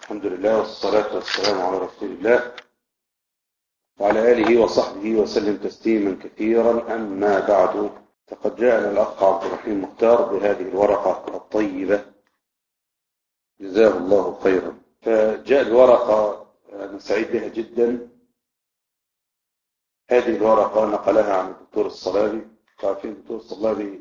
الحمد لله والصلاة والسلام على رسول الله وعلى آله وصحبه وسلم تسليما كثيرا أما بعد فقد جاءنا الأخ عبد الرحيم مختار بهذه الورقة الطيبة جزاه الله خيرا فجاء الورقة أنا سعيد بها جدا هذه الورقة نقلها عن الدكتور الصلابي تعرفين الدكتور الصلابي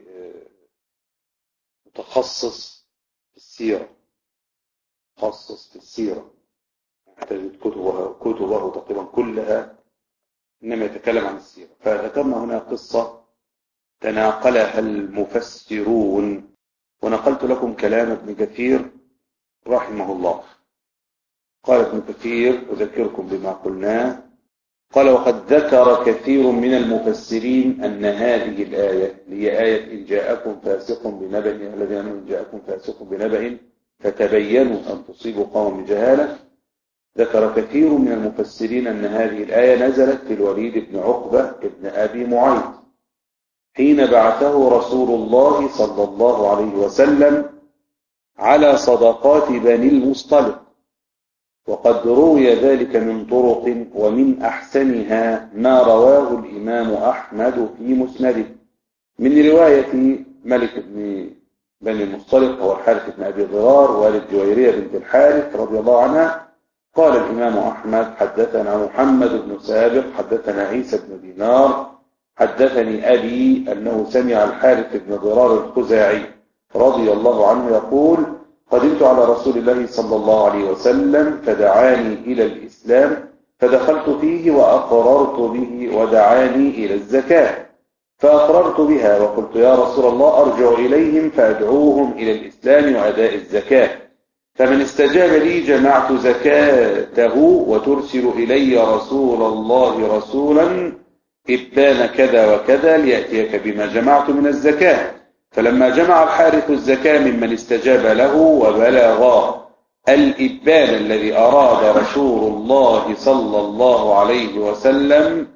متخصص في السيرة متخصص في السيرة تجد كتبه, كتبه تقريبا كلها إنما يتكلم عن السيرة فذكرنا هنا قصة تناقلها المفسرون ونقلت لكم كلام ابن كثير رحمه الله قال ابن كثير أذكركم بما قلناه قال وقد ذكر كثير من المفسرين أن هذه الآية هي آية إن جاءكم فاسق بنبأ الذين أمنوا إن جاءكم فاسق بنبأ فتبينوا أن تصيبوا قوم بجهالة ذكر كثير من المفسرين أن هذه الآية نزلت في الوليد بن عقبة بن أبي معيط حين بعثه رسول الله صلى الله عليه وسلم على صدقات بني المصطلق وقد روي ذلك من طرق ومن أحسنها ما رواه الإمام أحمد في مسنده من رواية ملك بن بني المصطلق هو الحارث بن أبي ضرار والد جويرية بنت الحارث رضي الله عنها قال الإمام أحمد حدثنا محمد بن سابق حدثنا عيسى بن دينار حدثني أبي أنه سمع الحارث بن ضرار الخزاعي رضي الله عنه يقول قدمت على رسول الله صلى الله عليه وسلم فدعاني إلى الإسلام فدخلت فيه وأقررت به ودعاني إلى الزكاة فأقررت بها وقلت يا رسول الله أرجع إليهم فأدعوهم إلى الإسلام وأداء الزكاة فمن استجاب لي جمعت زكاته وترسل إلي رسول الله رسولا إبان كذا وكذا ليأتيك بما جمعت من الزكاة فلما جمع الحارث الزكاة ممن استجاب له وبلغ الإبان الذي أراد رسول الله صلى الله عليه وسلم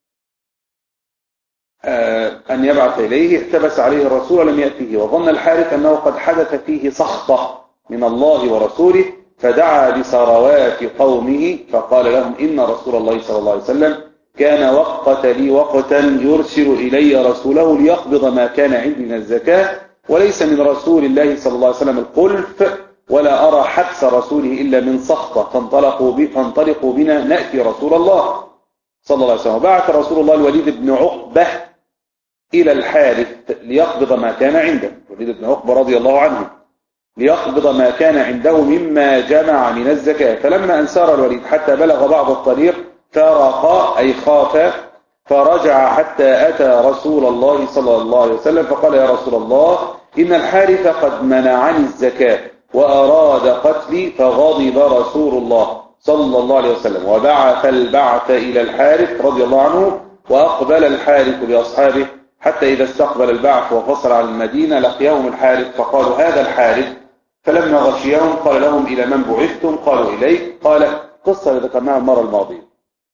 أن يبعث إليه احتبس عليه الرسول ولم يأته وظن الحارث أنه قد حدث فيه سخطة من الله ورسوله فدعا بثروات قومه فقال لهم إن رسول الله صلى الله عليه وسلم كان وقت لي وقتا يرسل إلي رسوله ليقبض ما كان عندي من الزكاة وليس من رسول الله صلى الله عليه وسلم القلف ولا أرى حبس رسوله إلا من سخطة فانطلقوا, فانطلقوا بنا نأتي رسول الله صلى الله عليه وسلم وبعث رسول الله الوليد بن عقبة إلى الحارث ليقبض ما كان عنده الوليد بن عقبة رضي الله عنه ليقبض ما كان عنده مما جمع من الزكاة فلما أن سار الوليد حتى بلغ بعض الطريق فرق أي خاف فرجع حتى أتى رسول الله صلى الله عليه وسلم فقال يا رسول الله إن الحارث قد منعني الزكاة وأراد قتلي فغضب رسول الله صلى الله عليه وسلم وبعث البعث إلى الحارث رضي الله عنه وأقبل الحارث بأصحابه حتى إذا استقبل البعث وفصل عن المدينة لقيهم الحارث فقالوا هذا الحارث فلما غشيهم قال لهم إلى من بعثتم قالوا إليك قال قصة ذكرناها المرة الماضية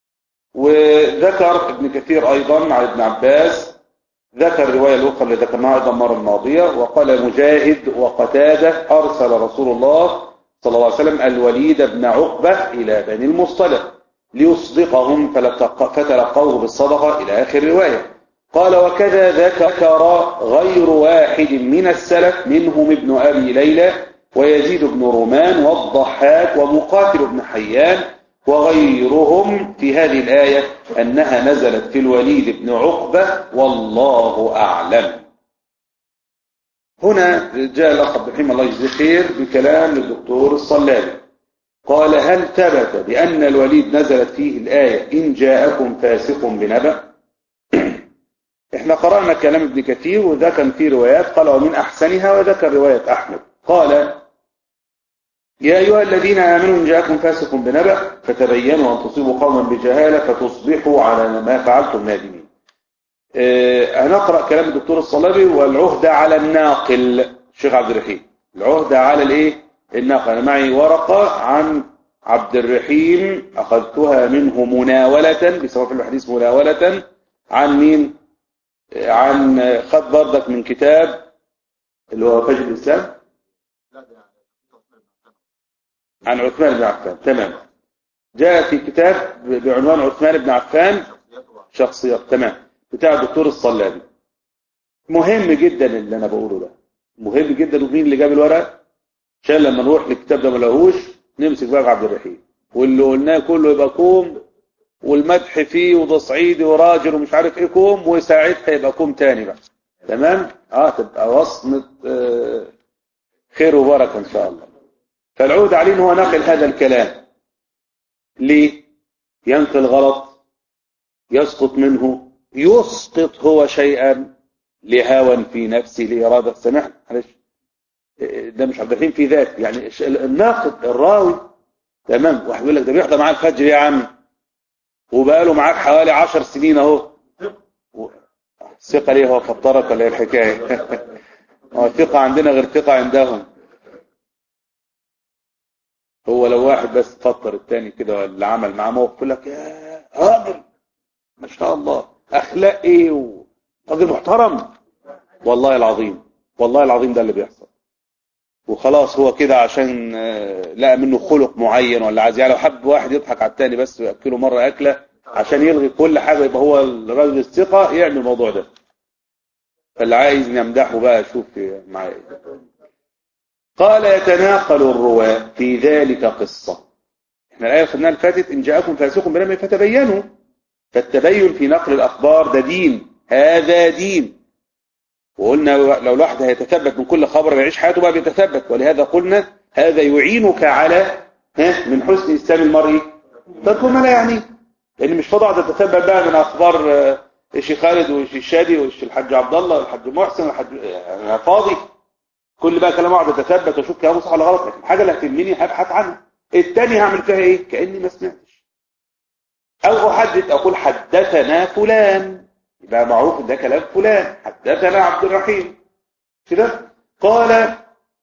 وذكر ابن كثير أيضا عن ابن عباس ذكر الرواية الأخرى اللي ذكرناها أيضا المرة الماضية وقال مجاهد وقتادة أرسل رسول الله صلى الله عليه وسلم الوليد بن عقبة إلى بني المصطلق ليصدقهم فتلقوه بالصدقة إلى آخر الرواية قال وكذا ذكر غير واحد من السلف منهم ابن أبي ليلى ويزيد بن رومان والضحاك ومقاتل بن حيان وغيرهم في هذه الآية أنها نزلت في الوليد بن عقبة والله أعلم هنا جاء لقب رحمه الله يجزي خير بكلام للدكتور الصلابي قال هل ثبت بأن الوليد نزلت فيه الآية إن جاءكم فاسق بنبأ احنا قرأنا كلام ابن كثير وده كان فيه روايات قال ومن أحسنها وذكر رواية أحمد قال يا أيها الذين آمنوا إن جاءكم فاسق بنبأ فتبينوا أن تصيبوا قوما بجهالة فتصبحوا على ما فعلتم نادمين اه هنقرأ كلام الدكتور الصلابي والعهد على الناقل الشيخ عبد الرحيم العهد على الايه الناقل أنا معي ورقة عن عبد الرحيم أخذتها منه مناولة بسبب في الحديث مناولة عن مين عن خد بردك من كتاب اللي هو فجر الإسلام عن عثمان بن عفان تمام جاء في كتاب بعنوان عثمان بن عفان شخصيات تمام بتاع الدكتور الصلابي مهم جدا اللي انا بقوله ده مهم جدا ومين اللي جاب الورق عشان لما نروح للكتاب ده ما لهوش نمسك بقى عبد الرحيم واللي قلناه كله يبقى كوم والمدح فيه وده صعيدي وراجل ومش عارف ايه كوم وساعتها يبقى كوم تاني بقى تمام اه تبقى وصمة آه خير وبركة ان شاء الله فالعود عليه هو نقل هذا الكلام ليه ينقل غلط يسقط منه يسقط هو شيئا لهوى في نفسه لإرادة سمعنا معلش ده مش عبد الرحيم في ذات يعني الناقد الراوي تمام واحد يقول لك ده بيحضر معاه الفجر يا عم وبقاله معاك حوالي عشر سنين اهو ثقة ليه هو فطرك ولا ايه الحكاية هو ثقة عندنا غير ثقة عندهم هو لو واحد بس فطر التاني كده ولا عمل معاه موقف يقول لك يا راجل ما شاء الله اخلاق ايه راجل محترم والله العظيم والله العظيم ده اللي بيحصل وخلاص هو كده عشان لقى منه خلق معين ولا عايز يعني لو حب واحد يضحك على التاني بس ويأكله مرة أكلة عشان يلغي كل حاجة يبقى هو الراجل الثقة يعمل الموضوع ده فاللي عايز يمدحه بقى شوف معايا قال يتناقل الرواة في ذلك قصة احنا الآية خدناها اللي فاتت إن جاءكم فاسق بنبأ فتبينوا فالتبين في نقل الأخبار ده دين هذا دين وقلنا لو الواحد هيتثبت من كل خبر يعيش حياته بقى بيتثبت ولهذا قلنا هذا يعينك على ها من حسن إسلام المرء ترك ما لا يعني لأن مش فاضي اقعد اتثبت بقى من أخبار الشيخ خالد والشيخ الشادي والشيخ الحاج عبد الله والحاج محسن والحاج أنا فاضي كل بقى كلام اقعد اتثبت واشوف كلامه صح ولا غلط لكن الحاجه اللي هتهمني هبحث عنها الثاني هعمل فيها ايه كاني ما سمعتش او احدث اقول حدثنا فلان يبقى معروف ان ده كلام فلان حدثنا عبد الرحيم كده قال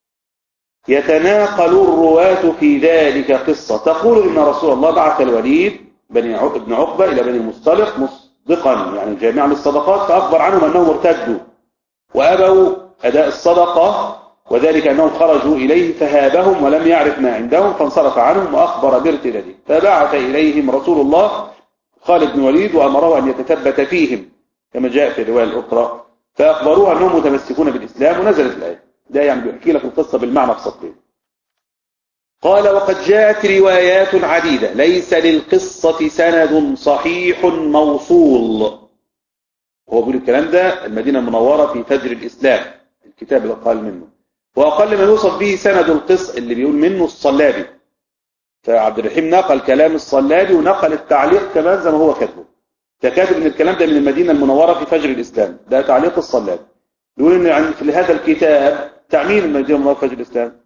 يتناقل الرواة في ذلك قصة تقول إن رسول الله بعث الوليد بني ابن عقبة إلى بني مصطلق مصدقا يعني جامعا للصدقات فأخبر عنهم أنهم ارتدوا وأبوا أداء الصدقة وذلك أنهم خرجوا إليه فهابهم ولم يعرف ما عندهم فانصرف عنهم وأخبر بارتداده فبعث إليهم رسول الله خالد بن وليد وأمره أن يتثبت فيهم كما جاء في الرواية الأخرى فأخبروه أنهم متمسكون بالإسلام ونزلت الآية ده يعني بيحكي لك القصة بالمعنى في سطرين قال وقد جاءت روايات عديدة ليس للقصة سند صحيح موصول هو بيقول الكلام ده المدينة المنورة في فجر الإسلام الكتاب اللي قال منه وأقل ما يوصف به سند القص اللي بيقول منه الصلابي فعبد الرحيم نقل كلام الصلابي ونقل التعليق كمان زي ما هو كاتبه فكاتب ان الكلام ده من المدينة المنورة في فجر الإسلام ده تعليق الصلابي يقول ان في هذا الكتاب تعميم المدينة المنورة في فجر الإسلام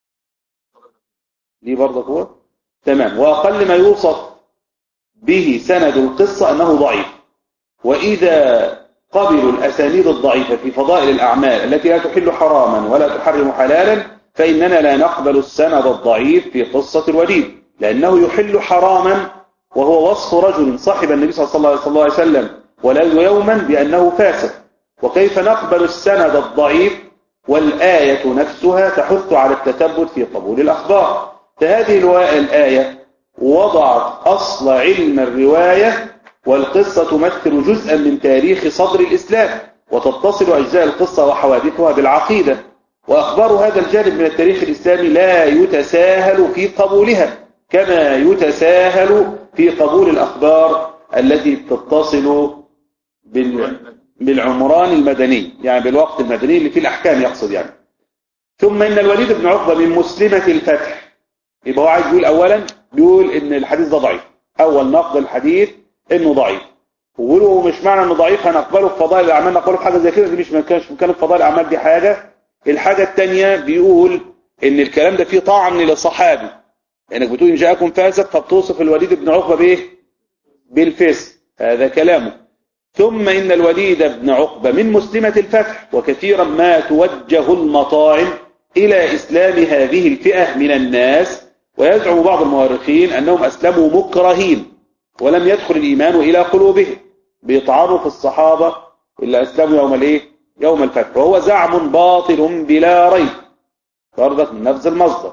دي برضه هو تمام وأقل ما يوصف به سند القصة أنه ضعيف وإذا قبلوا الأسانيد الضعيفة في فضائل الأعمال التي لا تحل حراما ولا تحرم حلالا فإننا لا نقبل السند الضعيف في قصة الوليد لأنه يحل حراما وهو وصف رجل صاحب النبي صلى الله عليه وسلم ولا يوما بأنه فاسق وكيف نقبل السند الضعيف والآية نفسها تحث على التثبت في قبول الأخبار فهذه الآية وضعت أصل علم الرواية والقصة تمثل جزءا من تاريخ صدر الإسلام وتتصل أجزاء القصة وحوادثها بالعقيدة وأخبار هذا الجانب من التاريخ الإسلامي لا يتساهل في قبولها كما يتساهل في قبول الأخبار التي تتصل بالعمران المدني يعني بالوقت المدني اللي فيه الأحكام يقصد يعني ثم إن الوليد بن عقبة من مسلمة الفتح يبقى هو عايز يقول أولا بيقول إن الحديث ده ضعيف أول نقد الحديث إنه ضعيف وقولوا مش معنى إنه ضعيف هنقبله في فضائل الأعمال نقبله في حاجة زي كده دي مش مكانش مكان في فضائل الأعمال دي حاجة الحاجة الثانية بيقول إن الكلام ده فيه طعن للصحابي انك بتقول ان جاءكم فاسق فبتوصف الوليد بن عقبه بايه بالفسق هذا كلامه ثم ان الوليد بن عقبه من مسلمه الفتح وكثيرا ما توجه المطاعم الى اسلام هذه الفئه من الناس ويزعم بعض المؤرخين انهم اسلموا مكرهين ولم يدخل الايمان الى قلوبهم بيطعنوا في الصحابه اللي اسلموا يوم الايه يوم الفتح وهو زعم باطل بلا ريب فرضت من نفس المصدر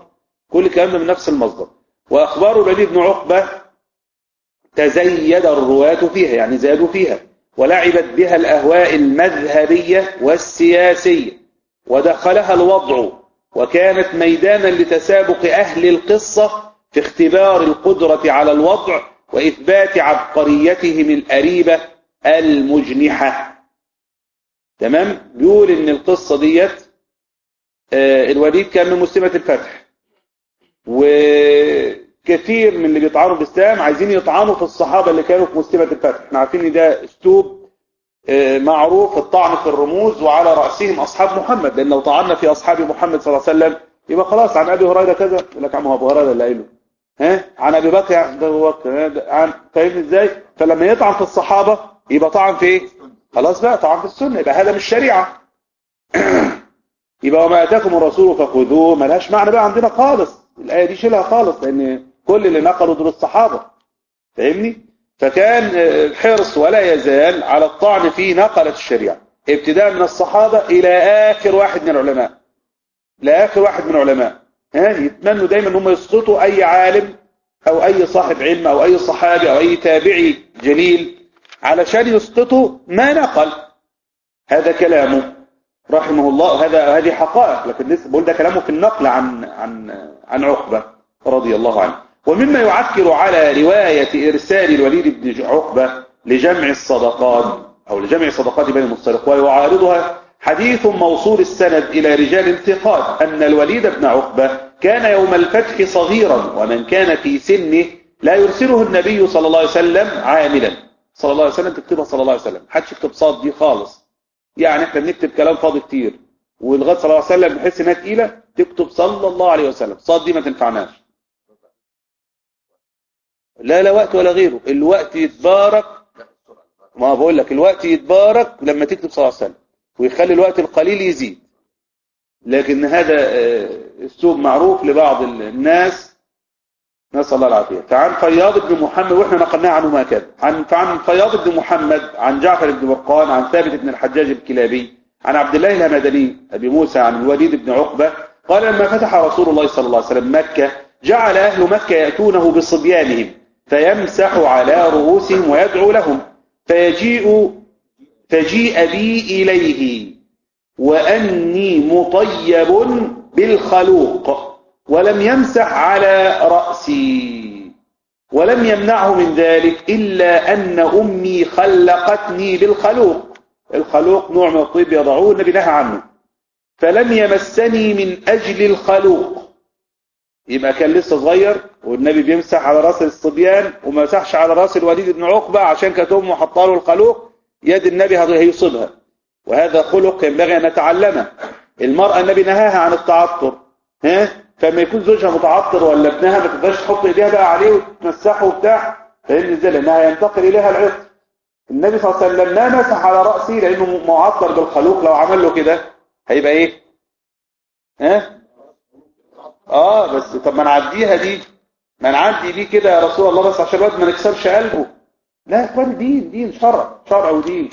كل الكلام ده من نفس المصدر وأخبار الوليد بن عقبة تزيد الرواة فيها يعني زادوا فيها ولعبت بها الأهواء المذهبية والسياسية ودخلها الوضع وكانت ميدانا لتسابق أهل القصة في اختبار القدرة على الوضع وإثبات عبقريتهم الأريبة المجنحة تمام بيقول إن القصة ديت آه الوليد كان من مسلمة الفتح وكثير من اللي بيطعنوا بالإسلام عايزين يطعنوا في الصحابة اللي كانوا في مسلمة الفتح احنا عارفين ان ده اسلوب آه معروف الطعن في الرموز وعلى رأسهم أصحاب محمد لأن لو طعنا في أصحاب محمد صلى الله عليه وسلم يبقى خلاص عن أبي هريرة كذا يقول لك عم أبو هريرة اللي قايله ها عن ابي بكر عن ابو بكر عن فاهمني ازاي فلما يطعن في الصحابه يبقى طعن في ايه خلاص بقى طعن في السنه يبقى هذا مش شريعه يبقى وما اتاكم الرسول فخذوه ملهاش معنى بقى عندنا خالص الايه دي شيلها خالص لان كل اللي نقلوا دول الصحابه فاهمني فكان الحرص ولا يزال على الطعن في نقله الشريعه ابتداء من الصحابه الى اخر واحد من العلماء لاخر واحد من العلماء ها يتمنوا دايما ان هم يسقطوا اي عالم او اي صاحب علم او اي صحابي او اي تابعي جليل علشان يسقطوا ما نقل هذا كلامه رحمه الله هذا هذه حقائق لكن لسه بقول ده كلامه في النقل عن عن عن عقبه رضي الله عنه ومما يعكر على روايه ارسال الوليد بن عقبه لجمع الصدقات او لجمع صدقات بني المسترق ويعارضها حديث موصول السند إلى رجال انتقاد أن الوليد بن عقبة كان يوم الفتح صغيرا ومن كان في سنه لا يرسله النبي صلى الله عليه وسلم عاملا صلى الله عليه وسلم تكتبها صلى الله عليه وسلم حدش يكتب صاد دي خالص يعني احنا بنكتب كلام فاضي كتير والغد صلى الله عليه وسلم بنحس انها تقيله تكتب صلى الله عليه وسلم صاد دي ما تنفعناش لا لا وقت ولا غيره الوقت يتبارك ما بقول لك الوقت يتبارك لما تكتب صلى الله عليه وسلم ويخلي الوقت القليل يزيد لكن هذا اسلوب معروف لبعض الناس نسأل الله العافية فعن فياض بن محمد واحنا نقلناه عنه ما كان عن فعن فياض بن محمد عن جعفر بن برقان عن ثابت بن الحجاج الكلابي عن عبد الله الهمداني أبي موسى عن الوليد بن عقبة قال لما فتح رسول الله صلى الله عليه وسلم مكة جعل أهل مكة يأتونه بصبيانهم فيمسح على رؤوسهم ويدعو لهم فيجيء فجيء بي إليه وأني مطيب بالخلوق ولم يمسح على رأسي ولم يمنعه من ذلك إلا أن أمي خلقتني بالخلوق الخلوق نوع من الطيب يضعوه النبي نهى عنه فلم يمسني من أجل الخلوق يبقى كان لسه صغير والنبي بيمسح على راس الصبيان وما مسحش على راس الوليد بن عقبة عشان كانت امه حاطه له الخلوق يد النبي هيصيبها وهذا خلق ينبغي أن نتعلمه المرأة النبي نهاها عن التعطر ها فما يكون زوجها متعطر ولا ابنها ما تقدرش تحط ايديها بقى عليه وتمسحه وبتاع فاهمني ازاي لانها ينتقل اليها العطر النبي صلى الله عليه وسلم ما مسح على راسه لانه معطر بالخلوق لو عمل له كده هيبقى ايه ها اه بس طب ما نعديها دي ما نعدي دي كده يا رسول الله بس عشان الواد ما نكسرش قلبه لا يا اخوان دين دين شرع شرع ودين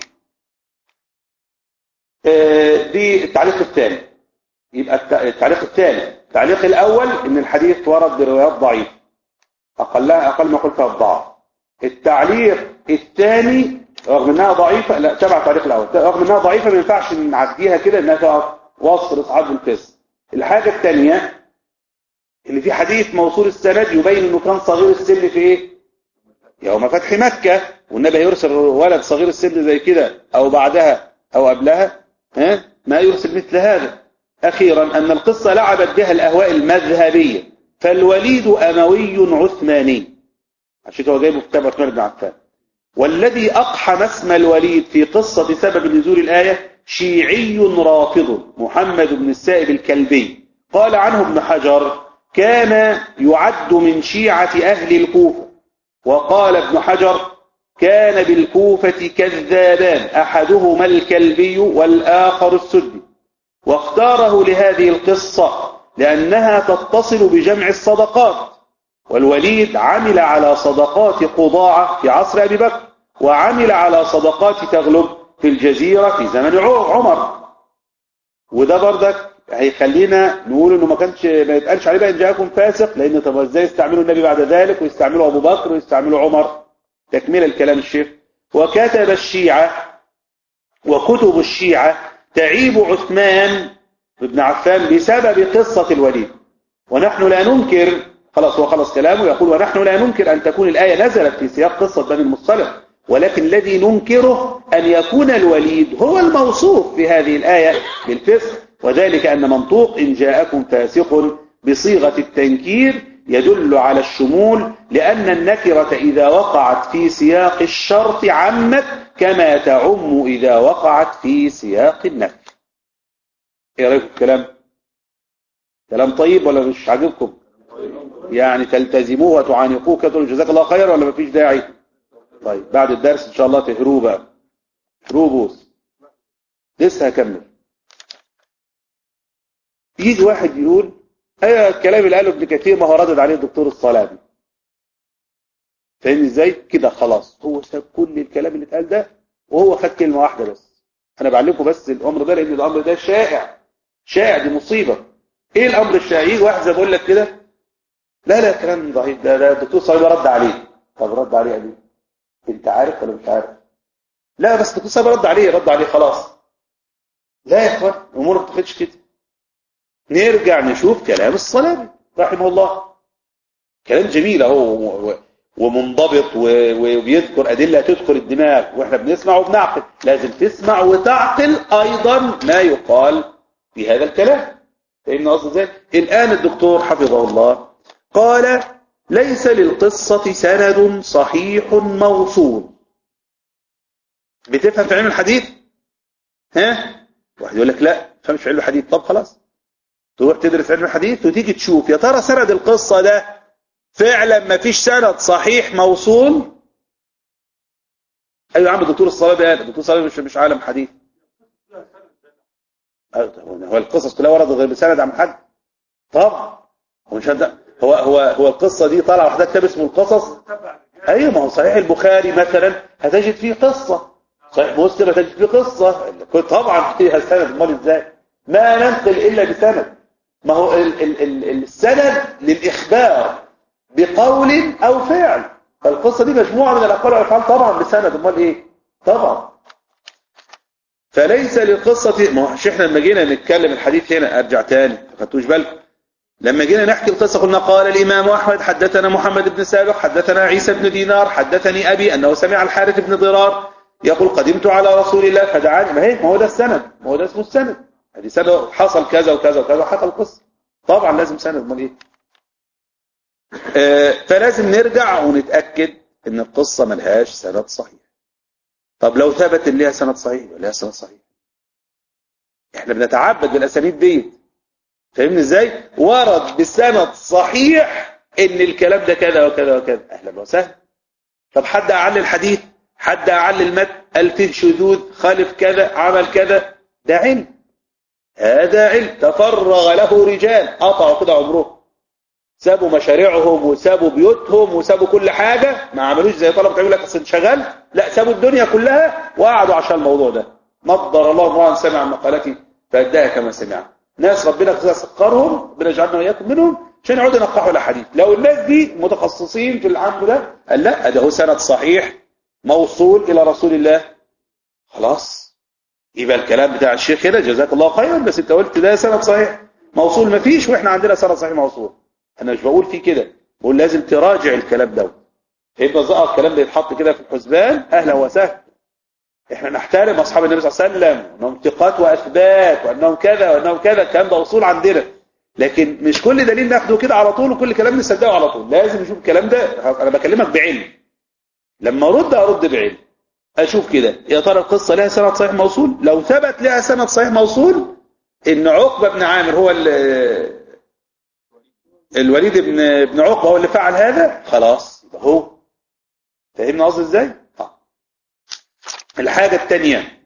آه دي التعليق الثاني يبقى التعليق الثاني التعليق الاول ان الحديث ورد بروايات ضعيفه اقلها اقل ما قلت الضعف التعليق الثاني رغم انها ضعيفه لا تبع التعليق الاول رغم انها ضعيفه ما ينفعش نعديها كده انها تقف وصف اصحاب القسم الحاجه الثانيه ان في حديث موصول السند يبين انه كان صغير السن في ايه يوم فتح مكة والنبي يرسل ولد صغير السن زي كده او بعدها او قبلها ها ما يرسل مثل هذا اخيرا ان القصة لعبت بها الاهواء المذهبية فالوليد اموي عثماني عشان كده جايبه في كتاب عثمان بن عفان والذي اقحم اسم الوليد في قصة سبب نزول الآية شيعي رافض محمد بن السائب الكلبي قال عنه ابن حجر كان يعد من شيعة أهل الكوفة وقال ابن حجر كان بالكوفة كذابان أحدهما الكلبي والآخر السدي واختاره لهذه القصة لأنها تتصل بجمع الصدقات والوليد عمل على صدقات قضاعة في عصر أبي بكر وعمل على صدقات تغلب في الجزيرة في زمن عمر وده بردك هيخلينا نقول انه ما كانش ما يتقالش عليه بقى ان جاءكم فاسق لان طب ازاي يستعملوا النبي بعد ذلك ويستعملوا ابو بكر ويستعملوا عمر تكمل الكلام الشيخ وكتب الشيعة وكتب الشيعة تعيب عثمان بن عفان بسبب قصة الوليد ونحن لا ننكر خلاص هو خلص كلامه يقول ونحن لا ننكر أن تكون الآية نزلت في سياق قصة بني المصطلق ولكن الذي ننكره أن يكون الوليد هو الموصوف في هذه الآية بالفسق وذلك أن منطوق إن جاءكم فاسق بصيغة التنكير يدل على الشمول لأن النكرة إذا وقعت في سياق الشرط عمت كما تعم إذا وقعت في سياق النفي ايه رأيكم الكلام كلام طيب ولا مش عاجبكم يعني تلتزموه وتعانقوه كده تقولوا جزاك الله خير ولا مفيش داعي طيب بعد الدرس ان شاء الله تهروه بقى هروه بوس لسه هكمل يجي واحد يقول ايوه الكلام اللي قاله ابن كثير ما هو ردد عليه الدكتور الصلابي فاهمني ازاي كده خلاص هو ساب كل الكلام اللي اتقال ده وهو خد كلمه واحده بس انا بعلمكم بس الامر ده لان الامر ده شائع شائع دي مصيبه ايه الامر الشائع يجي واحد زي بقول لك كده لا لا كلام ضعيف ده, ده الدكتور صلابي رد عليه طب رد عليه ليه انت عارف ولا مش عارف لا بس الدكتور صلابي رد عليه رد عليه خلاص لا يا اخوان الامور ما بتاخدش كده نرجع نشوف كلام الصلابي رحمه الله كلام جميل اهو ومنضبط وبيذكر أدلة تدخل الدماغ وإحنا بنسمع وبنعقل لازم تسمع وتعقل أيضا ما يقال في هذا الكلام فإن أصل ذلك الآن الدكتور حفظه الله قال ليس للقصة سند صحيح موصول بتفهم في علم الحديث ها واحد يقول لك لا فهمش في علم الحديث طب خلاص تروح تدرس علم الحديث وتيجي تشوف يا ترى سند القصة ده فعلا ما فيش سند صحيح موصول ايوه يا عم الدكتور الصلابي قال الدكتور الصلابي مش مش عالم حديث هو القصص كلها وردت غير بسند عن حد طبعا هو مش هو هو هو القصه دي طالعه واحده كتاب اسمه القصص ايوه ما هو صحيح البخاري مثلا هتجد فيه قصه صحيح مسلم هتجد فيه قصه طبعا فيها سند امال ازاي ما ننقل الا بسند ما هو ال ال ال السند للاخبار بقول او فعل فالقصه دي مجموعه من الاقوال والافعال طبعا بسند امال ايه طبعا فليس للقصه ما هوش احنا لما جينا نتكلم الحديث هنا ارجع تاني ما خدتوش بالكم لما جينا نحكي القصه قلنا قال الامام احمد حدثنا محمد بن سابق حدثنا عيسى بن دينار حدثني ابي انه سمع الحارث بن ضرار يقول قدمت على رسول الله فدعاني ما هي ما هو ده السند ما هو ده اسمه السند ادي سند حصل كذا وكذا وكذا وحكى القصه طبعا لازم سند امال ايه فلازم نرجع ونتأكد ان القصة ملهاش سند صحيح طب لو ثبت ان ليها سند صحيح يبقى ليها سند صحيح احنا بنتعبد بالاسانيد دي فاهمني ازاي ورد بسند صحيح ان الكلام ده كذا وكذا وكذا اهلا وسهلا طب حد اعلل الحديث حد اعلل المتن قال فيه شذوذ خالف كذا عمل كذا ده علم هذا علم تفرغ له رجال قطعوا كده عمرهم سابوا مشاريعهم وسابوا بيوتهم وسابوا كل حاجة ما عملوش زي طلبة يقول لك اصل شغال لا سابوا الدنيا كلها وقعدوا عشان الموضوع ده نضر الله امرا سمع مقالتي فاداها كما سمع ناس ربنا سخرهم ربنا يجعلنا واياكم منهم عشان يقعدوا ينقحوا الاحاديث لو الناس دي متخصصين في العمل ده قال لا ده هو سند صحيح موصول الى رسول الله خلاص يبقى الكلام بتاع الشيخ هنا جزاك الله خيرا بس انت قلت ده سند صحيح موصول ما فيش واحنا عندنا سند صحيح موصول انا مش بقول فيه كده بقول لازم تراجع الكلام ده يبقى ظهر الكلام ده يتحط كده في الحسبان اهلا وسهلا احنا نحترم اصحاب النبي صلى الله عليه وسلم وانهم ثقات واثبات وانهم كذا وانهم كذا الكلام ده اصول عندنا لكن مش كل دليل ناخده كده على طول وكل كلام نصدقه على طول لازم نشوف الكلام ده انا بكلمك بعلم لما ارد ارد بعلم اشوف كده يا ترى القصه لها سند صحيح موصول لو ثبت لها سند صحيح موصول ان عقبه بن عامر هو الوليد بن بن عقبه هو اللي فعل هذا خلاص يبقى هو فهمنا قصدي ازاي آه. الحاجه الثانيه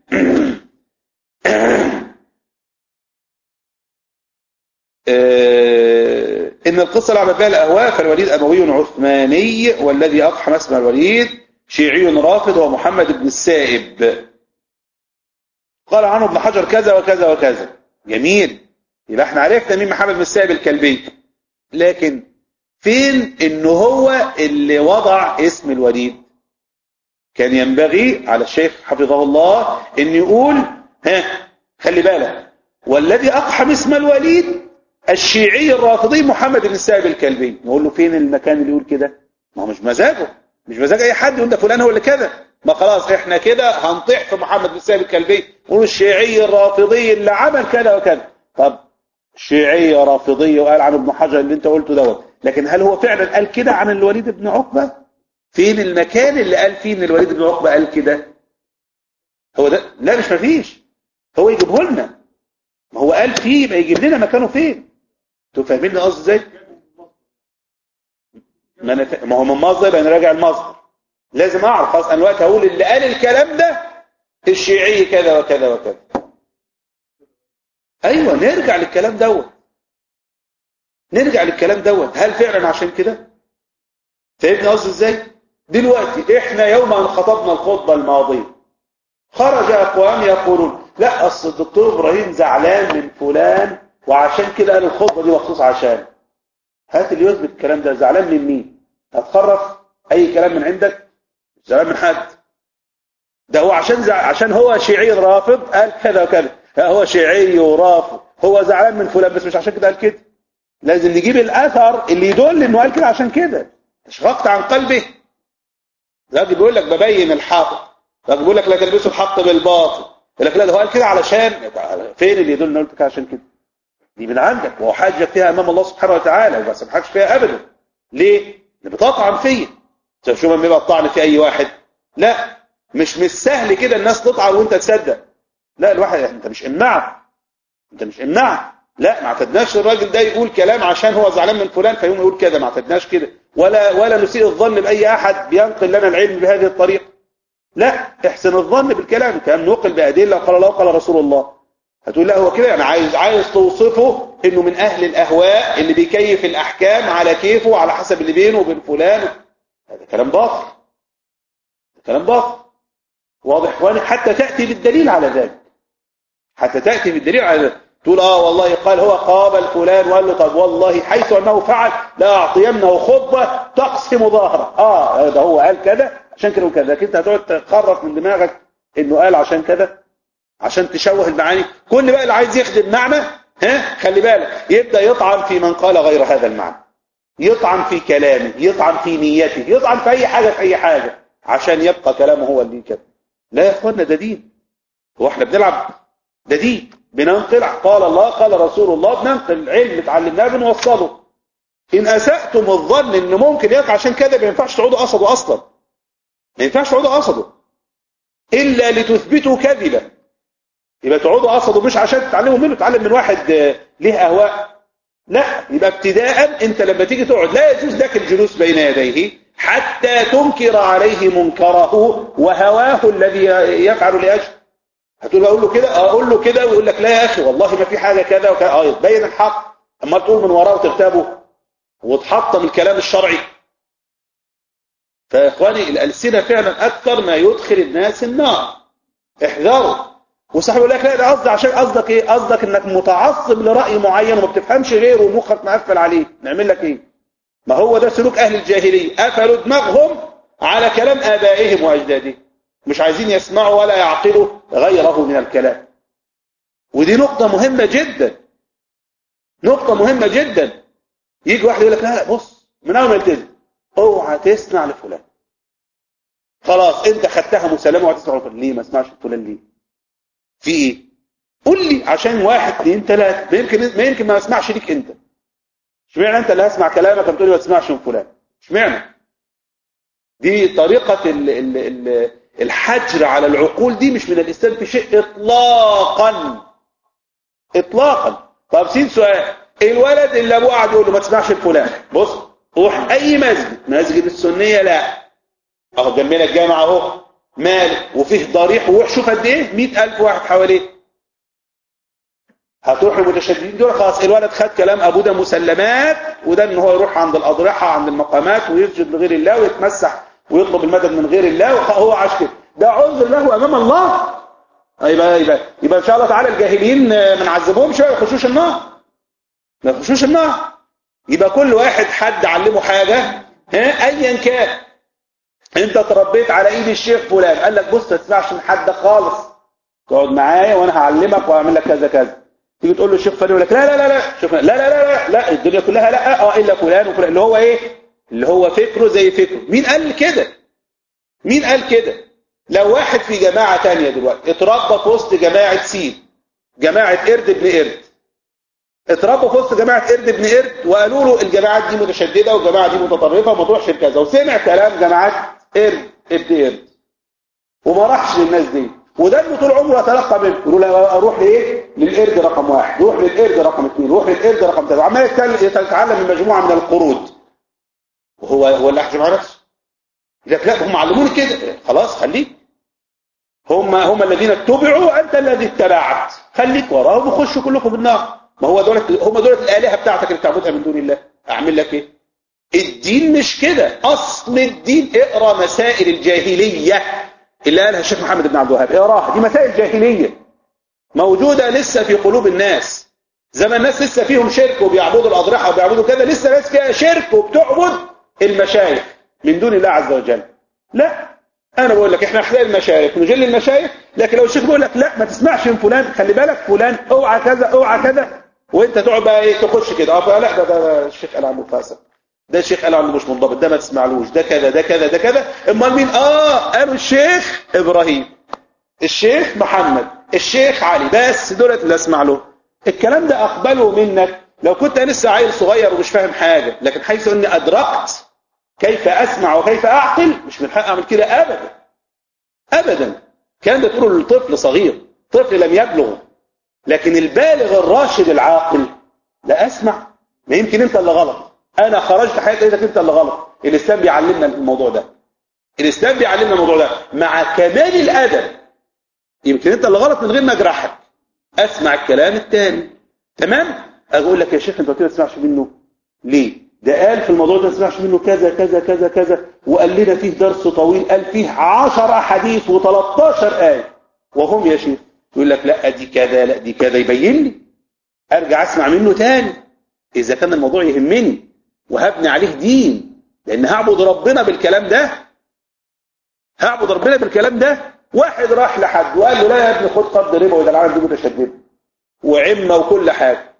ان القصه لعب بها الاهواء فالوليد اموي عثماني والذي اقحم اسم الوليد شيعي رافض هو محمد بن السائب قال عنه ابن حجر كذا وكذا وكذا جميل يبقى احنا عرفنا مين محمد بن السائب الكلبي لكن فين ان هو اللي وضع اسم الوليد كان ينبغي على الشيخ حفظه الله ان يقول ها خلي بالك والذي اقحم اسم الوليد الشيعي الرافضي محمد بن السائب الكلبي نقول له فين المكان اللي يقول كده ما هو مش مزاجه مش مزاج اي حد يقول ده فلان هو اللي كذا ما خلاص احنا كده هنطيح في محمد بن السائب الكلبي نقول الشيعي الرافضي اللي عمل كذا وكذا طب شيعية رافضية وقال عن ابن حجر اللي انت قلته دوت لكن هل هو فعلا قال كده عن الوليد بن عقبة فين المكان اللي قال فيه ان الوليد بن عقبة قال كده هو ده لا مش مفيش هو يجيبه لنا ما هو قال فيه ما يجيب لنا مكانه فين انتوا فاهمين قصدي ازاي ما, أنا ف... ما هو من مصدر يبقى نراجع المصدر لازم اعرف خلاص انا دلوقتي هقول اللي قال الكلام ده الشيعي كذا وكذا وكذا ايوه نرجع للكلام دوت نرجع للكلام دوت هل فعلا عشان كده فهمنا قصدي ازاي دلوقتي احنا يوم ان خطبنا الخطبه الماضيه خرج اقوام يقولون لا اصل الدكتور ابراهيم زعلان من فلان وعشان كده قال الخطبه دي مخصوص عشان هات اللي يثبت الكلام ده زعلان من مين هتخرف اي كلام من عندك زعلان من حد ده هو عشان زع... عشان هو شيعي رافض قال كذا وكذا هو شيعي ورافض هو زعلان من فلان بس مش عشان كده قال كده لازم نجيب الاثر اللي يدل انه قال كده عشان كده اشفقت عن قلبه راجل بيقول لك ببين الحق راجل بيقول لك لا تلبسوا الحق بالباطل يقول لك لا ده هو قال كده علشان فين اللي يدل انه قلت كده عشان كده دي من عندك وهو حاجه فيها امام الله سبحانه وتعالى وما سمحكش فيها ابدا ليه؟ اللي بتطعن فيا شوف ما بيبقى الطعن في اي واحد لا مش مش سهل كده الناس تطعن وانت تصدق لا الواحد انت مش امنعه انت مش امنعه لا ما اعتدناش الراجل ده يقول كلام عشان هو زعلان من فلان فيقوم يقول كده ما اعتدناش كده ولا ولا نسيء الظن باي احد بينقل لنا العلم بهذه الطريقه لا احسن الظن بالكلام كان نقل بادله قال الله قال رسول الله هتقول لا هو كده يعني عايز عايز توصفه انه من اهل الاهواء اللي بيكيف الاحكام على كيفه وعلى حسب اللي بينه وبين فلان هذا كلام باطل كلام باطل واضح اخواني حتى تاتي بالدليل على ذلك حتى تاتي بالدليل على ذلك تقول اه والله قال هو قابل فلان وقال له طب والله حيث انه فعل لا اعطينه خطبه تقسم ظهره اه ده هو قال كذا عشان كده وكذا لكن انت هتقعد تخرف من دماغك انه قال عشان كذا عشان تشوه المعاني كل بقى اللي عايز يخدم معنى ها خلي بالك يبدا يطعن في من قال غير هذا المعنى يطعن في كلامه يطعن في نيته يطعن في اي حاجه في اي حاجه عشان يبقى كلامه هو اللي كده لا يا اخوانا ده دين هو احنا بنلعب ده دين بننقل قال الله قال رسول الله بننقل العلم اتعلمناه بنوصله ان اساتم الظن ان ممكن يقع عشان كده ما ينفعش تقعدوا قصده اصلا ما ينفعش تقعدوا قصده الا لتثبتوا كذبه يبقى تقعدوا قصده مش عشان تتعلموا منه تتعلم من واحد ليه اهواء لا يبقى ابتداء انت لما تيجي تقعد لا يجوز لك الجلوس بين يديه حتى تنكر عليه منكره وهواه الذي يفعل لاجله هتقول اقول له كده اقول له كده ويقول لك لا يا اخي والله ما في حاجه كذا وكذا اه يبين الحق اما تقول من وراه وتغتابه وتحطم الكلام الشرعي فيا اخواني الالسنه فعلا اكثر ما يدخل الناس النار احذروا وصاحب يقول لك لا ده قصدي عشان قصدك ايه قصدك انك متعصب لراي معين وما بتفهمش غيره ومخك مقفل عليه نعمل لك ايه ما هو ده سلوك اهل الجاهليه قفلوا دماغهم على كلام ابائهم واجدادهم مش عايزين يسمعوا ولا يعقلوا غيره من الكلام ودي نقطه مهمه جدا نقطه مهمه جدا يجي واحد يقول لك لا لا بص من اول ما يلتزم اوعى تسمع لفلان خلاص انت خدتها مسلمه وهتسمع لفلان ليه ما اسمعش لفلان ليه في ايه قول لي عشان واحد اثنين ثلاثه ما يمكن ما يمكن ما اسمعش ليك انت اشمعنى انت اللي هسمع كلامك بتقول لي ما تسمعش من فلان اشمعنى دي طريقه ال ال ال الحجر على العقول دي مش من الاسلام في شيء اطلاقا اطلاقا طب سين سؤال الولد اللي ابوه قاعد يقول له ما تسمعش لفلان بص روح اي مسجد مسجد السنيه لا اهو جنبنا الجامعه اهو مال وفيه ضريح وروح شوف قد ايه 100000 واحد حواليه هتروح المتشددين دول خلاص الولد خد كلام ابوه ده مسلمات وده ان هو يروح عند الاضرحه عند المقامات ويسجد لغير الله ويتمسح ويطلب المدد من غير الله وهو عاش كده ده عذر له امام الله يبقى يبقى يبقى ان شاء الله تعالى الجاهلين ما نعذبهمش ولا يخشوش النار ما يخشوش النار يبقى كل واحد حد علمه حاجة ها ايا كان انت تربيت على ايد الشيخ فلان قال لك بص ما تسمعش من حد خالص تقعد معايا وانا هعلمك واعمل لك كذا كذا تيجي تقول له الشيخ فلان يقول لك لا لا لا لا شوف لا لا لا لا لا الدنيا كلها لا اه الا فلان وفلان اللي هو ايه اللي هو فكره زي فكره مين قال كده مين قال كده لو واحد في جماعة تانية دلوقتي اتربى في وسط جماعة سين جماعة قرد ابن قرد اتربى في وسط جماعة قرد ابن قرد وقالوا له الجماعات دي متشددة والجماعة دي متطرفة وما تروحش لكذا وسمع كلام جماعات قرد ابن قرد وما راحش للناس دي وده اللي طول عمره يتلقى منه يقول له اروح لايه للقرد رقم واحد روح للقرد رقم اثنين روح للقرد رقم ثلاثة وعمال يتعلم من مجموعة من القرود وهو هو اللي احجم على نفسه لك لا هم علموني كده خلاص خليك هم هم الذين اتبعوا انت الذي اتبعت خليك وراهم وخشوا كلكم النار ما هو دولت هم دولت الالهه بتاعتك اللي بتعبدها من دون الله اعمل لك ايه الدين مش كده اصل الدين اقرا مسائل الجاهليه اللي قالها الشيخ محمد بن عبد الوهاب اقراها دي مسائل جاهليه موجوده لسه في قلوب الناس زي ما الناس لسه فيهم شرك وبيعبدوا الاضرحه وبيعبدوا كذا لسه ناس فيها شرك وبتعبد المشايخ من دون الله عز وجل لا انا بقول لك احنا نحتاج المشايخ نجل المشايخ لكن لو الشيخ بيقول لك لا ما تسمعش من فلان خلي بالك فلان اوعى كذا اوعى كذا وانت تقعد بقى ايه تخش كده اه لا ده, ده الشيخ قال عنه فاسق ده الشيخ قال عنه مش منضبط ده ما تسمعلوش ده كذا ده كذا ده كذا امال مين اه قالوا الشيخ ابراهيم الشيخ محمد الشيخ علي بس دولت اللي اسمع له الكلام ده اقبله منك لو كنت لسه عيل صغير ومش فاهم حاجه لكن حيث اني ادركت كيف أسمع وكيف أعقل مش من حق أعمل كده أبدا أبدا كان ده تقوله للطفل صغير طفل لم يبلغ لكن البالغ الراشد العاقل لا أسمع ما يمكن أنت اللي غلط أنا خرجت حياتي لقيتك أنت اللي غلط الإسلام بيعلمنا الموضوع ده الإسلام بيعلمنا الموضوع ده مع كمال الأدب يمكن أنت اللي غلط من غير ما أجرحك أسمع الكلام الثاني تمام أقول لك يا شيخ أنت ما تسمعش منه ليه ده قال في الموضوع ده ما تسمعش منه كذا كذا كذا كذا وقال لنا فيه درس طويل قال فيه 10 احاديث و13 آية وهم يا شيخ يقول لك لا دي كذا لا دي كذا يبين لي ارجع اسمع منه تاني اذا كان الموضوع يهمني وهبني عليه دين لان هعبد ربنا بالكلام ده هعبد ربنا بالكلام ده واحد راح لحد وقال له لا يا ابني خد قبض ربا وده العالم دي متشدده وعمه وكل حاجه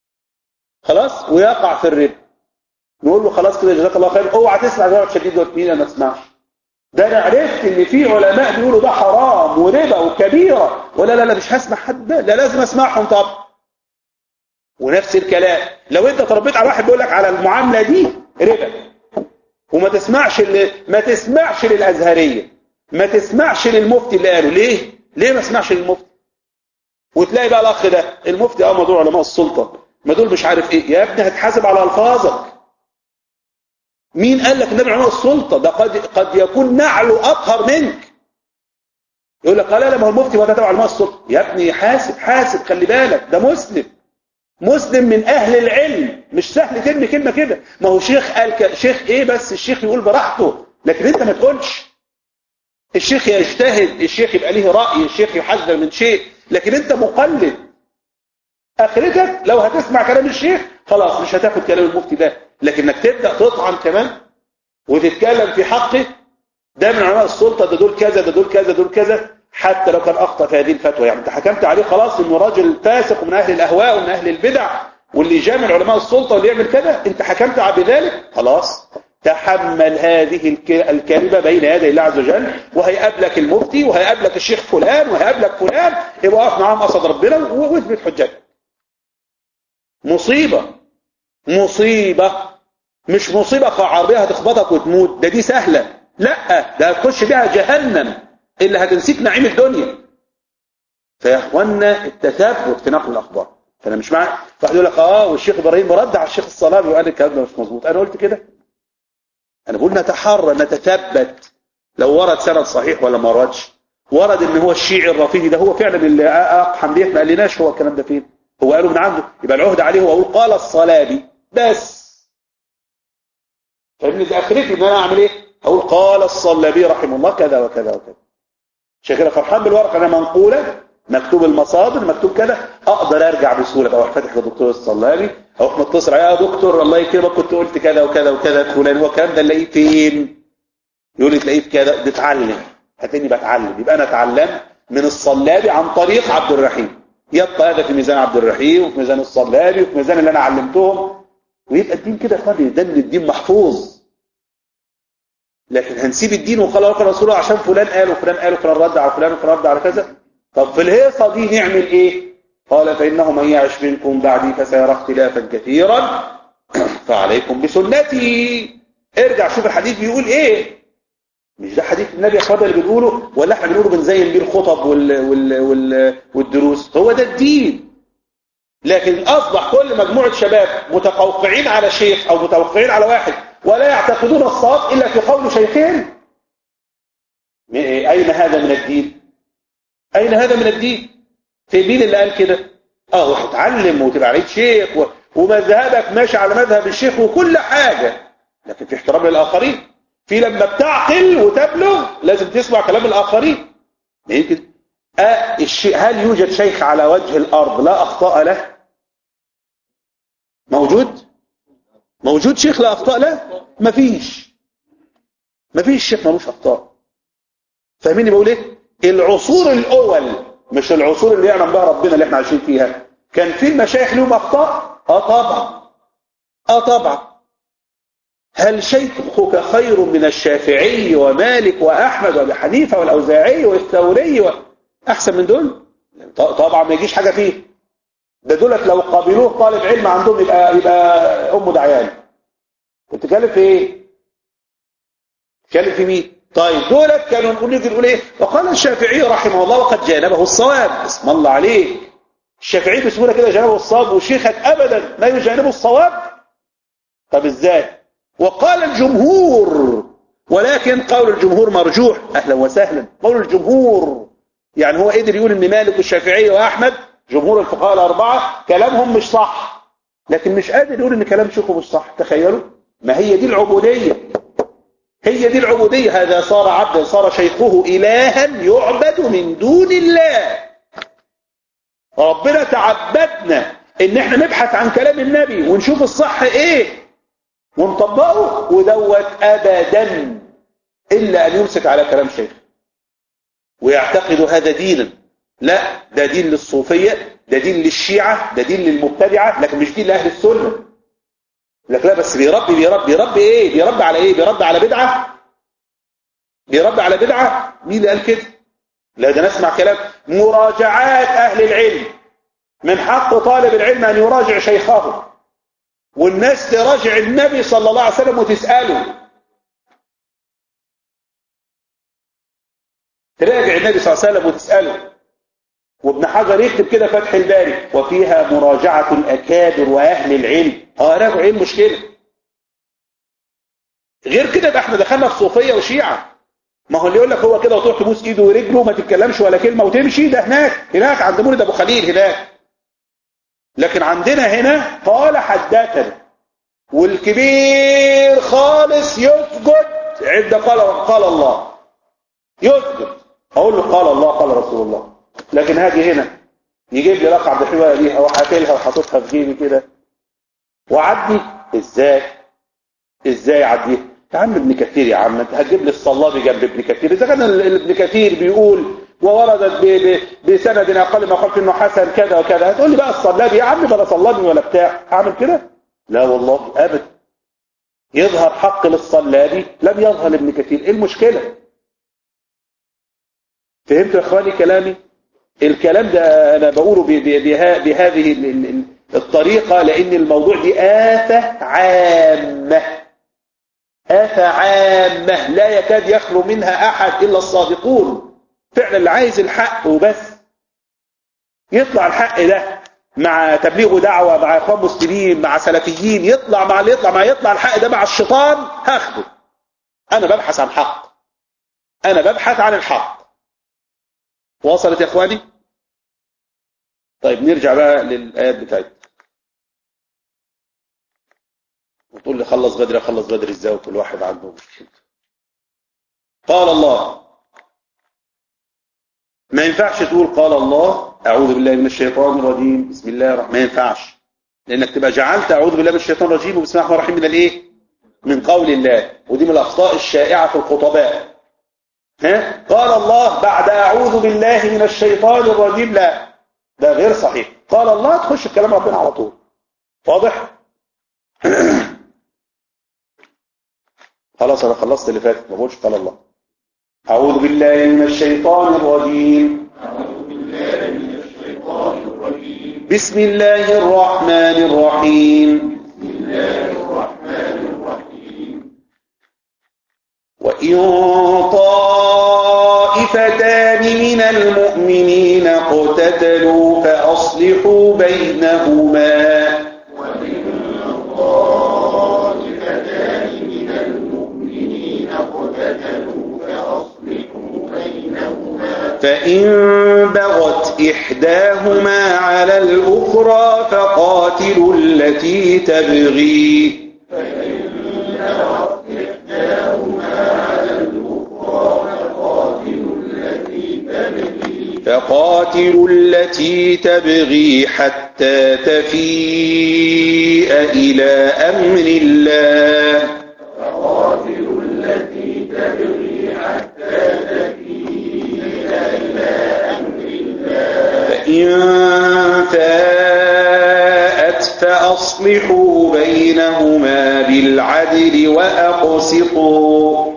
خلاص ويقع في الربا نقول له خلاص كده جزاك الله خير اوعى تسمع جواب شديد دوت مين انا ما اسمعش ده انا عرفت ان في علماء بيقولوا ده حرام وربا وكبيره ولا لا لا مش هسمع حد ده لا لازم اسمعهم طب ونفس الكلام لو انت تربيت على واحد بيقول لك على المعامله دي ربا وما تسمعش اللي ما تسمعش للازهريه ما تسمعش للمفتي اللي قاله ليه ليه ما اسمعش للمفتي وتلاقي بقى الاخ ده المفتي اه موضوع علماء السلطه ما دول مش عارف ايه يا ابني هتحاسب على الفاظك مين قال لك النبي علماء السلطه ده قد قد يكون نعله اطهر منك يقول لك لا لا ما هو المفتي وده تبع علماء السلطه يا ابني حاسب حاسب خلي بالك ده مسلم مسلم من اهل العلم مش سهل ترمي كلمه كده ما هو شيخ قال ك... شيخ ايه بس الشيخ يقول براحته لكن انت ما تقولش الشيخ يجتهد الشيخ يبقى ليه راي الشيخ يحذر من شيء لكن انت مقلد اخرتك لو هتسمع كلام الشيخ خلاص مش هتاخد كلام المفتي ده لكنك تبدا تطعن كمان وتتكلم في حقه ده من علماء السلطه ده دول كذا ده دول كذا دول كذا حتى لو كان اخطا في هذه الفتوى يعني انت حكمت عليه خلاص انه راجل فاسق ومن اهل الاهواء ومن اهل البدع واللي يجامل علماء السلطه واللي يعمل كذا انت حكمت بذلك خلاص تحمل هذه الكلمة بين يدي الله عز وجل وهيقابلك المفتي وهيقابلك الشيخ فلان وهيقابلك فلان يبقى واقف معاهم قصد ربنا واثبت حجتك مصيبة مصيبة مش مصيبة عربية هتخبطك وتموت ده دي سهلة لا ده هتخش بيها جهنم اللي هتنسيك نعيم الدنيا فيا اخوانا التثبت في نقل الاخبار فانا مش مع واحد يقول لك اه والشيخ ابراهيم رد على الشيخ الصلابي وقال الكلام ده مش مظبوط انا قلت كده انا بقول نتحرى نتثبت لو ورد سند صحيح ولا ما وردش ورد ان هو الشيعي الرافضي ده هو فعلا اللي اقحم ديت ما قالناش هو الكلام ده فين هو قاله من عنده يبقى العهد عليه هو اقول قال الصلابي بس فابن ده اخرتي ان انا اعمل ايه اقول قال الصلابي رحمه الله كذا وكذا وكذا عشان كده فرحان بالورقه انا منقوله مكتوب المصادر مكتوب كده اقدر ارجع بسهوله اروح فاتح للدكتور الصلابي اروح متصل عليه يا دكتور الله يكرمك كنت قلت كذا وكذا وكذا فلان هو الكلام ده نلاقيه فين يقول لي تلاقيه في كذا بتعلم هتلاقيني بتعلم يبقى انا اتعلمت من الصلابي عن طريق عبد الرحيم يبقى هذا في ميزان عبد الرحيم وفي ميزان الصلابي وفي ميزان اللي انا علمتهم ويبقى الدين كده خالي ده الدين محفوظ لكن هنسيب الدين وخلاص قال رسوله عشان فلان قال وفلان قال وفلان رد على فلان وفلان رد على كذا طب في الهيصه دي نعمل ايه قال فانه من يعش منكم بعدي فسيرى اختلافا كثيرا فعليكم بسنتي ارجع شوف الحديث بيقول ايه مش ده حديث النبي يا اخوانا اللي بنقوله ولا احنا بنقوله بنزين بيه الخطب وال وال وال والدروس هو ده الدين لكن اصبح كل مجموعه شباب متقوقعين على شيخ او متوقعين على واحد ولا يعتقدون الصواب الا في قول شيخين اين هذا من الدين اين هذا من الدين في مين اللي قال كده اه هتتعلم وتبقى عليك شيخ و... ومذهبك ماشي على مذهب الشيخ وكل حاجه لكن في احترام للاخرين في لما بتعقل وتبلغ لازم تسمع كلام الآخرين ايه كده آه هل يوجد شيخ على وجه الأرض لا أخطاء له موجود موجود شيخ لا أخطاء له مفيش مفيش شيخ ملوش أخطاء فاهميني بقول ايه العصور الأول مش العصور اللي يعلم بها ربنا اللي احنا عايشين فيها كان في المشايخ لهم أخطاء اه طبعا اه طبعا هل شيخك خير من الشافعي ومالك وأحمد وابي حنيفة والأوزاعي والثوري و... أحسن من دول طبعا ما يجيش حاجة فيه ده دولت لو قابلوه طالب علم عندهم يبقى يبقى أمه دعيان كنت تتكلم في ايه تتكلم في مين طيب دولت كانوا نقول نيجي نقول ايه وقال الشافعي رحمه الله وقد جانبه الصواب اسم الله عليك الشافعي بسهوله كده جانبه الصواب وشيخك ابدا لا يجانبه الصواب طب ازاي وقال الجمهور ولكن قول الجمهور مرجوح اهلا وسهلا قول الجمهور يعني هو قدر يقول ان مالك والشافعي واحمد جمهور الفقهاء الاربعه كلامهم مش صح لكن مش قادر يقول ان كلام شيخه مش صح تخيلوا ما هي دي العبوديه هي دي العبوديه هذا صار عبدا صار شيخه الها يعبد من دون الله ربنا تعبدنا ان احنا نبحث عن كلام النبي ونشوف الصح ايه ونطبقه ودوت ابدا الا ان يمسك على كلام شيخ ويعتقد هذا دينا لا ده دين للصوفيه ده دين للشيعه ده دين للمبتدعه لكن مش دين لاهل السنه لك لا بس بيربي بيربي بيربي ايه بيربي على ايه بيربي على بدعه بيربي على بدعه مين اللي قال كده لا ده نسمع كلام مراجعات اهل العلم من حق طالب العلم ان يراجع شيخه والناس تراجع النبي صلى الله عليه وسلم وتساله تراجع النبي صلى الله عليه وسلم وتساله وابن حجر يكتب كده فتح الباري وفيها مراجعة الأكابر وأهل العلم اه راجعوا ايه المشكلة غير كده ده احنا دخلنا في صوفية وشيعة ما هو اللي يقول لك هو كده وتروح تبوس ايده ورجله وما تتكلمش ولا كلمة وتمشي ده هناك هناك عند مولد ابو خليل هناك لكن عندنا هنا قال حدثنا والكبير خالص يسجد عند قال قال الله يسجد اقول له قال الله قال رسول الله لكن هاجي هنا يجيب لي رقعه عبد الحلوه دي او حاكلها وحاططها في جيبي كده وعدي ازاي ازاي عديها يا عم ابن كثير يا عم انت هتجيب لي الصلابي جنب ابن كثير اذا كان ابن كثير بيقول ووردت بسند اقل ما قلت انه حسن كذا وكذا هتقول لي بقى الصلابي يا عم بلا صلابي ولا بتاع اعمل كده لا والله ابدا يظهر حق للصلابي لم يظهر لابن كثير ايه المشكله فهمت يا اخواني كلامي الكلام ده انا بقوله بهذه الطريقة لان الموضوع دي آفة عامة آفة عامة لا يكاد يخلو منها احد الا الصادقون فعلا اللي عايز الحق وبس يطلع الحق ده مع تبليغ دعوة مع اخوان مسلمين مع سلفيين يطلع مع اللي يطلع مع يطلع الحق ده مع الشيطان هاخده انا ببحث عن حق انا ببحث عن الحق وصلت يا اخواني طيب نرجع بقى للايات بتاعتنا وتقول لي خلص بدري خلص بدري ازاي وكل واحد عنده مشكلته قال الله ما ينفعش تقول قال الله أعوذ بالله من الشيطان الرجيم بسم الله الرحمن ما ينفعش لأنك تبقى جعلت أعوذ بالله من الشيطان الرجيم وبسم الله الرحمن الرحيم من الإيه من قول الله ودي من الأخطاء الشائعة في الخطباء ها قال الله بعد أعوذ بالله من الشيطان الرجيم لا ده غير صحيح قال الله تخش الكلام ربنا على طول واضح خلاص أنا خلصت اللي فاتت ما بقولش قال الله أعوذ بالله من الشيطان الرجيم بسم الله الرحمن الرحيم وإن طائفتان من المؤمنين اقتتلوا فأصلحوا بينهما فإن بغت إحداهما على الأخرى فقاتلوا التي تبغي فقاتلوا التي تبغي حتى تفيء إلى أمر الله فإن فاءت فأصلحوا بينهما بالعدل وأقسطوا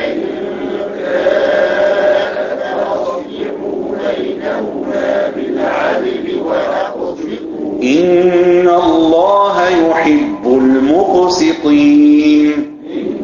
إن الله يحب المقسطين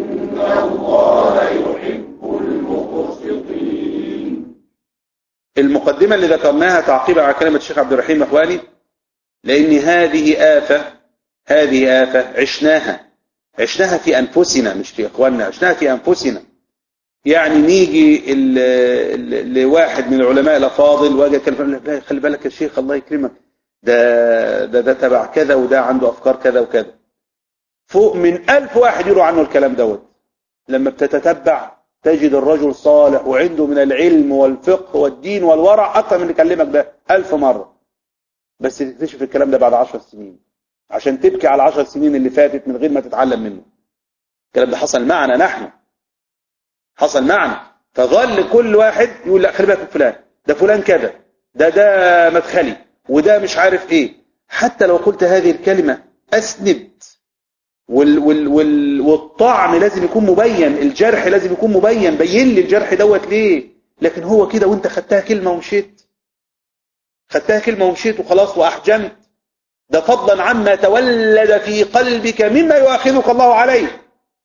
المقدمة اللي ذكرناها تعقيبا على كلمة الشيخ عبد الرحيم أخواني لأن هذه آفة هذه آفة عشناها عشناها في أنفسنا مش في إخواننا عشناها في أنفسنا يعني نيجي ال- ال- لواحد من العلماء الأفاضل واجي أتكلم لا خلي بالك يا شيخ الله يكرمك ده ده ده تبع كذا وده عنده أفكار كذا وكذا فوق من ألف واحد يقولوا عنه الكلام دوت لما بتتتبع تجد الرجل صالح وعنده من العلم والفقه والدين والورع أكثر من اللي كلمك ده ألف مرة بس تكتشف الكلام ده بعد عشر سنين عشان تبكي على العشر سنين اللي فاتت من غير ما تتعلم منه الكلام ده حصل معنا نحن حصل معنا فظل كل واحد يقول لا خلي بالك من فلان ده فلان كذا ده ده مدخلي وده مش عارف ايه حتى لو قلت هذه الكلمة أسند وال وال وال والطعن لازم يكون مبين الجرح لازم يكون مبين بين لي الجرح دوت ليه لكن هو كده وانت خدتها كلمة ومشيت خدتها كلمة ومشيت وخلاص وأحجمت ده فضلا عما تولد في قلبك مما يؤاخذك الله عليه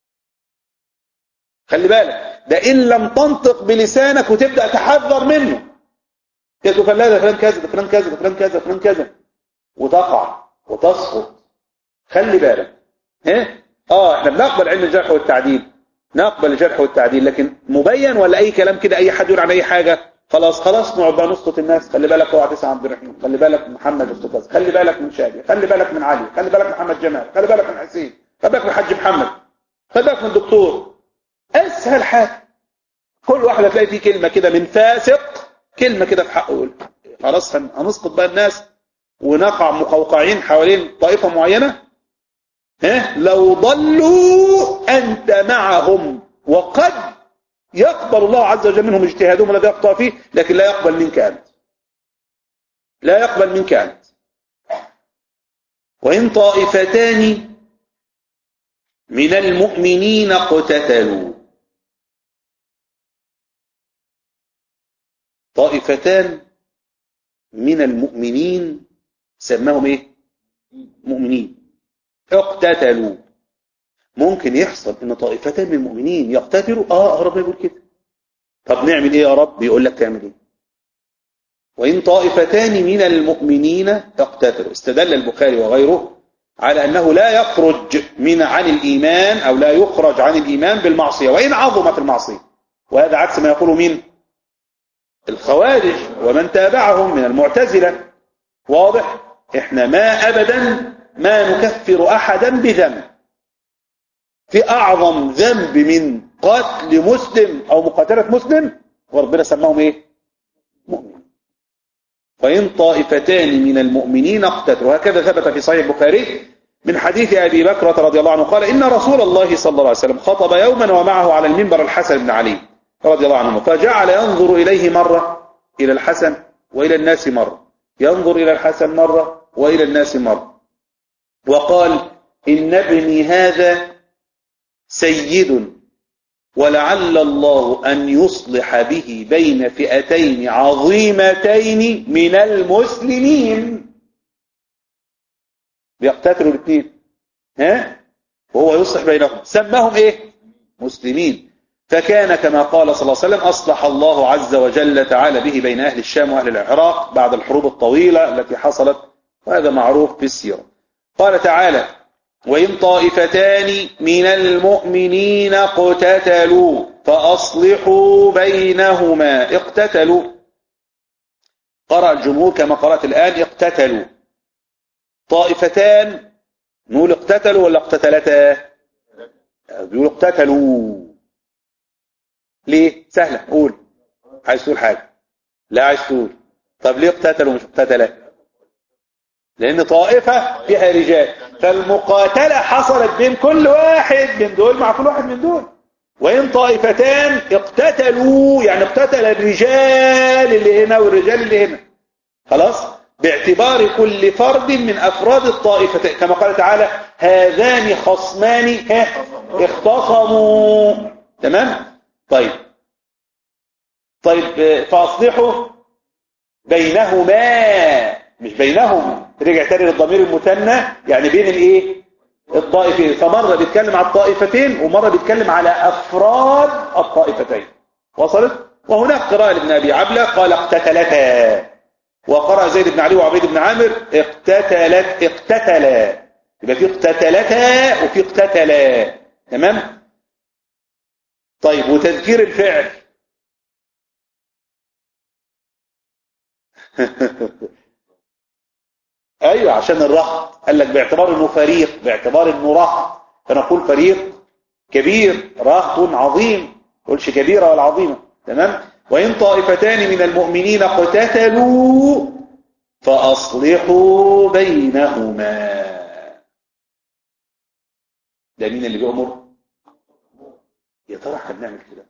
خلي بالك ده إن لم تنطق بلسانك وتبدأ تحذر منه كده فلا ده فلان كذا ده فلان كذا ده فلان كذا ده فلان كذا وتقع وتسقط خلي بالك ها اه احنا بنقبل علم الجرح والتعديل نقبل الجرح والتعديل لكن مبين ولا اي كلام كده اي حد يقول عن اي حاجه خلاص خلاص نقعد بقى نسقط الناس خلي بالك اوعى تسعى عبد الرحيم خلي بالك من محمد استاذ خلي بالك من شادي خلي بالك من علي خلي بالك من محمد جمال خلي بالك من حسين خلي بالك من الحاج محمد خلي بالك من الدكتور اسهل حاجه كل واحد هتلاقي فيه كلمه كده من فاسق كلمه كده في حقه يقول خلاص هن- هنسقط بقى الناس ونقع مقوقعين حوالين طائفه معينه ها لو ضلوا أنت معهم وقد يقبل الله عز وجل منهم اجتهادهم الذي يخطأ فيه لكن لا يقبل منك أنت لا يقبل منك أنت وإن طائفتان من المؤمنين اقتتلوا طائفتان من المؤمنين سماهم ايه مؤمنين اقتتلوا ممكن يحصل ان طائفتين من المؤمنين يقتتلوا اه ربنا يقول كده طب نعمل ايه يا رب يقول لك تعمل ايه وان طائفتان من المؤمنين اقتتلوا استدل البخاري وغيره على انه لا يخرج من عن الايمان او لا يخرج عن الايمان بالمعصيه وان عظمت المعصيه وهذا عكس ما يقوله مين الخوارج ومن تابعهم من المعتزله واضح احنا ما ابدا ما نكفر احدا بذنب في اعظم ذنب من قتل مسلم او مقاتله مسلم وربنا سماهم ايه مؤمن وإن طائفتان من المؤمنين اقتتلوا هكذا ثبت في صحيح البخاري من حديث أبي بكرة رضي الله عنه قال إن رسول الله صلى الله عليه وسلم خطب يوما ومعه على المنبر الحسن بن علي رضي الله عنه فجعل ينظر إليه مرة إلى الحسن وإلى الناس مرة ينظر إلى الحسن مرة وإلى الناس مرة وقال إن ابني هذا سيد ولعل الله أن يصلح به بين فئتين عظيمتين من المسلمين بيقتتلوا الاثنين ها وهو يصلح بينهم سماهم ايه مسلمين فكان كما قال صلى الله عليه وسلم أصلح الله عز وجل تعالى به بين أهل الشام وأهل العراق بعد الحروب الطويلة التي حصلت وهذا معروف في السيرة قال تعالى وإن طائفتان من المؤمنين اقتتلوا فأصلحوا بينهما اقتتلوا قرأ الجمهور كما قرأت الآن اقتتلوا طائفتان نقول اقتتلوا ولا اقتتلتا بيقول اقتتلوا ليه سهلة قول عايز تقول حاجة لا عايز تقول طب ليه اقتتلوا مش اقتتلت لأن طائفة فيها رجال فالمقاتلة حصلت بين كل واحد من دول مع كل واحد من دول وإن طائفتان اقتتلوا يعني اقتتل الرجال اللي هنا والرجال اللي هنا خلاص باعتبار كل فرد من أفراد الطائفتين كما قال تعالى هذان خصمان اختصموا تمام طيب طيب فأصلحوا بينهما مش بينهم رجع تاني للضمير المثنى يعني بين الايه الطائفتين فمرة بيتكلم على الطائفتين ومرة بيتكلم على أفراد الطائفتين وصلت وهناك قراءة لابن أبي عبلة قال اقتتلتا وقرأ زيد بن علي وعبيد بن عامر اقتتلت اقتتلا يبقى في اقتتلتا وفي اقتتلا تمام طيب وتذكير الفعل ايوه عشان الرهط قال لك باعتبار انه فريق باعتبار انه رهط فنقول فريق كبير رهط عظيم ما تقولش كبيره ولا عظيمه تمام وان طائفتان من المؤمنين اقتتلوا فاصلحوا بينهما ده مين اللي بيأمر يا ترى احنا بنعمل كده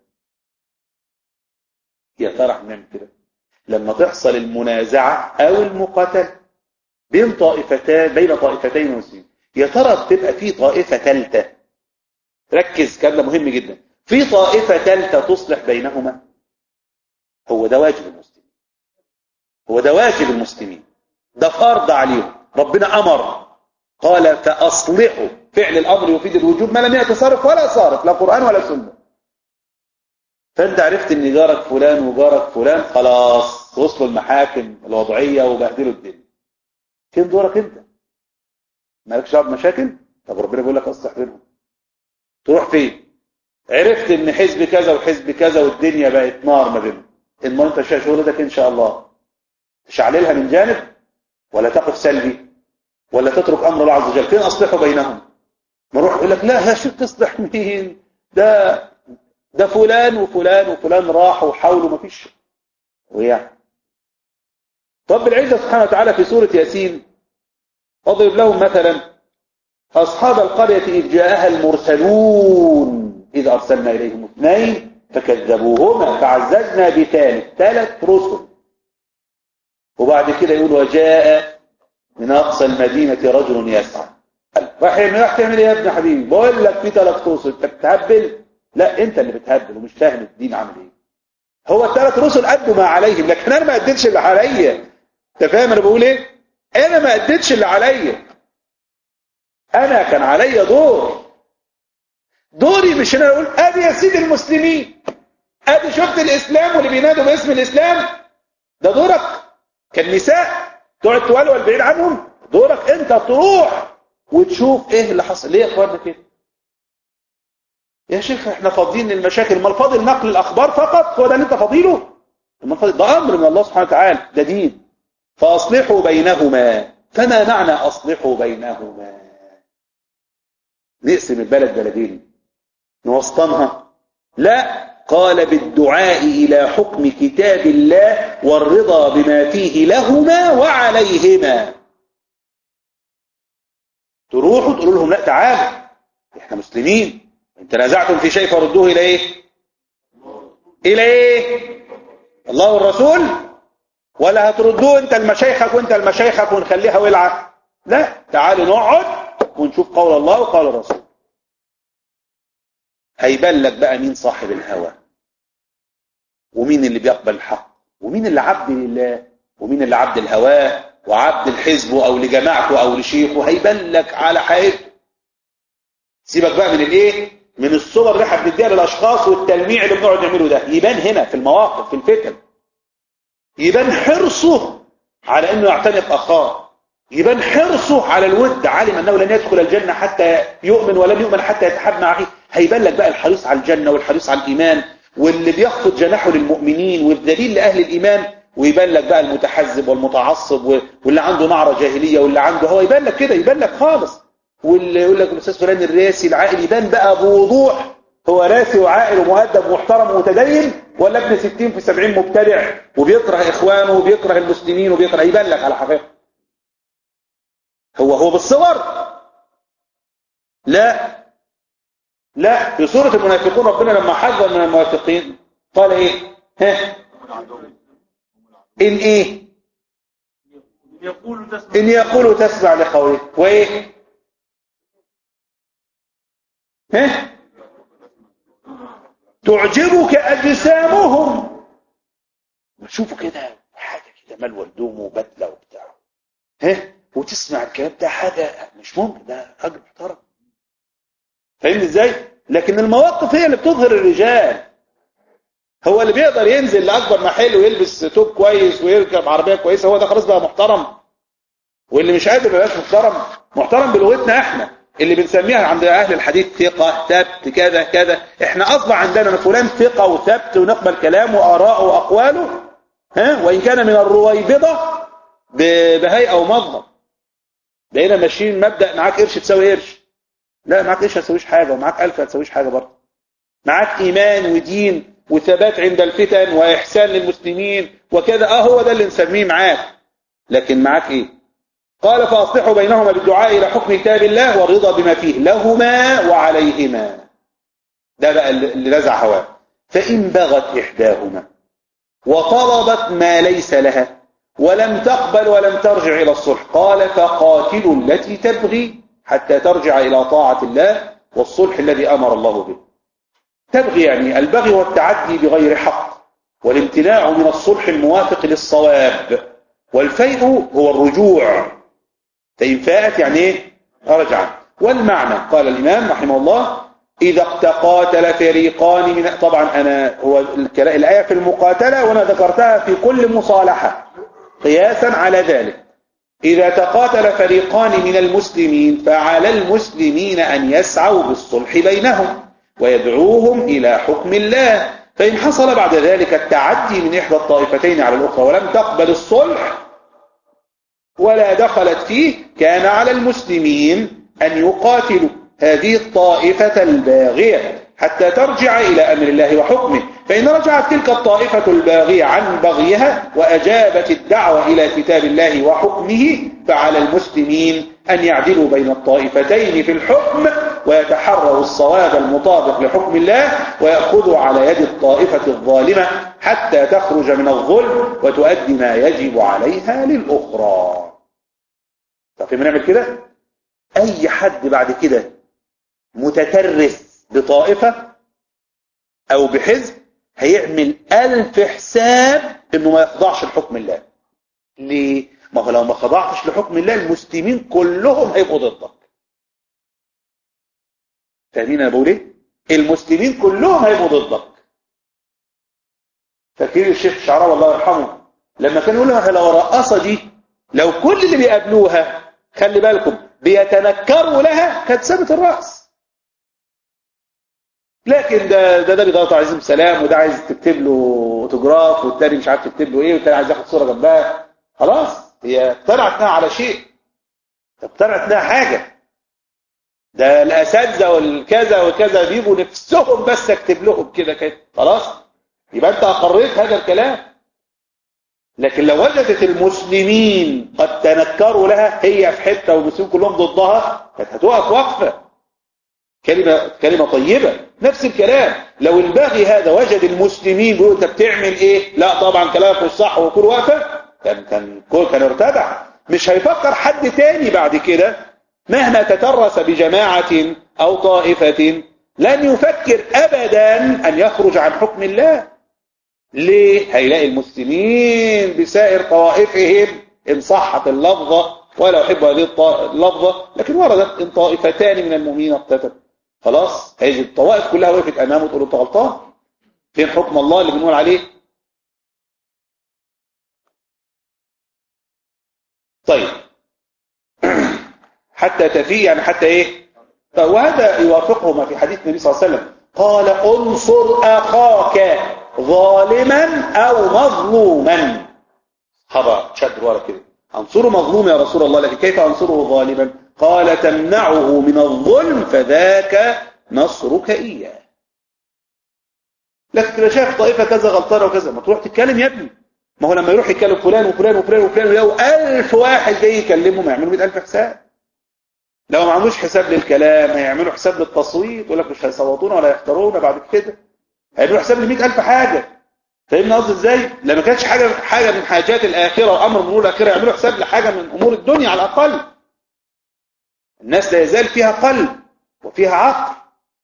يا ترى احنا بنعمل كده لما تحصل المنازعه او المقاتله بين طائفتان بين طائفتين مسلمين يا ترى بتبقى في طائفة ثالثة ركز كلام ده مهم جدا في طائفة ثالثة تصلح بينهما هو ده واجب المسلمين هو ده واجب المسلمين ده فرض عليهم ربنا أمر قال فأصلحوا فعل الأمر يفيد الوجوب ما لم يأتي صارف ولا صارف لا قرآن ولا سنة فانت عرفت ان جارك فلان وجارك فلان خلاص وصلوا المحاكم الوضعية وبهدلوا الدنيا فين دورك انت مالكش دعوه بمشاكل طب ربنا بيقول لك اصلح بينهم تروح فين عرفت ان حزب كذا وحزب كذا والدنيا بقت نار ما بينهم ان انت شغلتك ان شاء الله تشعللها من جانب ولا تقف سلبي ولا تترك امر الله عز وجل فين اصلحوا بينهم ما اروح يقول لك لا شو تصلح مين ده ده فلان وفلان وفلان راحوا وحاولوا ما فيش ويعني رب العزة سبحانه وتعالى في سورة ياسين اضرب لهم مثلا أصحاب القرية إذ جاءها المرسلون إذ أرسلنا إليهم اثنين فكذبوهما فعززنا بثالث ثلاث رسل وبعد كده يقول وجاء من أقصى المدينة رجل يسعى راح راح تعمل ايه يا ابن حبيبي بقول لك في ثلاث رسل انت بتهبل لا انت اللي بتهبل ومش فاهم الدين عامل ايه هو الثلاث رسل ادوا ما عليهم لكن انا ما اديتش اللي عليا انت فاهم انا بقول ايه انا ما اديتش اللي عليا انا كان عليا دور دوري مش انا اقول ادي يا سيدي المسلمين ادي شفت الاسلام واللي بينادوا باسم الاسلام ده دورك كالنساء تقعد تولول بعيد عنهم دورك انت تروح وتشوف ايه اللي حصل ليه يا اخوانا كده يا شيخ احنا فاضيين للمشاكل ما الفاضل نقل الاخبار فقط هو ده اللي انت فاضيله ده امر من الله سبحانه وتعالى ده دين فاصلحوا بينهما فما معنى اصلحوا بينهما نقسم البلد بلدين نوسطنها لا قال بالدعاء إلى حكم كتاب الله والرضا بما فيه لهما وعليهما تروحوا تقولوا لهم لا تعالوا احنا مسلمين ان تنازعتم في شيء فردوه الى ايه الى ايه الله والرسول ولا هتردوه انت المشايخك وانت المشايخك ونخليها ولعه لا تعالوا نقعد ونشوف قول الله وقول الرسول هيبان لك بقى مين صاحب الهوى ومين اللي بيقبل الحق ومين اللي عبد لله ومين اللي عبد الهواه وعبد الحزب او لجماعته او لشيخه هيبان لك على حقيقته سيبك بقى من الايه من الصور اللي احنا بنديها للاشخاص والتلميع اللي بنقعد نعمله ده يبان هنا في المواقف في الفتن يبان حرصه على انه يعتنق اخاه يبان حرصه على الود عالم انه لن يدخل الجنه حتى يؤمن ولن يؤمن حتى يتحاب مع اخيه هيبان لك بقى الحريص على الجنه والحريص على الايمان واللي بيخفض جناحه للمؤمنين والدليل لاهل الايمان ويبان لك بقى المتحزب والمتعصب واللي عنده نعره جاهليه واللي عنده هو يبان لك كده يبان لك خالص واللي يقول لك الاستاذ فلان الراسي العاقل يبان بقى بوضوح هو راسي وعاقل ومؤدب ومحترم ومتدين ولا ابن 60 في 70 مبتدع وبيكره اخوانه وبيكره المسلمين وبيكره يبان لك على حقيقه هو هو بالصور لا لا في سورة المنافقون ربنا لما حذر من المنافقين قال ايه ها ان ايه ان يقولوا تسمع لقوله وايه ها تعجبك اجسامهم شوفوا كده حاجه كده مال والدوم وبدله وبتاع ها وتسمع الكلام ده حاجه مش ممكن ده راجل محترم فاهمني ازاي لكن المواقف هي اللي بتظهر الرجال هو اللي بيقدر ينزل لاكبر محل ويلبس توب كويس ويركب عربيه كويسه هو ده خلاص بقى محترم واللي مش قادر ما يبقاش محترم محترم بلغتنا احنا اللي بنسميها عند اهل الحديث ثقه ثبت كذا كذا احنا اصبح عندنا فلان ثقه وثبت ونقبل كلامه واراءه واقواله ها وان كان من الرويبضه بهيئه ومظهر بقينا ماشيين مبدا معاك قرش تساوي قرش لا معاك قرش ما تساويش حاجه ومعاك الف ما تساويش حاجه برضه معاك ايمان ودين وثبات عند الفتن واحسان للمسلمين وكذا اه هو ده اللي نسميه معاك لكن معاك ايه قال فاصلحوا بينهما بالدعاء الى حكم كتاب الله والرضا بما فيه لهما وعليهما ده بقى اللي نزع هواه فان بغت احداهما وطلبت ما ليس لها ولم تقبل ولم ترجع الى الصلح قال فقاتلوا التي تبغي حتى ترجع الى طاعه الله والصلح الذي امر الله به تبغي يعني البغي والتعدي بغير حق والامتناع من الصلح الموافق للصواب والفيء هو الرجوع فإن فاءت يعني ايه رجع والمعنى قال الإمام رحمه الله إذا اقتقاتل فريقان من طبعا أنا هو الآية في المقاتلة وأنا ذكرتها في كل مصالحة قياسا على ذلك إذا تقاتل فريقان من المسلمين فعلى المسلمين أن يسعوا بالصلح بينهم ويدعوهم إلى حكم الله فإن حصل بعد ذلك التعدي من إحدى الطائفتين على الأخرى ولم تقبل الصلح ولا دخلت فيه كان على المسلمين أن يقاتلوا هذه الطائفة الباغية حتى ترجع إلى أمر الله وحكمه فإن رجعت تلك الطائفة الباغية عن بغيها وأجابت الدعوة إلى كتاب الله وحكمه فعلى المسلمين أن يعدلوا بين الطائفتين في الحكم ويتحروا الصواب المطابق لحكم الله ويأخذوا على يد الطائفة الظالمة حتى تخرج من الظلم وتؤدي ما يجب عليها للأخرى طب نعمل كده أي حد بعد كده متترس بطائفة أو بحزب هيعمل ألف حساب إنه ما يخضعش لحكم الله ليه؟ ما هو لو ما خضعتش لحكم الله المسلمين كلهم هيبقوا ضدك فاهمين انا بقول ايه المسلمين كلهم هيبقوا ضدك فاكرين الشيخ الشعراوي الله يرحمه لما كان يقول لها لو الرقاصه دي لو كل اللي بيقابلوها خلي بالكم بيتنكروا لها كانت سابت الراس لكن ده ده ده بيضغط على عزيز سلام وده عايز تكتب له اوتوجراف والتاني مش عارف تكتب له ايه والتاني عايز ياخد صوره جنبها خلاص هي اقتنعت انها على شيء اقتنعت انها حاجه ده الاساتذه والكذا وكذا بيجوا نفسهم بس اكتب لهم كده كده خلاص يبقى انت اقريت هذا الكلام لكن لو وجدت المسلمين قد تنكروا لها هي في حته والمسلمين كلهم ضدها كانت هتقف وقفه كلمه كلمه طيبه نفس الكلام لو الباغي هذا وجد المسلمين بيقولوا انت بتعمل ايه لا طبعا كلامك مش صح وكل واقفه كان كان كان ارتدع مش هيفكر حد تاني بعد كده مهما تترس بجماعة أو طائفة لن يفكر أبدا أن يخرج عن حكم الله ليه؟ هيلاقي المسلمين بسائر طوائفهم إن صحت اللفظة ولا أحب هذه اللفظة لكن وردت إن طائفتان من المؤمنين اقتتلوا خلاص هيجي الطوائف كلها وقفت أمامه تقول له أنت غلطان فين حكم الله اللي بنقول عليه طيب حتى تفي يعني حتى ايه وهذا يوافقه ما في حديث النبي صلى الله عليه وسلم قال انصر اخاك ظالما او مظلوما صحابه شد ورا كده انصره مظلوم يا رسول الله لكن كيف انصره ظالما قال تمنعه من الظلم فذاك نصرك اياه لكن لو شايف طائفه كذا غلطانه وكذا ما تروح تتكلم يا ابني ما هو لما يروح يتكلم فلان وفلان وفلان وفلان ويلاقوا 1000 واحد جاي يكلمهم يعملوا 100000 حساب لو ما عملوش حساب للكلام هيعملوا حساب للتصويت يقول لك مش هيصوتونا ولا يحضرونا بعد كده هيعملوا حساب ل 100000 حاجه فاهمني قصدي ازاي لما كانتش حاجه حاجه من حاجات الاخره وامر من امور الاخره يعملوا حساب لحاجه من امور الدنيا على الاقل الناس لا يزال فيها قلب وفيها عقل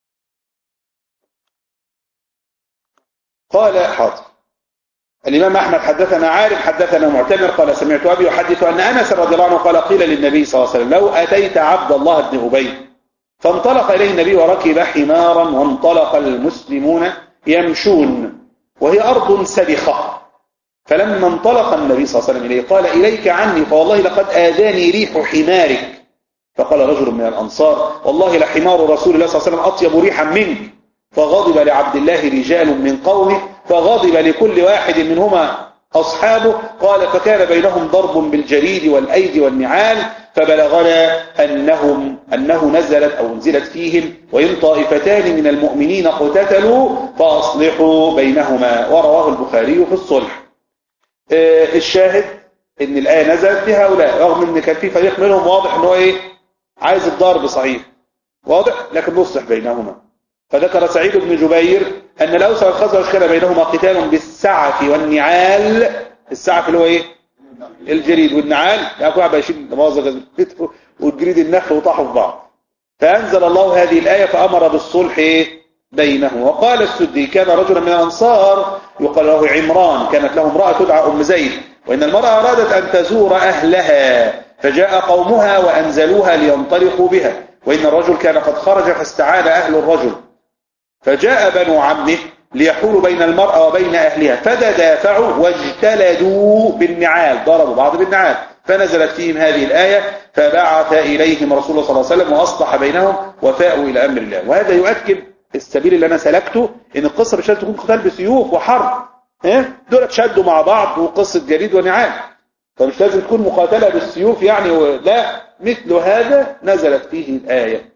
قال حاضر الإمام أحمد حدثنا عارف حدثنا معتمر قال سمعت أبي يحدث أن أنس رضي الله عنه قال قيل للنبي صلى الله عليه وسلم لو أتيت عبد الله بن أبي فانطلق إليه النبي وركب حمارا وانطلق المسلمون يمشون وهي أرض سبخة فلما انطلق النبي صلى الله عليه وسلم إليه قال إليك عني فوالله لقد آذاني ريح حمارك فقال رجل من الأنصار والله لحمار رسول الله صلى الله عليه وسلم أطيب ريحا منك فغضب لعبد الله رجال من قومه فغضب لكل واحد منهما أصحابه قال فكان بينهم ضرب بالجريد والأيدي والنعال فبلغنا أنهم أنه نزلت أو نزلت فيهم وإن طائفتان من المؤمنين اقتتلوا فأصلحوا بينهما ورواه البخاري في الصلح الشاهد ان الآية نزلت في هؤلاء رغم ان كان في فريق منهم واضح انه ايه عايز الضرب صحيح واضح لكن نصلح بينهما فذكر سعيد بن جبير أن الأوس والخزرج كان بينهما قتال بالسعف والنعال السعف اللي هو إيه الجريد والنعال يعني كل واحد بيشيل مؤاخذة والجريد النخل وطاحوا في بعض فأنزل الله هذه الآية فأمر بالصلح إيه بينهم وقال السدي كان رجلا من الأنصار يقال له عمران كانت له امرأة تدعى أم زيد وإن المرأة أرادت أن تزور أهلها فجاء قومها وأنزلوها لينطلقوا بها وإن الرجل كان قد خرج فاستعان أهل الرجل فجاء بنو عمه ليحولوا بين المرأة وبين أهلها فتدافعوا واجتلدوا بالنعال ضربوا بعض بالنعال فنزلت فيهم هذه الآية فبعث إليهم رسول الله صلى الله عليه وسلم وأصلح بينهم وفاءوا إلى أمر الله وهذا يؤكد السبيل اللي أنا سلكته إن القصة مش لازم تكون قتال بسيوف وحرب إيه؟ دول تشدوا مع بعض وقصة جريد ونعال فمش لازم تكون مقاتلة بالسيوف يعني لا مثل هذا نزلت فيه الآية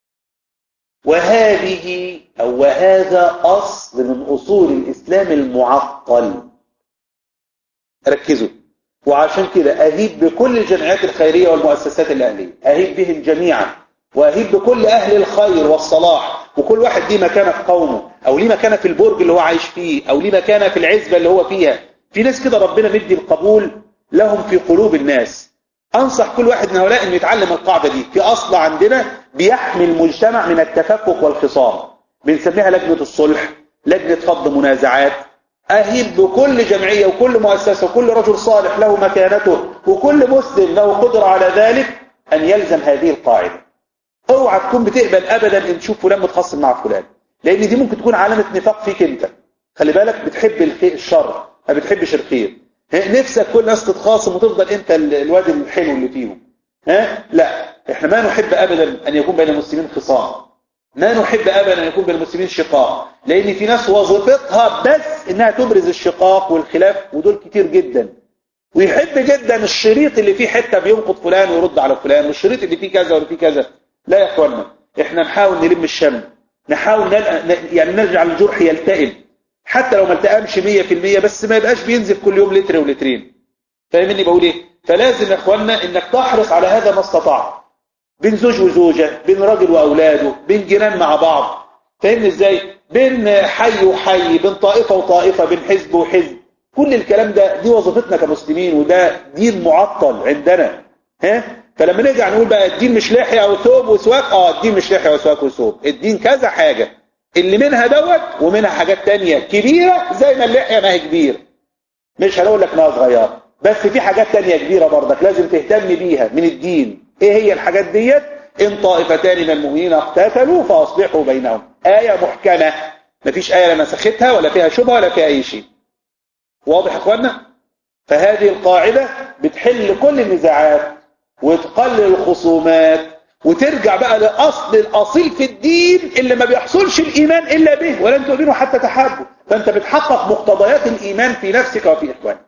وهذه أو وهذا أصل من أصول الإسلام المعطل ركزوا وعشان كده أهيب بكل الجمعيات الخيرية والمؤسسات الأهلية أهيب بهم جميعا وأهيب بكل أهل الخير والصلاح وكل واحد ليه مكانه في قومه أو ليه مكانه في البرج اللي هو عايش فيه أو ليه مكانه في العزبة اللي هو فيها في ناس كده ربنا مدي القبول لهم في قلوب الناس أنصح كل واحد من هؤلاء أن يتعلم القاعدة دي في أصل عندنا بيحمي المجتمع من التفكك والخصام بنسميها لجنة الصلح لجنة فض منازعات أهيب بكل جمعية وكل مؤسسة وكل رجل صالح له مكانته وكل مسلم له قدرة على ذلك أن يلزم هذه القاعدة اوعى تكون بتقبل أبدا أن تشوف فلان متخاصم مع فلان لأن دي ممكن تكون علامة نفاق فيك أنت خلي بالك بتحب الخير الشر ما بتحبش الخير نفسك كل الناس تتخاصم وتفضل انت الواد الحلو اللي فيهم ها لا احنا ما نحب ابدا ان يكون بين المسلمين خصام ما نحب ابدا ان يكون بين المسلمين شقاق لان في ناس وظيفتها بس انها تبرز الشقاق والخلاف ودول كتير جدا ويحب جدا الشريط اللي فيه حته بينقض فلان ويرد على فلان والشريط اللي فيه كذا واللي فيه كذا لا يا اخوانا احنا نحاول نلم الشمل نحاول نل... يعني نرجع الجرح يلتئم حتى لو ما التئمش 100% بس ما يبقاش بينزف كل يوم لتر ولترين فاهمني بقول ايه فلازم يا اخوانا انك تحرص على هذا ما استطعت بين زوج وزوجة بين راجل واولاده بين جيران مع بعض فاهمني ازاي بين حي وحي بين طائفة وطائفة بين حزب وحزب كل الكلام ده دي وظيفتنا كمسلمين وده دين معطل عندنا ها فلما نرجع نقول بقى الدين مش لحية او ثوب وسواك اه الدين مش لحية وسواك وثوب الدين كذا حاجة اللي منها دوت ومنها حاجات تانية كبيرة زي ما اللحية ما هي كبيرة مش هنقول لك انها صغيرة بس في حاجات تانية كبيرة برضك لازم تهتم بيها من الدين ايه هي الحاجات ديت ان طائفتان من المؤمنين اقتتلوا فاصلحوا بينهم آية محكمة مفيش آية لا نسختها ولا فيها شبهة ولا فيها اي شيء واضح يا اخوانا فهذه القاعدة بتحل كل النزاعات وتقلل الخصومات وترجع بقى لأصل الأصيل في الدين اللي ما بيحصلش الإيمان إلا به ولن تؤمنوا حتى تحابوا فأنت بتحقق مقتضيات الإيمان في نفسك وفي إخوانك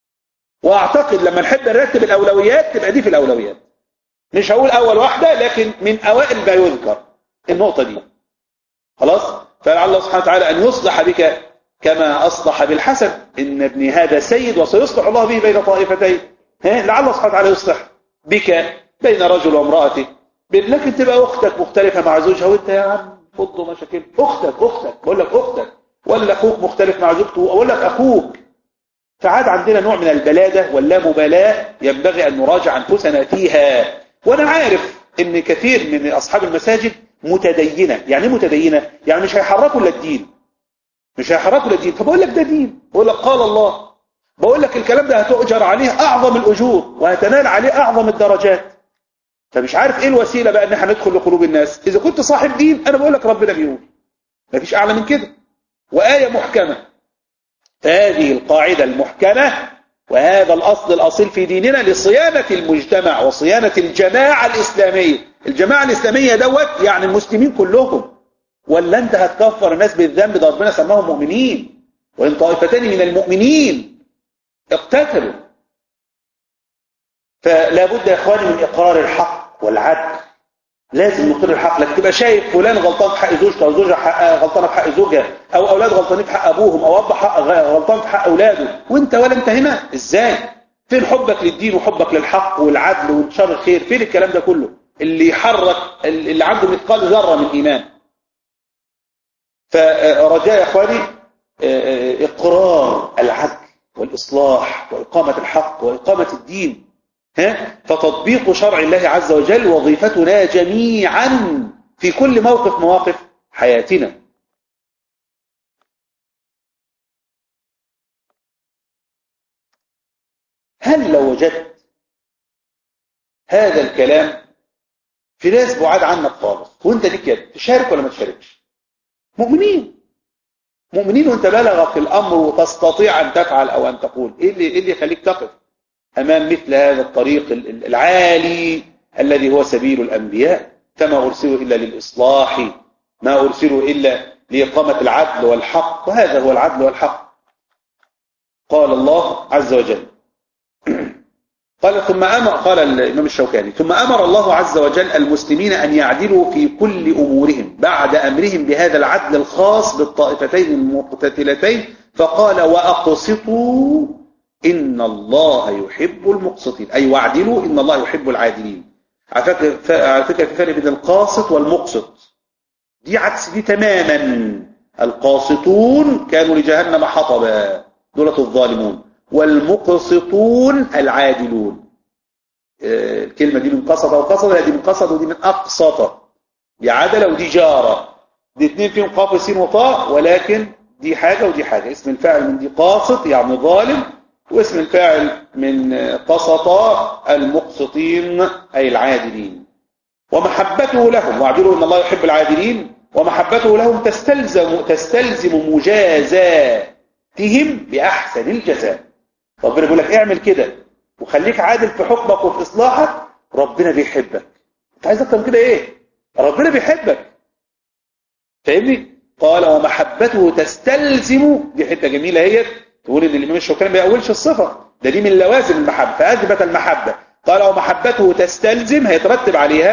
وأعتقد لما نحب نرتب الأولويات تبقى دي في الأولويات مش هقول أول واحدة لكن من أوائل ما يذكر النقطة دي خلاص فلعل الله سبحانه وتعالى أن يصلح بك كما أصلح بالحسن إن ابني هذا سيد وسيصلح الله به بين طائفتين لعل الله سبحانه وتعالى يصلح بك بين رجل وامرأته لكن تبقى أختك مختلفة مع زوجها وانت يا عم فضوا مشاكل أختك أختك بقول لك أختك ولا أخوك مختلف مع زوجته أقول لك أخوك فعاد عندنا نوع من البلادة واللامبالاة ينبغي أن نراجع أنفسنا فيها وأنا عارف أن كثير من أصحاب المساجد متدينة يعني متدينة يعني مش هيحركوا إلا الدين مش هيحركوا إلا الدين فبقول لك ده دين بقول لك قال الله بقول لك الكلام ده هتؤجر عليه أعظم الأجور وهتنال عليه أعظم الدرجات فمش عارف ايه الوسيله بقى ان احنا ندخل لقلوب الناس اذا كنت صاحب دين انا بقول لك ربنا بيقول مفيش اعلى من كده وايه محكمه فهذه القاعده المحكمه وهذا الاصل الاصيل في ديننا لصيانه المجتمع وصيانه الجماعه الاسلاميه الجماعه الاسلاميه دوت يعني المسلمين كلهم ولا انت هتكفر الناس بالذنب ده ربنا سماهم مؤمنين وان طائفتان من المؤمنين اقتتلوا فلا بد يا اخواني من اقرار الحق والعدل لازم نقر الحق لك تبقى شايف فلان غلطان في حق زوجته او زوجها حق غلطانه في حق زوجها او اولاد غلطانين في حق ابوهم او اب حق غلطان في حق اولاده وانت ولا انت هنا ازاي فين حبك للدين وحبك للحق والعدل وانتشار الخير فين الكلام ده كله اللي يحرك اللي عنده مثقال ذره من ايمان فرجاء يا اخواني اقرار العدل والاصلاح واقامه الحق واقامه الدين ها فتطبيق شرع الله عز وجل وظيفتنا جميعا في كل موقف مواقف حياتنا هل لو وجدت هذا الكلام في ناس بعاد عنك خالص وانت ليك يد تشارك ولا ما تشاركش مؤمنين مؤمنين وانت بالغ في الامر وتستطيع ان تفعل او ان تقول ايه اللي ايه اللي يخليك تقف أمام مثل هذا الطريق العالي الذي هو سبيل الأنبياء فما أرسلوا إلا للإصلاح ما أرسلوا إلا لإقامة العدل والحق وهذا هو العدل والحق قال الله عز وجل قال ثم أمر قال الإمام الشوكاني ثم أمر الله عز وجل المسلمين أن يعدلوا في كل أمورهم بعد أمرهم بهذا العدل الخاص بالطائفتين المقتتلتين فقال وأقسطوا إن الله يحب المقسطين أي واعدلوا إن الله يحب العادلين على فكرة في فرق بين القاسط والمقسط دي عكس دي تماما القاسطون كانوا لجهنم حطبا دولة الظالمون والمقسطون العادلون الكلمة دي من قصد وقصد دي من قصد ودي من أقسط دي عدلة ودي جارة دي اتنين فيهم قاف وسين وطاء ولكن دي حاجة ودي حاجة اسم الفاعل من دي قاسط يعني ظالم واسم الفاعل من قسط المقسطين أي العادلين ومحبته لهم واعدلوا إن الله يحب العادلين ومحبته لهم تستلزم تستلزم مجازاتهم بأحسن الجزاء ربنا بيقول لك اعمل كده وخليك عادل في حكمك وفي إصلاحك ربنا بيحبك انت عايز اكتر من كده ايه ربنا بيحبك فاهمني قال ومحبته تستلزم دي حته جميله اهيت تقول ان الامام الشوكاني ما يقولش الصفه ده دي من لوازم المحبه فاثبت المحبه قال ومحبته تستلزم هيترتب عليها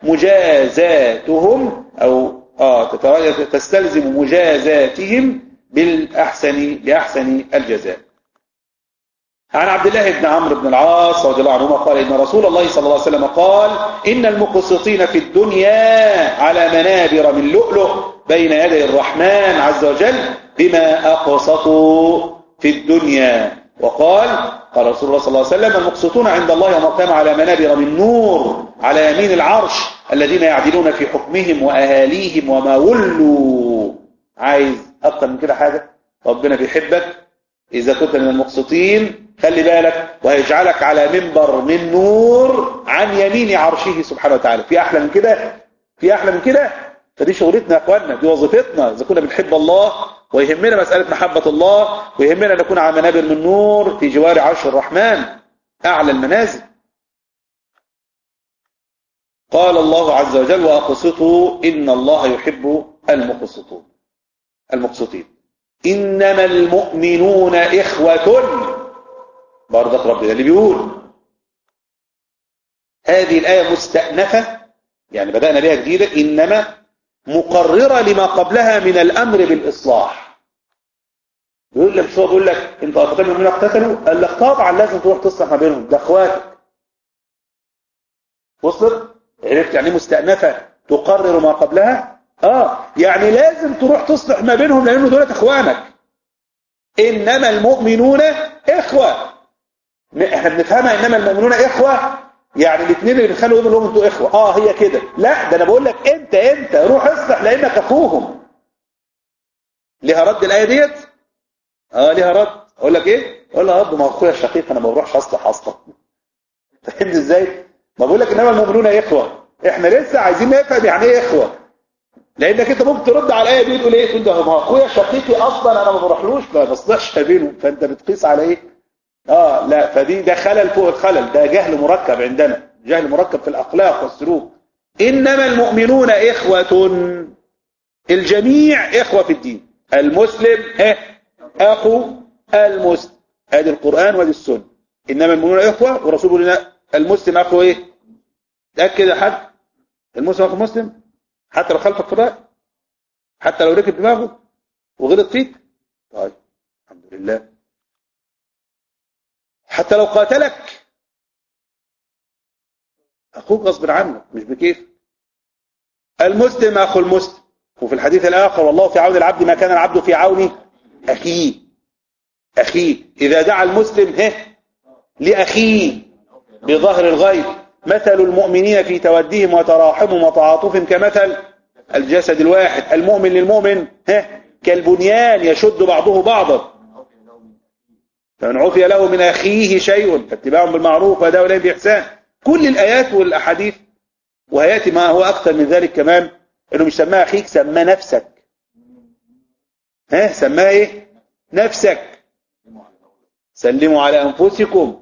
مجازاتهم أو آه تستلزم مجازاتهم بالأحسن بأحسن الجزاء عن عبد الله بن عمرو بن العاص رضي الله عنهما قال إن رسول الله صلى الله عليه وسلم قال إن المقسطين في الدنيا على منابر من لؤلؤ بين يدي الرحمن عز وجل بما أقسطوا في الدنيا وقال قال رسول الله صلى الله عليه وسلم المقسطون عند الله يوم القيامة على منابر من نور على يمين العرش الذين يعدلون في حكمهم وأهاليهم وما ولوا عايز أكتر من كده حاجة ربنا بيحبك إذا كنت من المقسطين خلي بالك وهيجعلك على منبر من نور عن يمين عرشه سبحانه وتعالى في أحلى من كده في أحلى من كده فدي شغلتنا يا أخواننا دي وظيفتنا إذا كنا بنحب الله ويهمنا مسألة محبة الله ويهمنا نكون على منابر من نور في جوار عرش الرحمن أعلى المنازل قال الله عز وجل وأقسطوا إن الله يحب المقسطون المقسطين إنما المؤمنون إخوة برضك ربنا اللي بيقول هذه الآية مستأنفة يعني بدأنا بها جديدة إنما مقررة لما قبلها من الأمر بالإصلاح يقول لك شو بيقول لك انت أقتلوا من اقتتلوا قال لك طبعا لازم تروح تصلح ما بينهم ده اخواتك وصلت عرفت يعني مستأنفة تقرر ما قبلها اه يعني لازم تروح تصلح ما بينهم لانه دولت اخوانك انما المؤمنون اخوه احنا بنفهمها انما المؤمنون اخوه يعني الاثنين اللي بيخلوا يقولوا لهم انتوا اخوه اه هي كده لا ده انا بقول لك انت انت روح اصلح لانك اخوهم ليها رد الايه ديت اه ليها رد اقول لك ايه اقول لها رد ما اخويا الشقيق انا ما بروحش اصلح اصلا فهمت ازاي ما بقول لك انما المؤمنون اخوه احنا لسه عايزين نفهم يعني ايه اخوه لانك انت ممكن ترد على الايه دي تقول ايه تقول ده ما اخويا شقيقي اصلا انا ما بروحلوش ما بصلحش بينهم فانت بتقيس على ايه اه لا فدي ده خلل فوق الخلل ده جهل مركب عندنا جهل مركب في الاخلاق والسلوك انما المؤمنون اخوه الجميع اخوه في الدين المسلم اه اخو المسلم ادي القران وادي السنه انما المؤمنون اخوه ورسول الله المسلم اخو ايه تاكد يا حاج المسلم اخو مسلم حتى لو خلفك في الرأي حتى لو ركب دماغه وغلط فيك طيب الحمد لله حتى لو قاتلك أخوك غصب عنك مش بكيف المسلم أخو المسلم وفي الحديث الآخر والله في عون العبد ما كان العبد في عون أخيه أخيه إذا دعا المسلم هه لأخيه بظهر الغيب مثل المؤمنين في توديهم وتراحمهم وتعاطفهم كمثل الجسد الواحد المؤمن للمؤمن ها كالبنيان يشد بعضه بعضا فمن عفي له من أخيه شيء فاتباع بالمعروف وأداء إليه بإحسان كل الآيات والأحاديث وهياتي ما هو أكثر من ذلك كمان إنه مش سماه أخيك سماه نفسك ها سماه إيه نفسك سلموا على أنفسكم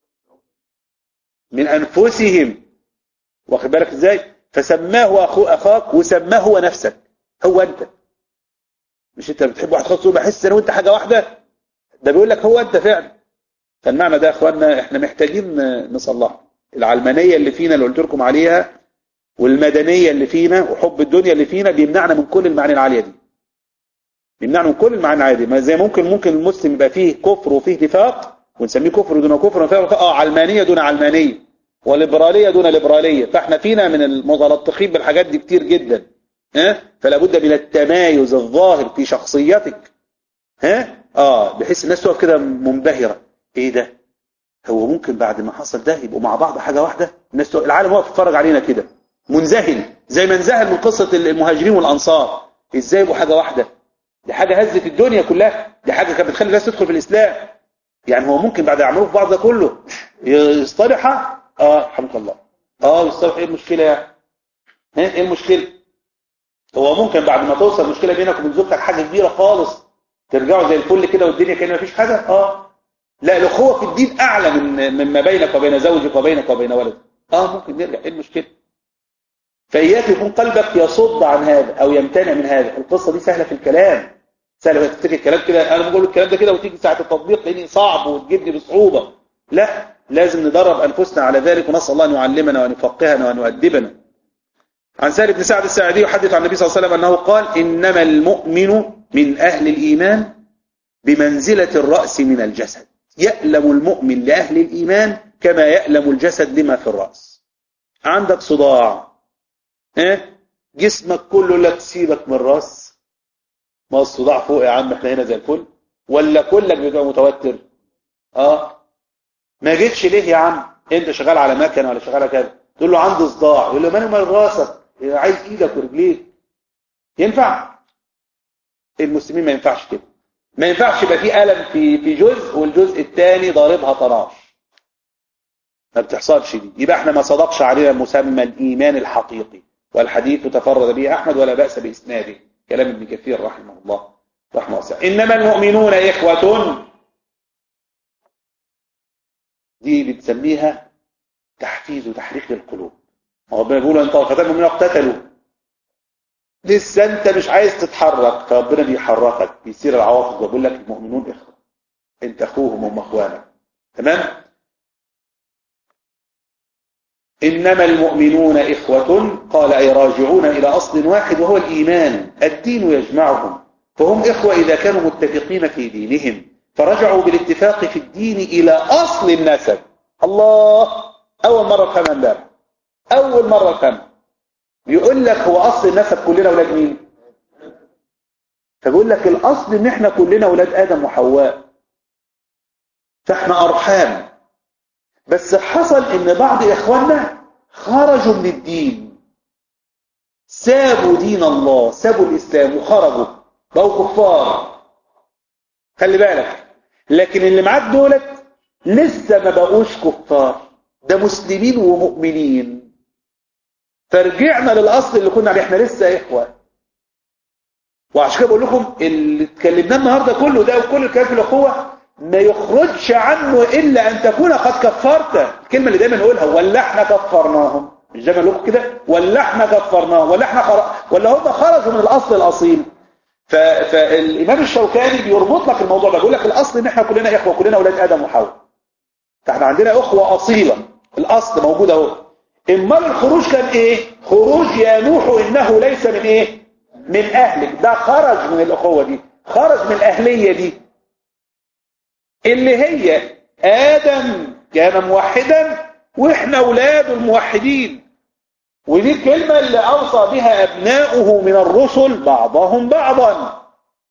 من أنفسهم واخد بالك ازاي فسماه أخو أخاك وسماه هو نفسك هو أنت مش أنت بتحب واحد خاص بحس أنا وأنت حاجة واحدة ده بيقول لك هو أنت فعلا فالمعنى ده يا أخواننا إحنا محتاجين نصلحه العلمانية اللي فينا اللي قلت لكم عليها والمدنية اللي فينا وحب الدنيا اللي فينا بيمنعنا من كل المعاني العالية دي بيمنعنا من كل المعاني العالية دي ما زي ممكن ممكن المسلم يبقى فيه كفر وفيه نفاق ونسميه كفر دون كفر ونفاق اه علمانية دون علمانية وليبرالية دون ليبرالية فاحنا فينا من المتلطخين بالحاجات دي كتير جدا ها فلا بد من التمايز الظاهر في شخصيتك ها اه بحيث الناس تقف كده منبهرة ايه ده هو ممكن بعد ما حصل ده يبقوا مع بعض حاجة واحدة الناس تقف العالم واقف يتفرج علينا كده منذهل زي ما انذهل من قصة المهاجرين والأنصار ازاي يبقوا حاجة واحدة دي حاجة هزت الدنيا كلها دي حاجة كانت بتخلي الناس تدخل في الإسلام يعني هو ممكن بعد يعملوه في بعض ده كله يصطلح اه الحمد الله اه يصطلح ايه المشكلة يعني ها ايه المشكلة هو ممكن بعد ما توصل مشكلة بينك وبين زوجتك حاجة كبيرة خالص ترجعوا زي الفل كده والدنيا كأن مفيش حاجة اه لا الأخوة في الدين أعلى من مما بينك وبين زوجك وبينك وبين ولدك اه ممكن نرجع ايه المشكلة فإياك يكون قلبك يصد عن هذا أو يمتنع من هذا القصة دي سهلة في الكلام سهلة تفتكر الكلام كده أنا بقول الكلام ده كده وتيجي ساعة التطبيق لأني صعب وتجدني بصعوبة لا لازم ندرب أنفسنا على ذلك ونسأل الله أن يعلمنا وأن يفقهنا وأن يؤدبنا عن سهل بن سعد الساعدي يحدث عن النبي صلى الله عليه وسلم أنه قال إنما المؤمن من أهل الإيمان بمنزلة الرأس من الجسد يألم المؤمن لأهل الإيمان كما يألم الجسد لما في الرأس عندك صداع إيه؟ جسمك كله لك سيبك من الرأس ما الصداع فوق يا عم احنا هنا زي الفل ولا كلك بيبقى متوتر اه ما جيتش ليه يا عم انت شغال على مكنه ولا شغال على كذا تقول له عندي صداع يقول له مالي مال راسك عايز ايدك ورجليك ينفع المسلمين ما ينفعش كده ما ينفعش يبقى في ألم في في جزء والجزء الثاني ضاربها طراش ما بتحصلش دي يبقى احنا ما صدقش علينا مسمى الإيمان الحقيقي والحديث تفرد به أحمد ولا بأس بإسناده كلام ابن كثير رحمه الله رحمه الله إنما المؤمنون إخوة دي بتسميها تحفيز وتحريك للقلوب ربنا بيقول ان طائفتان المؤمنين اقتتلوا لسه انت مش عايز تتحرك فربنا بيحركك بيصير العواطف بيقول لك المؤمنون اخوه انت اخوهم هم اخوانك تمام انما المؤمنون اخوه قال اي راجعون الى اصل واحد وهو الايمان الدين يجمعهم فهم اخوه اذا كانوا متفقين في دينهم فرجعوا بالاتفاق في الدين الى اصل النسب الله اول مره فهمها امبارح اول مره فهمها بيقول لك هو اصل النسب كلنا اولاد مين فبيقول لك الاصل ان احنا كلنا اولاد ادم وحواء فاحنا ارحام بس حصل ان بعض اخواننا خرجوا من الدين سابوا دين الله سابوا الاسلام وخرجوا بقوا كفار خلي بالك لكن اللي معاك دولت لسه ما بقوش كفار ده مسلمين ومؤمنين فرجعنا للاصل اللي كنا عليه احنا لسه اخوه وعشان كده بقول لكم اللي اتكلمناه النهارده كله ده وكل الكلام في الاخوه ما يخرجش عنه الا ان تكون قد كفرت الكلمه اللي دايما نقولها ولا احنا كفرناهم مش دايما نقول كده ولا احنا كفرناهم ولا احنا خر... ولا هم خرجوا من الاصل الاصيل ف... فالامام الشوكاني بيربط لك الموضوع ده بيقول لك الاصل ان احنا كلنا اخوه كلنا اولاد ادم وحواء فاحنا عندنا اخوه اصيله الاصل موجود اهو امال الخروج كان ايه خروج يا نوح انه ليس من ايه من اهلك ده خرج من الاخوه دي خرج من الاهليه دي اللي هي ادم كان موحدا واحنا اولاد الموحدين ودي الكلمه اللي اوصى بها ابناؤه من الرسل بعضهم بعضا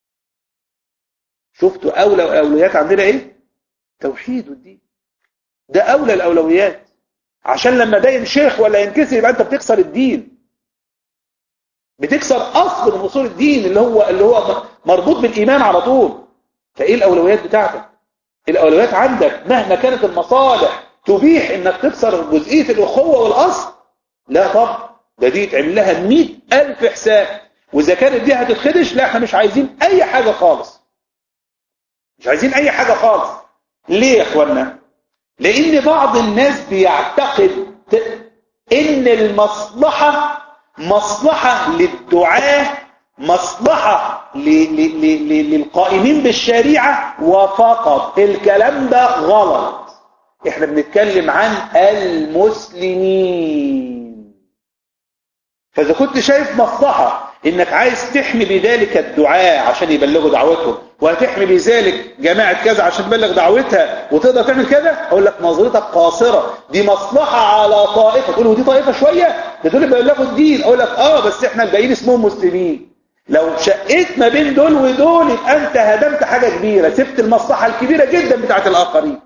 شفتوا اولى الاولويات عندنا ايه توحيد والدين ده اولى الاولويات عشان لما ده ينشيخ ولا ينكسر يبقى انت بتكسر الدين بتكسر اصل من اصول الدين اللي هو اللي هو مربوط بالايمان على طول فايه الاولويات بتاعتك الاولويات عندك مهما كانت المصالح تبيح انك تكسر جزئيه الاخوه والاصل لا طب ده دي يتعمل لها 100000 حساب واذا كانت دي هتتخدش لا احنا مش عايزين اي حاجه خالص مش عايزين اي حاجه خالص ليه يا اخوانا لان بعض الناس بيعتقد ان المصلحه مصلحه للدعاه مصلحه للقائمين بالشريعه وفقط الكلام ده غلط احنا بنتكلم عن المسلمين فاذا كنت شايف مصلحه انك عايز تحمي بذلك الدعاء عشان يبلغوا دعوتهم وهتحمي بذلك جماعة كذا عشان تبلغ دعوتها وتقدر تعمل كذا اقول لك نظرتك قاصرة دي مصلحة على طائفة تقول ودي طائفة شوية بتقول لي بلغوا الدين اقول لك اه بس احنا الباقيين اسمهم مسلمين لو شقيت ما بين دول ودول يبقى انت هدمت حاجة كبيرة سبت المصلحة الكبيرة جدا بتاعت الاخرين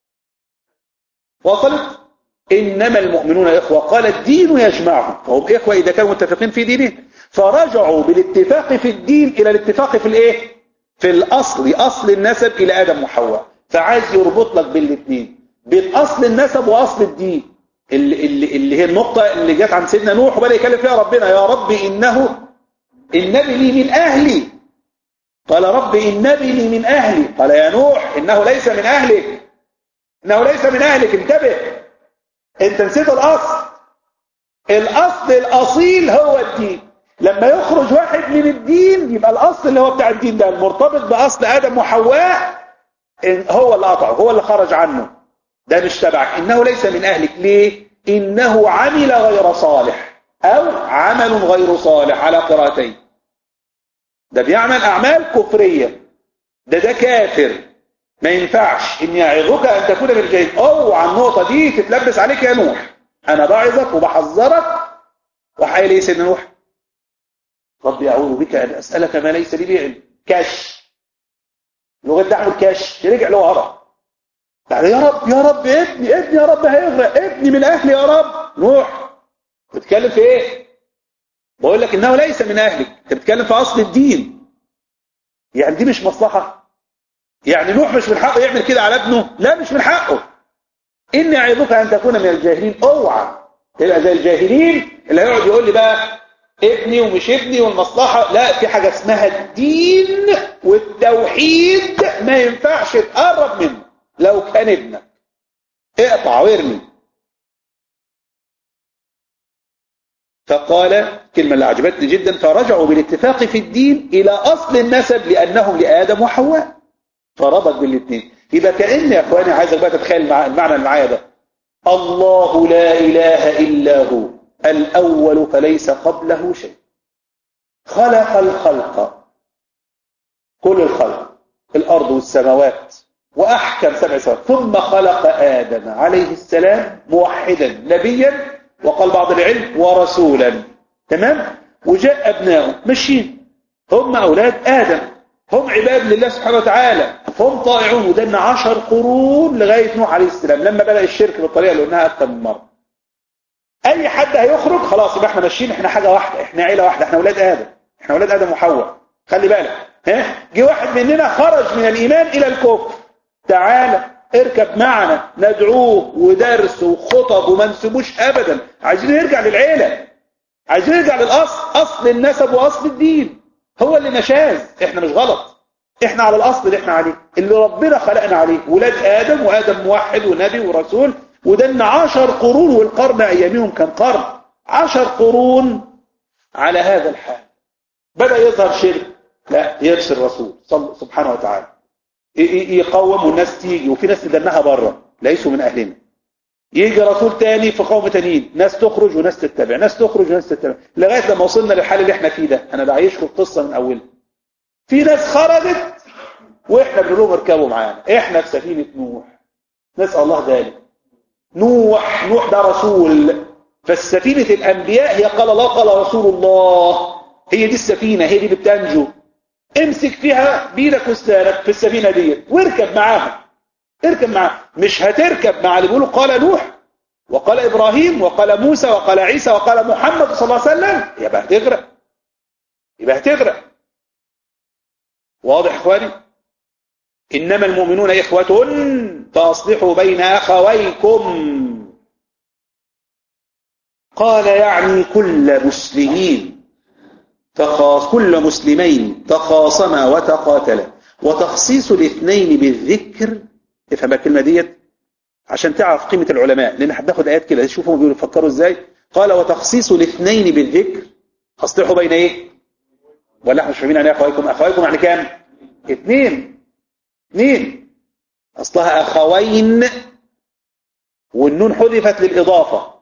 وصلت انما المؤمنون اخوة قال الدين يجمعهم فهم اخوة اذا كانوا متفقين في دينهم فرجعوا بالاتفاق في الدين الى الاتفاق في الايه في الاصل اصل النسب الى ادم وحواء فعايز يربط لك بالاثنين بين اصل النسب واصل الدين اللي, اللي, اللي هي النقطة اللي جت عن سيدنا نوح وبدأ يكلم فيها ربنا يا رب انه النبي لي من اهلي قال رب النبي لي من اهلي قال يا نوح انه ليس من اهلك انه ليس من اهلك انتبه انت نسيت الاصل الاصل الاصيل هو الدين لما يخرج واحد من الدين يبقى الاصل اللي هو بتاع الدين ده المرتبط باصل ادم وحواء هو اللي قطعه هو اللي خرج عنه ده مش تبعك انه ليس من اهلك ليه انه عمل غير صالح أو عمل غير صالح على قراءتين ده بيعمل أعمال كفرية ده ده كافر ما ينفعش إن يعظك أن تكون من الجاهلين أوعى النقطة دي تتلبس عليك يا نوح أنا بعظك وبحذرك وحي لي سيدنا نوح ربي أعوذ بك أن أسألك ما ليس لي به علم كش لغة دعوة الكش رجع لورا يعني يا رب يا رب ابني ابني يا رب هيغرق ابني من أهلي يا رب نوح بتتكلم في ايه بقول لك انه ليس من اهلك انت بتتكلم في اصل الدين يعني دي مش مصلحة يعني نوح مش من حقه يعمل كده على ابنه لا مش من حقه اني اعظك ان تكون من الجاهلين اوعى تبقى زي الجاهلين اللي هيقعد يقول لي بقى ابني ومش ابني والمصلحة لا في حاجة اسمها الدين والتوحيد ما ينفعش تقرب منه لو كان ابنك اقطع وارمي فقال كلمة اللي عجبتني جدا فرجعوا بالاتفاق في الدين إلى أصل النسب لأنهم لآدم وحواء فربط بالاثنين يبقى كأن يا أخواني عايزك بقى تتخيل مع المعنى اللي معايا ده الله لا إله إلا هو الأول فليس قبله شيء خلق الخلق كل الخلق الأرض والسماوات وأحكم سبع سماوات ثم خلق آدم عليه السلام موحدا نبيا وقال بعض العلم ورسولا تمام وجاء أبنائه ماشيين هم أولاد آدم هم عباد لله سبحانه وتعالى هم طائعون ودنا عشر قرون لغاية نوح عليه السلام لما بدأ الشرك بالطريقة اللي قلناها أكثر من مرة أي حد هيخرج خلاص يبقى احنا ماشيين احنا حاجة واحدة احنا عيلة واحدة احنا أولاد آدم احنا أولاد آدم وحواء خلي بالك ها جه واحد مننا خرج من الإيمان إلى الكفر تعالى اركب معنا ندعوه ودرس وخطب وما نسيبوش ابدا عايزين نرجع للعيله عايزين نرجع للاصل اصل النسب واصل الدين هو اللي نشاز احنا مش غلط احنا على الاصل اللي احنا عليه اللي ربنا خلقنا عليه ولاد ادم وادم موحد ونبي ورسول ودنا عشر قرون والقرن ايامهم كان قرن عشر قرون على هذا الحال بدا يظهر شرك لا يرسل الرسول سبحانه وتعالى يقوم والناس تيجي وفي ناس تدنها بره ليسوا من اهلنا يجي رسول تاني في قوم تانيين ناس تخرج وناس تتبع ناس تخرج وناس تتبع لغايه لما وصلنا للحال اللي احنا فيه ده انا بعيشكم القصه من اولها في ناس خرجت واحنا بنقول لهم اركبوا معانا احنا في سفينه نوح نسال الله ذلك نوح نوح ده رسول فالسفينه الانبياء هي قال الله قال رسول الله هي دي السفينه هي دي اللي بتنجو امسك فيها بيدك وسنانك في السفينه ديت واركب معاهم اركب معاهم مش هتركب مع اللي بيقولوا قال نوح وقال ابراهيم وقال موسى وقال عيسى وقال محمد صلى الله عليه وسلم يبقى هتغرق يبقى هتغرق واضح اخواني انما المؤمنون اخوه فاصلحوا بين اخويكم قال يعني كل مسلمين تخاص كل مسلمين تخاصما وتقاتلا وتخصيص الاثنين بالذكر افهم الكلمه ديت عشان تعرف قيمه العلماء لان هتاخد ايات كده شوفوا بيقولوا يفكروا ازاي قال وتخصيص الاثنين بالذكر اصلحوا بين ايه ولا احنا مش فاهمين يعني اخويكم اخويكم يعني كام اثنين اثنين اصلها اخوين والنون حذفت للاضافه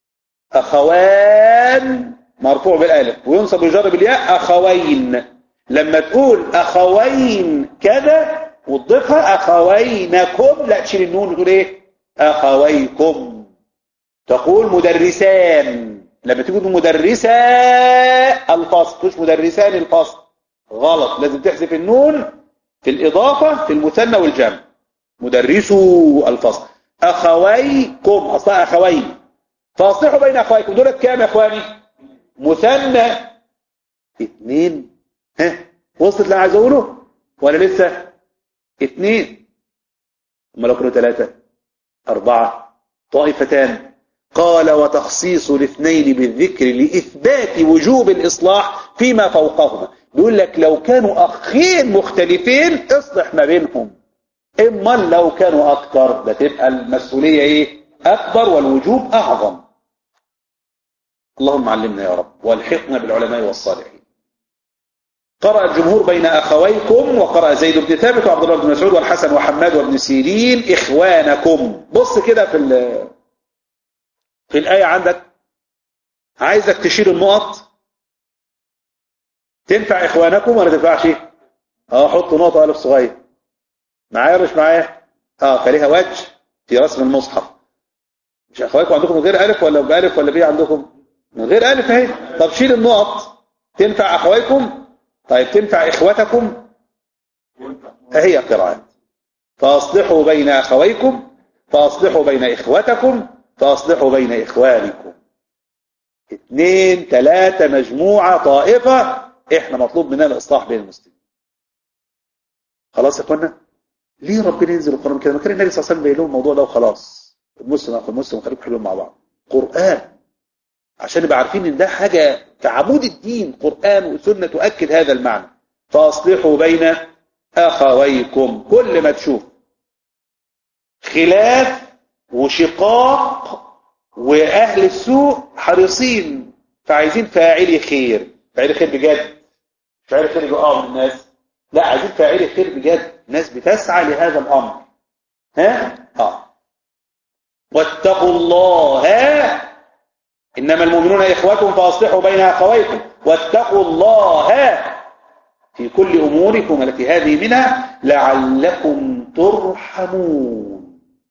اخوان مرفوع بالالف وينصب ويجر بالياء اخوين لما تقول اخوين كذا وتضيفها اخوينكم لا تشيل النون وتقول ايه اخويكم تقول مدرسان لما تقول مدرسا الفصل مش مدرسان الفصل غلط لازم تحذف النون في الاضافه في المثنى والجمع مدرسو الفصل اخويكم اصلا اخوين فاصلحوا بين اخويكم دولت كام يا اخواني مثنى اثنين ها وصلت اللي عايز اقوله ولا لسه اثنين اما لو كانوا ثلاثة أربعة طائفتان قال وتخصيص الاثنين بالذكر لإثبات وجوب الإصلاح فيما فوقهما بيقول لك لو كانوا أخين مختلفين اصلح ما بينهم إما لو كانوا أكثر ده تبقى المسؤولية إيه أكبر والوجوب أعظم اللهم علمنا يا رب والحقنا بالعلماء والصالحين قرأ الجمهور بين أخويكم وقرأ زيد بن ثابت وعبد الله بن مسعود والحسن وحماد وابن سيرين إخوانكم بص كده في في الآية عندك عايزك تشيل النقط تنفع اخوانكم ولا تنفعش اه حط نقطة الف صغير معايا ولا مش معايا اه فليها وجه في رسم المصحف مش اخوانكم عندكم من غير الف ولا بالف ولا بيه عندكم من غير الف اهي طب شيل النقط تنفع اخويكم طيب تنفع اخوتكم هي قراءات فاصلحوا بين اخويكم فاصلحوا بين اخوتكم فاصلحوا بين اخوانكم اثنين ثلاثة مجموعة طائفة احنا مطلوب مننا الاصلاح بين المسلمين خلاص يا اخوانا ليه ربنا ينزل القرآن كده ما كان النبي صلى الله عليه وسلم بيقول لهم الموضوع ده وخلاص المسلم اخو المسلم خليكم حلوين مع بعض قرآن عشان نبقى عارفين ان ده حاجة كعمود الدين قرآن وسنة تؤكد هذا المعنى فاصلحوا بين اخويكم كل ما تشوف خلاف وشقاق واهل السوء حريصين فعايزين فاعلي خير فاعلي خير بجد فاعلي خير يقع من الناس لا عايزين فاعلي خير بجد ناس بتسعى لهذا الامر ها اه واتقوا الله انما المؤمنون اخوة فاصلحوا بين اخويكم واتقوا الله في كل اموركم التي هذه منها لعلكم ترحمون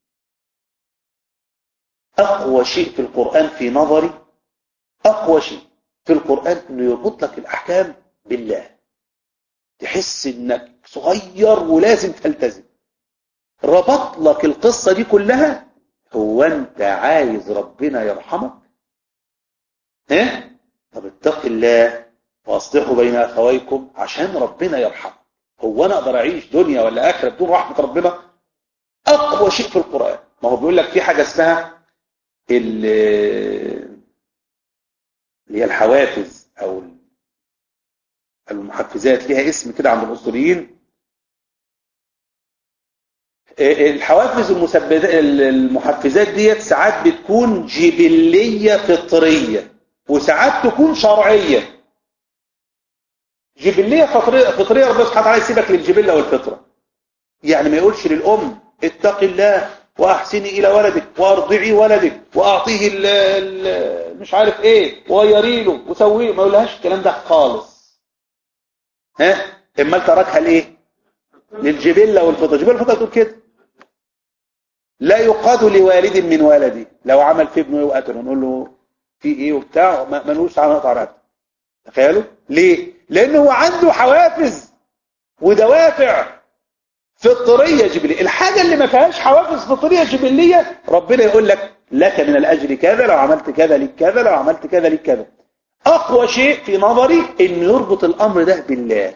أقوى شيء في القرآن في نظري أقوى شيء في القرآن أنه يربط لك الأحكام بالله تحس أنك صغير ولازم تلتزم ربط لك القصة دي كلها هو أنت عايز ربنا يرحمك ها؟ طب اتق الله واصلحوا بين أخويكم عشان ربنا يرحمك هو أنا أقدر أعيش دنيا ولا آخرة بدون رحمة ربنا أقوى شيء في القرآن ما هو بيقول لك في حاجة اسمها اللي هي الحوافز او المحفزات ليها اسم كده عند الاصوليين الحوافز المحفزات ديت ساعات بتكون جبلية فطرية وساعات تكون شرعية جبلية فطرية, فطرية ربنا سبحانه وتعالى يسيبك للجبلة والفطرة يعني ما يقولش للأم اتق الله واحسني الى ولدك وارضعي ولدك واعطيه ال ال مش عارف ايه وغيري له وسويه ما يقولهاش الكلام ده خالص ها اما تركها لايه للجبله والفطره الجبله والفطره تقول كده لا يقاد لوالد من ولدي لو عمل في ابنه وقتله نقول له في ايه وبتاع ملوش تعالى نقطع رقبته تخيلوا ليه لانه هو عنده حوافز ودوافع فطرية جبلية الحاجة اللي ما فيهاش حوافز فطرية جبلية ربنا يقول لك لك من الأجر كذا لو عملت كذا لك كذا لو عملت كذا لك كذا أقوى شيء في نظري إنه يربط الأمر ده بالله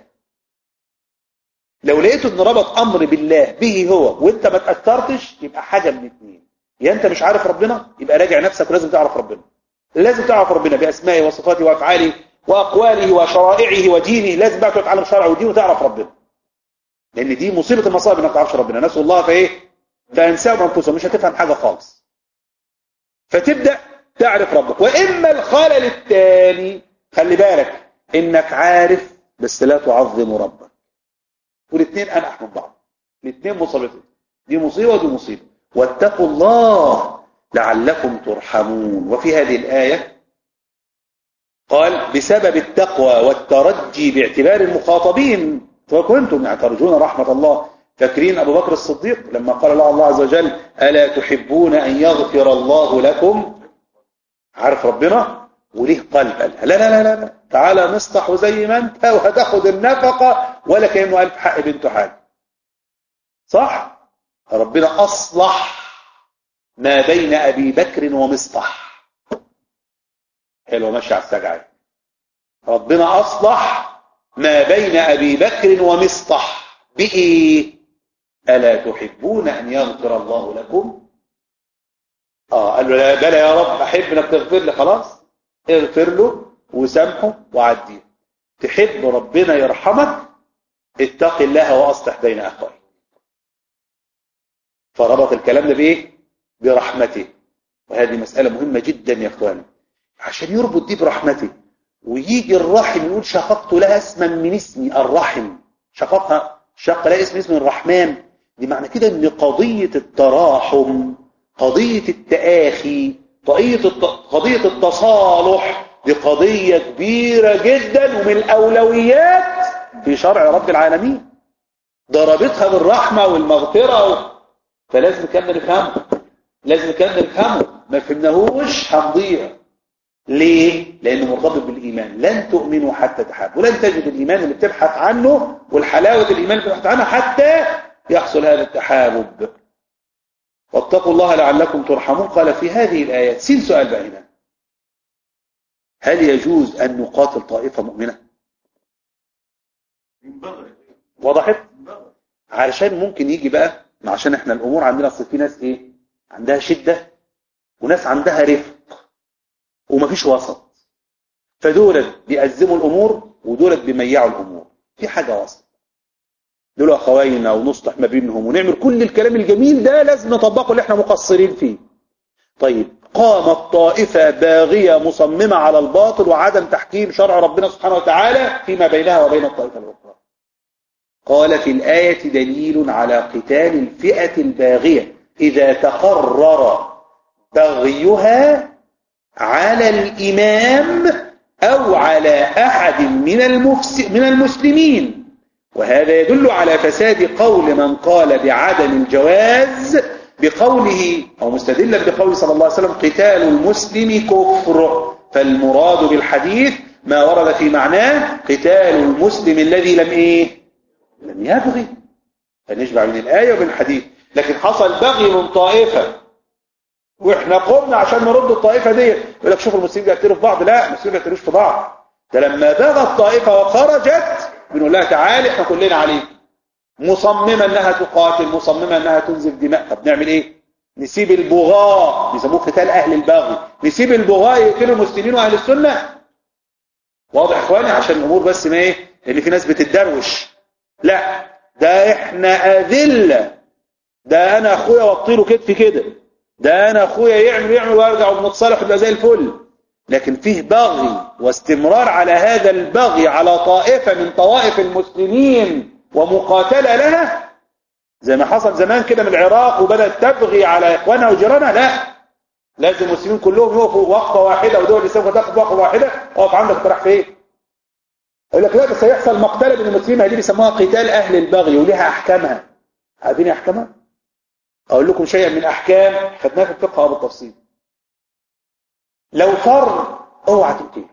لو لقيته إن ربط أمر بالله به هو وإنت ما تأثرتش يبقى حاجة من اتنين يا أنت مش عارف ربنا يبقى راجع نفسك ولازم تعرف ربنا لازم تعرف ربنا بأسمائه وصفاته وأفعاله وأقواله وشرائعه ودينه لازم بقى تتعلم شرعه ودينه وتعرف ربنا لان دي مصيبه المصائب انك ما تعرفش ربنا نسوا الله فايه فانساهم انفسهم مش هتفهم حاجه خالص فتبدا تعرف ربك واما الخلل الثاني خلي بالك انك عارف بس لا تعظم ربك والاثنين انح من بعض الاثنين مصيبتين دي مصيبه ودي مصيبه واتقوا الله لعلكم ترحمون وفي هذه الايه قال بسبب التقوى والترجي باعتبار المخاطبين وكنتم يعني ترجون رحمة الله فاكرين أبو بكر الصديق لما قال الله الله عز وجل ألا تحبون أن يغفر الله لكم عارف ربنا وليه قلب قال لا لا لا لا تعالى نصطح زي ما انت وهتاخد النفقة ولا كأنه ألف حق بنته حاجة صح ربنا أصلح ما بين أبي بكر ومصطح حلوة ماشي على السجعة ربنا أصلح ما بين أبي بكر ومصطح بإيه ألا تحبون أن يغفر الله لكم آه قال له لا بلى يا رب أحب أنك تغفر لي خلاص اغفر له وسامحه وعديه تحب ربنا يرحمك اتق الله وأصلح بين أخويك فربط الكلام ده بإيه برحمته وهذه مسألة مهمة جدا يا أخواني عشان يربط دي برحمته ويجي الرحم يقول شققت لها اسما من اسمي الرحم شققها شق لها اسم اسم الرحمن دي معنى كده ان قضية التراحم قضية التآخي قضية قضية التصالح دي قضية كبيرة جدا ومن الأولويات في شرع رب العالمين ضربتها بالرحمة والمغفرة و... فلازم كنا نفهمه لازم كنا نفهمه ما فهمناهوش هنضيع ليه؟ لأنه مرتبط بالإيمان لن تؤمنوا حتى تحابوا ولن تجد الإيمان اللي بتبحث عنه والحلاوة الإيمان اللي بتبحث عنها حتى يحصل هذا التحابب واتقوا الله لعلكم ترحمون قال في هذه الآيات سين سؤال بقى هنا هل يجوز أن نقاتل طائفة مؤمنة وضحت علشان ممكن يجي بقى عشان احنا الأمور عندنا اصل في ناس ايه عندها شدة وناس عندها رفق ومفيش وسط فدولت بيأزموا الأمور ودولت بيميعوا الأمور في حاجة وسط دول أخوينا ونصلح ما بينهم ونعمل كل الكلام الجميل ده لازم نطبقه اللي احنا مقصرين فيه طيب قامت طائفة باغية مصممة على الباطل وعدم تحكيم شرع ربنا سبحانه وتعالى فيما بينها وبين الطائفة الأخرى قال في الآية دليل على قتال الفئة الباغية إذا تقرر بغيها على الإمام أو على أحد من, المفس من المسلمين وهذا يدل على فساد قول من قال بعدم الجواز بقوله أو مستدلا بقوله صلى الله عليه وسلم قتال المسلم كفر فالمراد بالحديث ما ورد في معناه قتال المسلم الذي لم إيه لم يبغي فنجمع من الآية وبين الحديث لكن حصل بغي من طائفة واحنا قمنا عشان نرد الطائفة دي يقول لك شوفوا المسلمين بيقتلوا في بعض لا المسلمين ما بيقتلوش في بعض ده لما بغى الطائفة وخرجت بنقول لها تعالي احنا كلنا عليك مصممة انها تقاتل مصممة انها تنزف دماء طب نعمل ايه نسيب البغاء بيسموه قتال اهل البغي نسيب البغاء يقتلوا المسلمين واهل السنة واضح اخواني عشان الامور بس ما ايه لان في ناس بتتدروش لا ده احنا اذلة ده انا اخويا وطيله كتفي كده ده انا اخويا يعمل يعمل وارجع وبنتصالح ويبقى زي الفل لكن فيه بغي واستمرار على هذا البغي على طائفة من طوائف المسلمين ومقاتلة لها زي ما حصل زمان كده من العراق وبدأت تبغي على إخوانها وجيرانها لا لازم المسلمين كلهم يقفوا وقفة واحدة ودول الإسلام تقف وقفة واحدة اقف عندك تروح فين يقول لك لا بس هيحصل مقتلة بين المسلمين دي بيسموها قتال أهل البغي ولها أحكامها عارفين أحكامها؟ أقول لكم شيئا من أحكام خدناها في الفقه بالتفصيل لو فر اوعى تقتله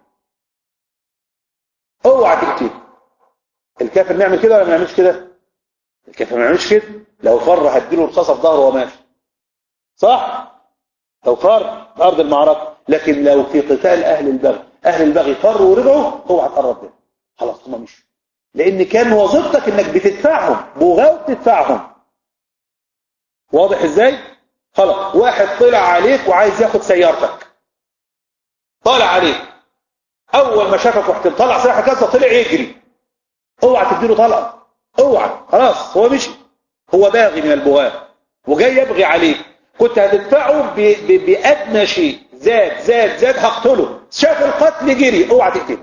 اوعى تقتله الكافر نعمل كده ولا ما نعملش كده الكافر ما يعملش كده لو فر هديله رصاصه في ظهره وهو ماشي صح لو فر في ارض المعركه لكن لو في قتال اهل البغي اهل البغي فروا ورجعوا اوعى تقرب منهم خلاص هم مشوا لان كان وظيفتك انك بتدفعهم بغاوة تدفعهم واضح ازاي خلاص واحد طلع عليك وعايز ياخد سيارتك طالع عليك اول ما شافك رحت طلع سلاحك كذا طلع يجري اوعى تديله طلقه اوعى خلاص هو مشي هو باغي من البغاة وجاي يبغي عليك كنت هتدفعه بادنى شيء زاد زاد زاد هقتله شاف القتل جري اوعى تقتله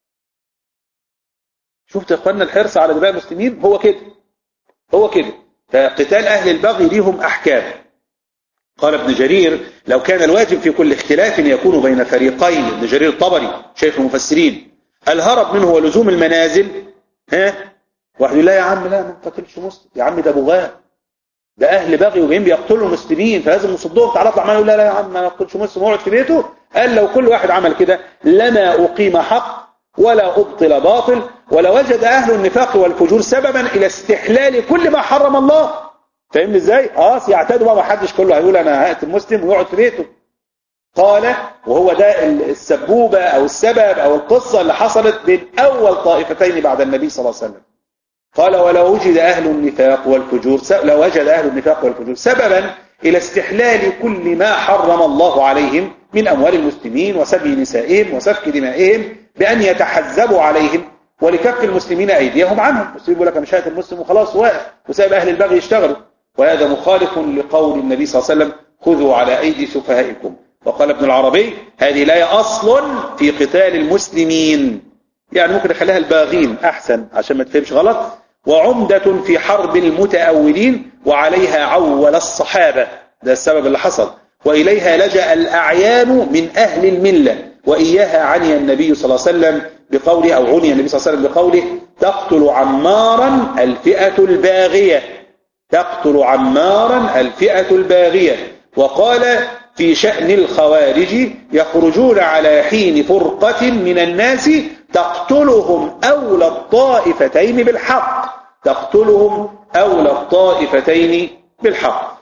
شفت يا اخوانا الحرص على دماء المسلمين هو كده هو كده فقتال اهل البغي ليهم احكام قال ابن جرير لو كان الواجب في كل اختلاف يكون بين فريقين ابن جرير الطبري شيخ المفسرين الهرب منه ولزوم المنازل ها واحد يقول لا يا عم لا ما نقتلش مسلم يا عم ده بغاه ده اهل بغي وجايين بيقتلوا المسلمين فلازم نصدهم تعالى اطلع معانا يقول لا لا يا عم ما نقتلش مسلم واقعد في بيته قال لو كل واحد عمل كده لما اقيم حق ولا ابطل باطل ولا وجد اهل النفاق والفجور سببا الى استحلال كل ما حرم الله فاهمني ازاي اه يعتادوا بقى ما حدش كله هيقول انا هقتل مسلم ويقعد في بيته قال وهو ده السبوبة او السبب او القصة اللي حصلت بين اول طائفتين بعد النبي صلى الله عليه وسلم قال ولو وجد اهل النفاق والفجور لو وجد اهل النفاق والفجور سببا الى استحلال كل ما حرم الله عليهم من اموال المسلمين وسبي نسائهم وسفك دمائهم بان يتحزبوا عليهم ولكف المسلمين ايديهم عنهم المسلمين يقول لك مش هات المسلم وخلاص واقف وسائب اهل البغي يشتغلوا وهذا مخالف لقول النبي صلى الله عليه وسلم خذوا على أيدي سفهائكم وقال ابن العربي هذه لا أصل في قتال المسلمين يعني ممكن نخليها الباغين أحسن عشان ما تفهمش غلط وعمدة في حرب المتأولين وعليها عول الصحابة ده السبب اللي حصل وإليها لجأ الأعيان من أهل الملة وإياها عني النبي صلى الله عليه وسلم بقوله أو عني النبي صلى الله عليه وسلم بقوله تقتل عمارا الفئة الباغية تقتل عمارا الفئة الباغية وقال في شأن الخوارج يخرجون على حين فرقة من الناس تقتلهم أولى الطائفتين بالحق تقتلهم أولى الطائفتين بالحق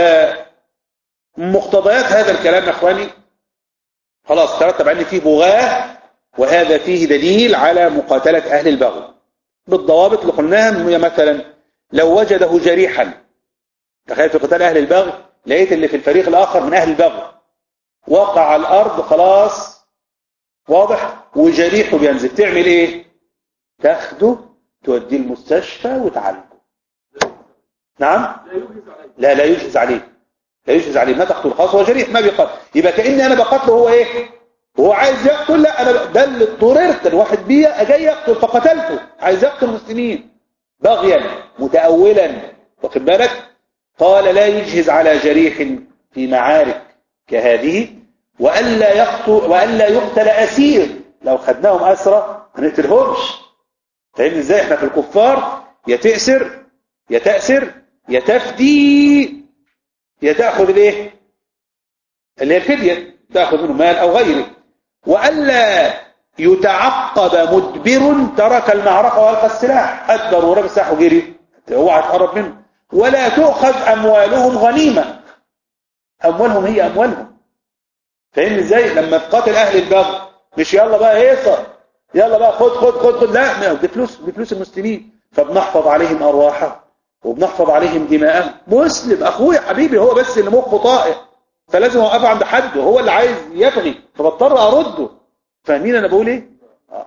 فمقتضيات هذا الكلام يا أخواني خلاص ترتب عني فيه بغاة وهذا فيه دليل على مقاتلة أهل البغي بالضوابط اللي قلناها مثلا لو وجده جريحا تخيل في قتال أهل البغي لقيت اللي في الفريق الآخر من أهل البغي وقع على الأرض خلاص واضح وجريحه بينزل تعمل إيه تاخده توديه المستشفى وتعالجه نعم لا لا يجهز عليه لا يجهز عليه ما تقتل خلاص هو جريح ما بيقتل يبقى كأني أنا بقتله هو إيه هو عايز يقتل لا أنا ده اللي اضطررت الواحد بيا أجي يقتل فقتلته عايز يقتل المسلمين بغيا متأولا واخد بالك قال لا يجهز على جريح في معارك كهذه وألا يقتل وألا يقتل أسير لو خدناهم أسرى ما نقتلهمش فاهمني ازاي احنا في الكفار يا تأسر يا تأسر يا تفدي يا تأخذ الايه اللي هي الفدية تأخذ منه مال أو غيره وألا يتعقب مدبر ترك المعركة والقى السلاح أدبر ورمى السلاح وجري اوعى تقرب منه ولا تؤخذ أموالهم غنيمة أموالهم هي أموالهم فاهمني ازاي لما تقاتل أهل البغي مش يلا بقى هيصة يلا بقى خد خد خد خد لا دي فلوس دي فلوس المسلمين فبنحفظ عليهم أرواحهم وبنحفظ عليهم دماءهم مسلم أخوي حبيبي هو بس اللي مخه طائع فلازم أوقفه عند حده هو اللي عايز يبغي فبضطر أرده فاهمين أنا بقول إيه آه.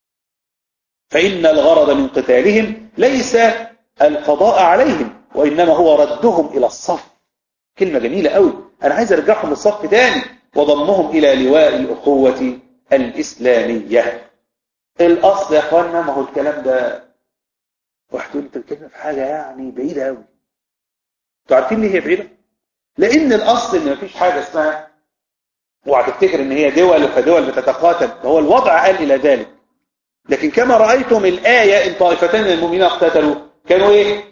فإن الغرض من قتالهم ليس القضاء عليهم وإنما هو ردهم إلى الصف كلمة جميلة قوي أنا عايز أرجعهم للصف تاني وضمهم إلى لواء الأخوة الإسلامية الأصل يا أخوانا ما هو الكلام ده واحد يقول أنت بتتكلم في حاجة يعني بعيدة قوي أنتوا عارفين ليه هي بعيدة؟ لأن الأصل إن مفيش حاجة اسمها اوعى تفتكر إن هي دول فدول بتتقاتل هو الوضع قال إلى ذلك لكن كما رأيتم الآية إن طائفتين من المؤمنين اقتتلوا كانوا إيه؟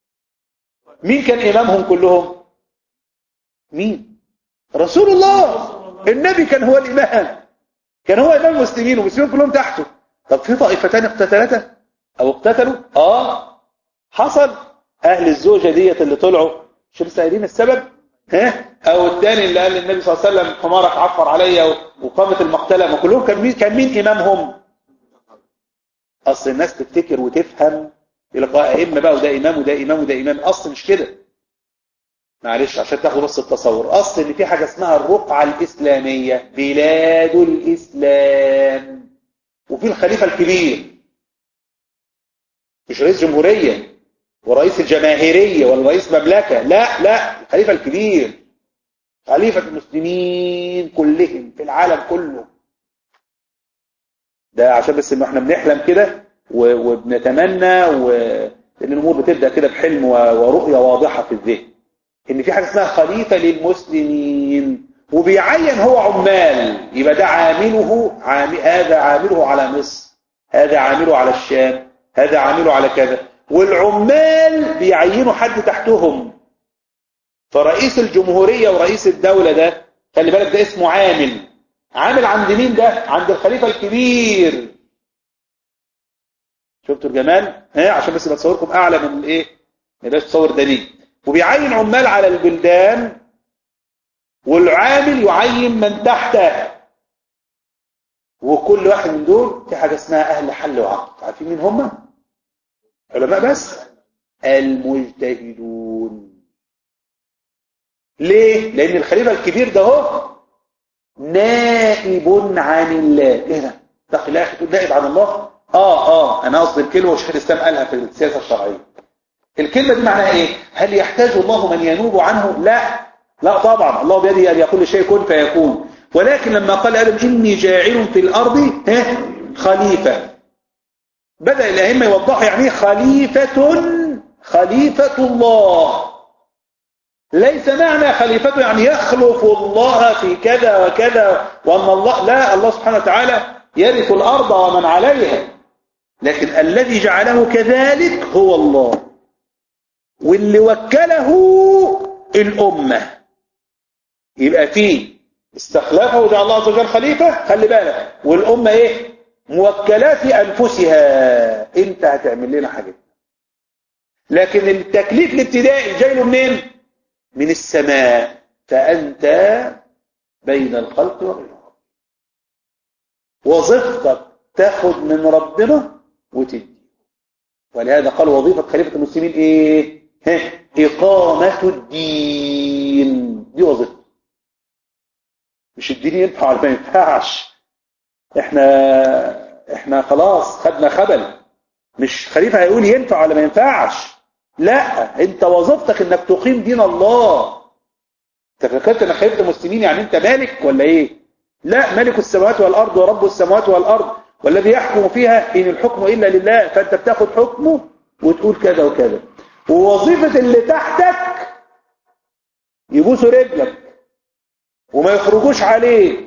مين كان إمامهم كلهم؟ مين؟ رسول الله النبي كان هو الإمام كان هو إمام المسلمين والمسلمين كلهم تحته طب في طائفتان اقتتلتا أو اقتتلوا آه حصل أهل الزوجة ديت اللي طلعوا شو لسه قايلين السبب ها أو الثاني اللي قال للنبي صلى الله عليه وسلم حمارك عفر عليا وقامت المقتلة ما كلهم كان مين كان مين إمامهم أصل الناس تفتكر وتفهم يلقى أئمة بقى وده إمام وده إمام وده إمام أصل مش كده معلش عشان تاخدوا بس التصور أصل إن في حاجة اسمها الرقعة الإسلامية بلاد الإسلام وفي الخليفة الكبير مش رئيس جمهورية ورئيس الجماهيرية ولا رئيس مملكة لا لا الخليفة الكبير خليفة المسلمين كلهم في العالم كله ده عشان بس ما احنا بنحلم كده وبنتمنى وان الامور بتبدا كده بحلم ورؤيه واضحه في الذهن ان في حاجه اسمها خليفه للمسلمين وبيعين هو عمال يبقى ده عامله عام... هذا عامله على مصر هذا عامله على الشام هذا عامله على كذا والعمال بيعينوا حد تحتهم فرئيس الجمهوريه ورئيس الدوله ده خلي بالك ده اسمه عامل عامل عند مين ده عند الخليفه الكبير شفتوا الجمال ها عشان بس بتصوركم اعلى من الايه ما يبقاش تصور دليل وبيعين عمال على البلدان والعامل يعين من تحته وكل واحد من دول في حاجه اسمها اهل حل وعقد عارفين مين هم علماء بس المجتهدون ليه لان الخليفه الكبير ده هو نائب عن الله ايه ده ده خلاف تقول نائب عن الله اه اه انا قصدي الكلمه وشيخ الاسلام قالها في السياسه الشرعيه الكلمه دي معناها ايه هل يحتاج الله من ينوب عنه لا لا طبعا الله بيده ان يقول شيء كن فيكون ولكن لما قال ادم اني جاعل في الارض ها خليفه بدا الائمه يوضحوا يعني ايه خليفه خليفه الله ليس معنى خليفته يعني يخلف الله في كذا وكذا وأن الله لا الله سبحانه وتعالى يرث الأرض ومن عليها لكن الذي جعله كذلك هو الله واللي وكله الأمة يبقى فيه استخلافه وجعل الله عز وجل خليفة خلي بالك والأمة ايه موكلات في أنفسها انت هتعمل لنا حاجة لكن التكليف الابتدائي جاي له منين من السماء فأنت بين الخلق وبين الله وظيفتك تاخد من ربنا وتدي ولهذا قال وظيفة خليفة المسلمين ايه ها إقامة الدين دي وظيفته مش الدين ينفع ولا ما ينفعش احنا احنا خلاص خدنا خبل مش خليفة هيقول ينفع ولا ما ينفعش لا انت وظيفتك انك تقيم دين الله انت فكرت انك خليفة المسلمين يعني انت مالك ولا ايه لا ملك السماوات والارض ورب السماوات والارض والذي يحكم فيها ان الحكم الا لله فانت بتاخد حكمه وتقول كذا وكذا ووظيفة اللي تحتك يبوسوا رجلك وما يخرجوش عليك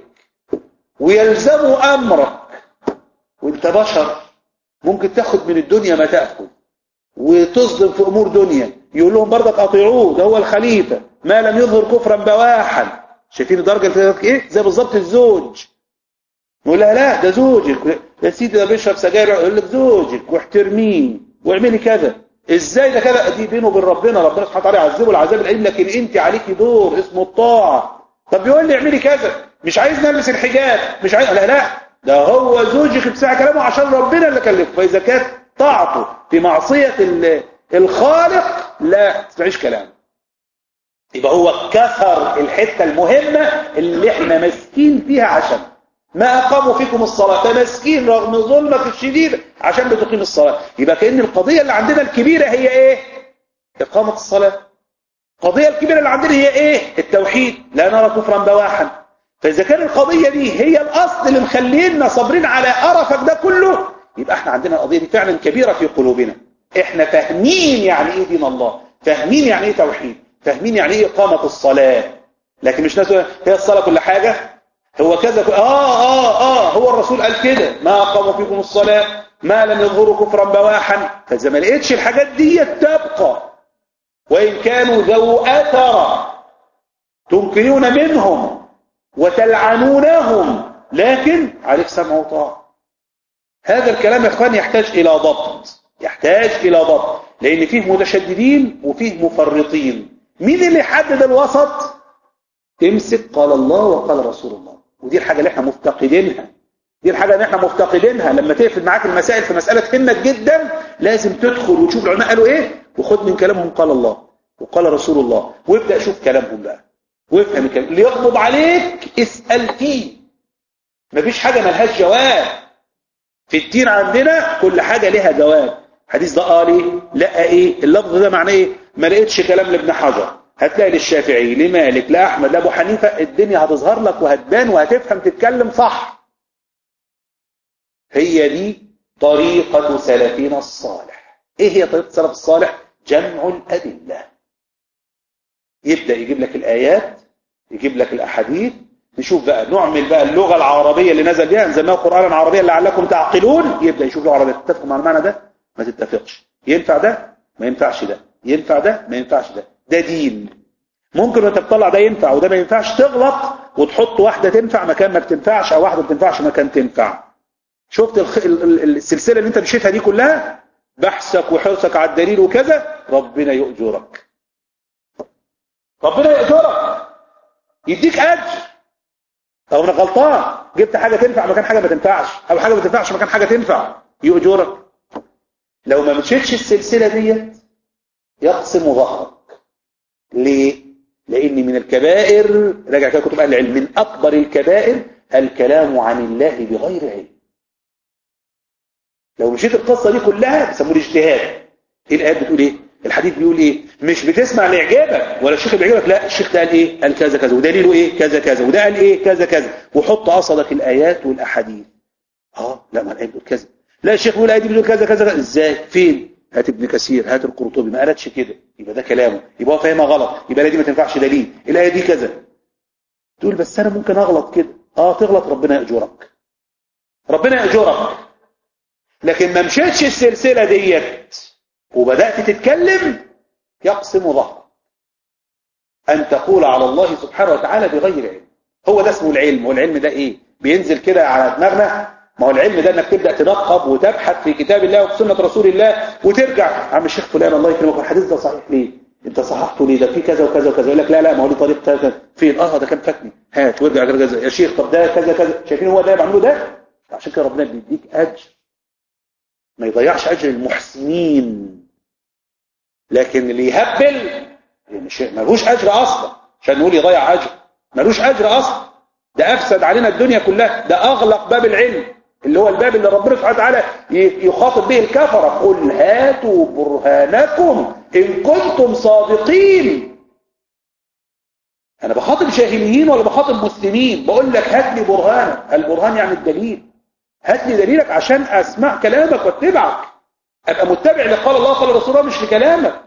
ويلزموا امرك وانت بشر ممكن تاخد من الدنيا ما تاخذ وتصدم في امور دنيا يقول لهم برضك اطيعوه ده هو الخليفه ما لم يظهر كفرا بواحا شايفين الدرجه اللي ايه زي بالظبط الزوج يقول لها لا ده زوجك يا سيدي ده بيشرب سجاير يقول لك زوجك واحترميه واعملي كذا ازاي ده كذا دي بينه وبين ربنا ربنا سبحانه وتعالى يعذبه العذاب الاليم لكن انت عليكي دور اسمه الطاعه طب بيقول لي اعملي كذا مش عايز نلبس الحجاب مش عايز لا لا ده هو زوجك بساعة كلامه عشان ربنا اللي كلفه فاذا كانت طاعته في معصيه الخالق لا تسمعيش كلامه يبقى هو كسر الحته المهمه اللي احنا ماسكين فيها عشان ما أقاموا فيكم الصلاة تمسكين رغم ظلمك الشديد عشان بتقيم الصلاة يبقى كأن القضية اللي عندنا الكبيرة هي إيه إقامة الصلاة القضية الكبيرة اللي عندنا هي إيه التوحيد لا نرى كفرا بواحا فإذا كان القضية دي هي الأصل اللي مخلينا صابرين على قرفك ده كله يبقى احنا عندنا القضية دي فعلا كبيرة في قلوبنا احنا فاهمين يعني ايه دين الله فاهمين يعني ايه توحيد فاهمين يعني ايه إقامة الصلاة لكن مش ناس هي الصلاة كل حاجة هو كذا آه آه آه هو الرسول قال كده ما أقاموا فيكم الصلاة ما لم يظهروا كفرا بواحا فإذا ما لقيتش الحاجات دي تبقى وإن كانوا ذو أثر تنكرون منهم وتلعنونهم لكن عليك سمع وطاعة هذا الكلام يا اخوان يحتاج إلى ضبط يحتاج إلى ضبط لأن فيه متشددين وفيه مفرطين مين اللي يحدد الوسط تمسك قال الله وقال رسول الله ودي الحاجة اللي احنا مفتقدينها دي الحاجة اللي احنا مفتقدينها لما تقفل معاك المسائل في مسألة تهمك جدا لازم تدخل وتشوف العلماء قالوا ايه وخد من كلامهم قال الله وقال رسول الله وابدأ شوف كلامهم بقى وافهم الكلام اللي يغضب عليك اسأل فيه مفيش حاجة ملهاش جواب في الدين عندنا كل حاجة لها جواب حديث ده قال ايه لا ايه اللفظ ده معناه ايه ما لقيتش كلام لابن حجر هتلاقي للشافعي لمالك لأحمد لأبو حنيفة الدنيا هتظهر لك وهتبان وهتفهم تتكلم صح هي دي طريقة سلفنا الصالح ايه هي طريقة السلف الصالح جمع الأدلة يبدأ يجيب لك الآيات يجيب لك الأحاديث نشوف بقى نعمل بقى اللغة العربية اللي نزل بها نزلناها قرآنا عربيا لعلكم تعقلون يبدأ يشوف لغة عربية تتفق مع المعنى ده ما تتفقش ينفع ده ما ينفعش ده ينفع ده ما ينفعش ده ده دين ممكن وانت بتطلع ده ينفع وده ما ينفعش تغلط وتحط واحدة تنفع مكان ما بتنفعش او واحدة ما بتنفعش مكان تنفع شفت الخ... السلسلة اللي انت مشيتها دي كلها بحثك وحرصك على الدليل وكذا ربنا يؤجرك ربنا يؤجرك يديك اجر او انا غلطان جبت حاجة تنفع مكان حاجة ما تنفعش او حاجة ما تنفعش مكان حاجة تنفع يؤجرك لو ما مشيتش السلسلة ديت يقسم ظهرك ليه لان من الكبائر راجع كده كتب اهل العلم من اكبر الكبائر الكلام عن الله بغير علم لو مشيت القصة دي كلها بيسموه الاجتهاد ايه الايات بتقول ايه الحديث بيقول ايه مش بتسمع لاعجابك ولا الشيخ بيعجبك لا الشيخ ده قال ايه قال كذا كذا ودليله ايه كذا كذا وده قال ايه كذا كذا وحط قصدك الايات والاحاديث اه لا ما الايه بتقول كذا لا الشيخ بيقول الايه دي بتقول كذا كذا ازاي فين هات ابن كثير هات القرطبي ما قالتش كده يبقى ده كلامه يبقى هو فاهمها غلط يبقى الآية دي ما تنفعش دليل الآية دي كذا تقول بس أنا ممكن أغلط كده آه تغلط ربنا يأجرك ربنا يأجرك لكن ما مشيتش السلسلة ديت وبدأت تتكلم يقسم ظهرك أن تقول على الله سبحانه وتعالى بغير علم هو ده اسمه العلم والعلم ده إيه بينزل كده على دماغنا ما هو العلم ده انك تبدأ تنقب وتبحث في كتاب الله وفي سنة رسول الله وترجع عم الشيخ فلان الله يكرمك الحديث ده صحيح ليه انت صححته ليه ده في كذا وكذا وكذا يقول لك لا لا ما هو ليه طريق كذا فين اه ده كان فاتني هات وارجع كذا كذا يا شيخ طب ده كذا كذا شايفين هو ده بعمله ده عشان كده ربنا بيديك اجر ما يضيعش اجر المحسنين لكن اللي يهبل مش ملوش اجر اصلا عشان نقول يضيع اجر ملوش اجر اصلا ده افسد علينا الدنيا كلها ده اغلق باب العلم اللي هو الباب اللي ربنا سبحانه وتعالى يخاطب به الكفرة قل هاتوا برهانكم إن كنتم صادقين أنا بخاطب جاهليين ولا بخاطب مسلمين بقول لك هات لي برهانك البرهان يعني الدليل هات لي دليلك عشان أسمع كلامك واتبعك أبقى متبع لقال الله قال رسول الله مش لكلامك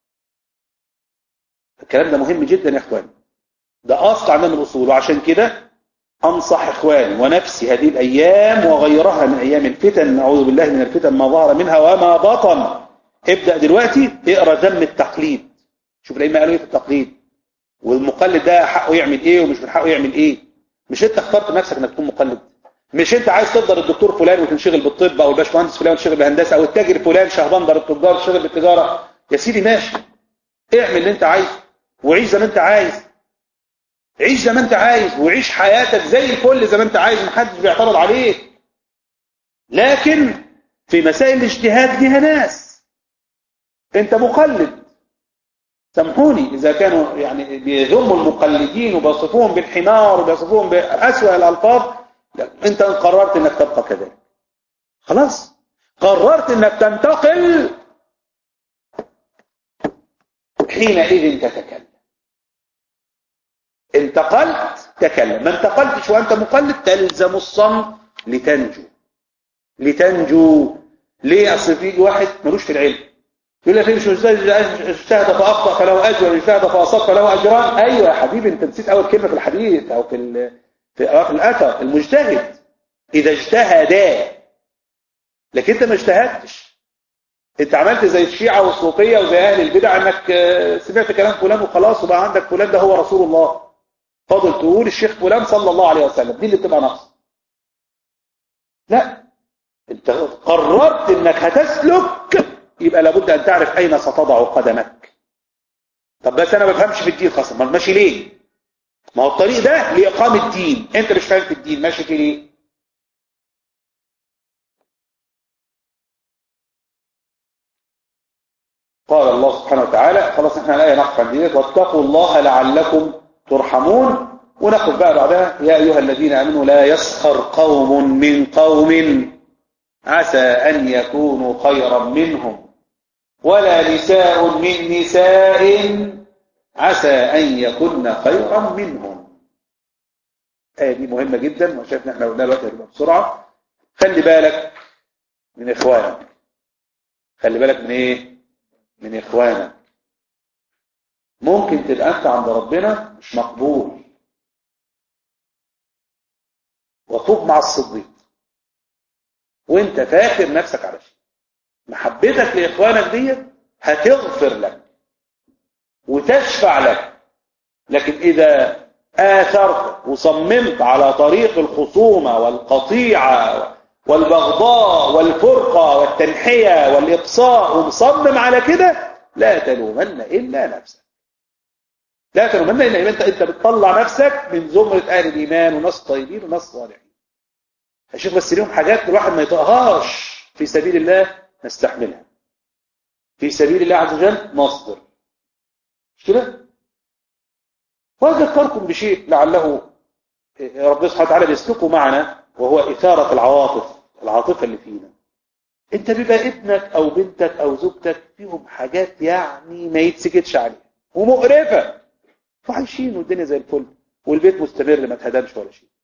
الكلام ده مهم جدا يا اخواني ده أصل عندنا من الأصول وعشان كده أنصح إخواني ونفسي هذه الأيام وغيرها من أيام الفتن نعوذ بالله من الفتن ما ظهر منها وما بطن ابدأ دلوقتي اقرأ ذم التقليد شوف الأئمة قالوا ايه في التقليد والمقلد ده حقه يعمل ايه ومش من حقه يعمل ايه مش انت اخترت نفسك انك تكون مقلد مش انت عايز تفضل الدكتور فلان وتنشغل بالطب او الباشمهندس فلان وتشتغل بالهندسه او التاجر فلان شهبندر التجار تشتغل بالتجاره يا سيدي ماشي اعمل اللي انت عايزه وعيش زي ما انت عايز عيش زي ما انت عايز وعيش حياتك زي الفل زي ما انت عايز محدش بيعترض عليك لكن في مسائل الاجتهاد ليها ناس انت مقلد سامحوني اذا كانوا يعني بيذموا المقلدين وبيصفوهم بالحمار وبيصفوهم باسوأ الالفاظ لا انت قررت انك تبقى كذلك خلاص قررت انك تنتقل حينئذ تتكلم انتقلت تكلم ما انتقلتش وانت مقلد تلزم الصمت لتنجو لتنجو ليه اصل في واحد ملوش في العلم يقول لك مش اجتهد فاخطا فله اجر واجتهد فاصاب فله اجران ايوه يا حبيبي انت نسيت اول كلمه في الحديث او في ال... في اواخر الاثر المجتهد اذا اجتهد لكن انت ما اجتهدتش انت عملت زي الشيعة والصوفية وزي اهل البدع انك سمعت كلام فلان وخلاص وبقى عندك فلان ده هو رسول الله فاضل تقول الشيخ فلان صلى الله عليه وسلم دي اللي بتبقى نقص لا انت قررت انك هتسلك يبقى لابد ان تعرف اين ستضع قدمك طب بس انا ما بفهمش في الدين خاصة ما ماشي ليه ما هو الطريق ده لإقامة الدين انت مش فاهم في الدين ماشي في ليه قال الله سبحانه وتعالى خلاص احنا الآية نقف عن ديت واتقوا الله لعلكم ترحمون ونقف بقى بعدها يا أيها الذين آمنوا لا يسخر قوم من قوم عسى أن يكونوا خيرا منهم ولا نساء من نساء عسى أن يكن خيرا منهم الآية دي مهمة جدا وشايفنا احنا قلنا الوقت بسرعة خلي بالك من إخوانك خلي بالك من إيه من إخوانك ممكن تبقى أنت عند ربنا مش مقبول وطوب مع الصديق وانت فاخر نفسك على شيء محبتك لإخوانك دي هتغفر لك وتشفع لك لكن إذا آثرت وصممت على طريق الخصومة والقطيعة والبغضاء والفرقة والتنحية والإقصاء ومصمم على كده لا تلومن إلا نفسك لا تلومن إلا أنت أنت بتطلع نفسك من زمرة أهل الإيمان وناس طيبين وناس صالحين هشوف بس ليهم حاجات الواحد ما يطقهاش في سبيل الله نستحملها في سبيل الله عز وجل نصبر مش كده وأذكركم بشيء لعله ربنا سبحانه وتعالى بيسلكه معنا وهو إثارة العواطف العاطفة اللي فينا انت بيبقى ابنك او بنتك او زوجتك فيهم حاجات يعني ما يتسكتش عليها ومقرفة وعايشين والدنيا زي الفل والبيت مستمر ما اتهدمش ولا شيء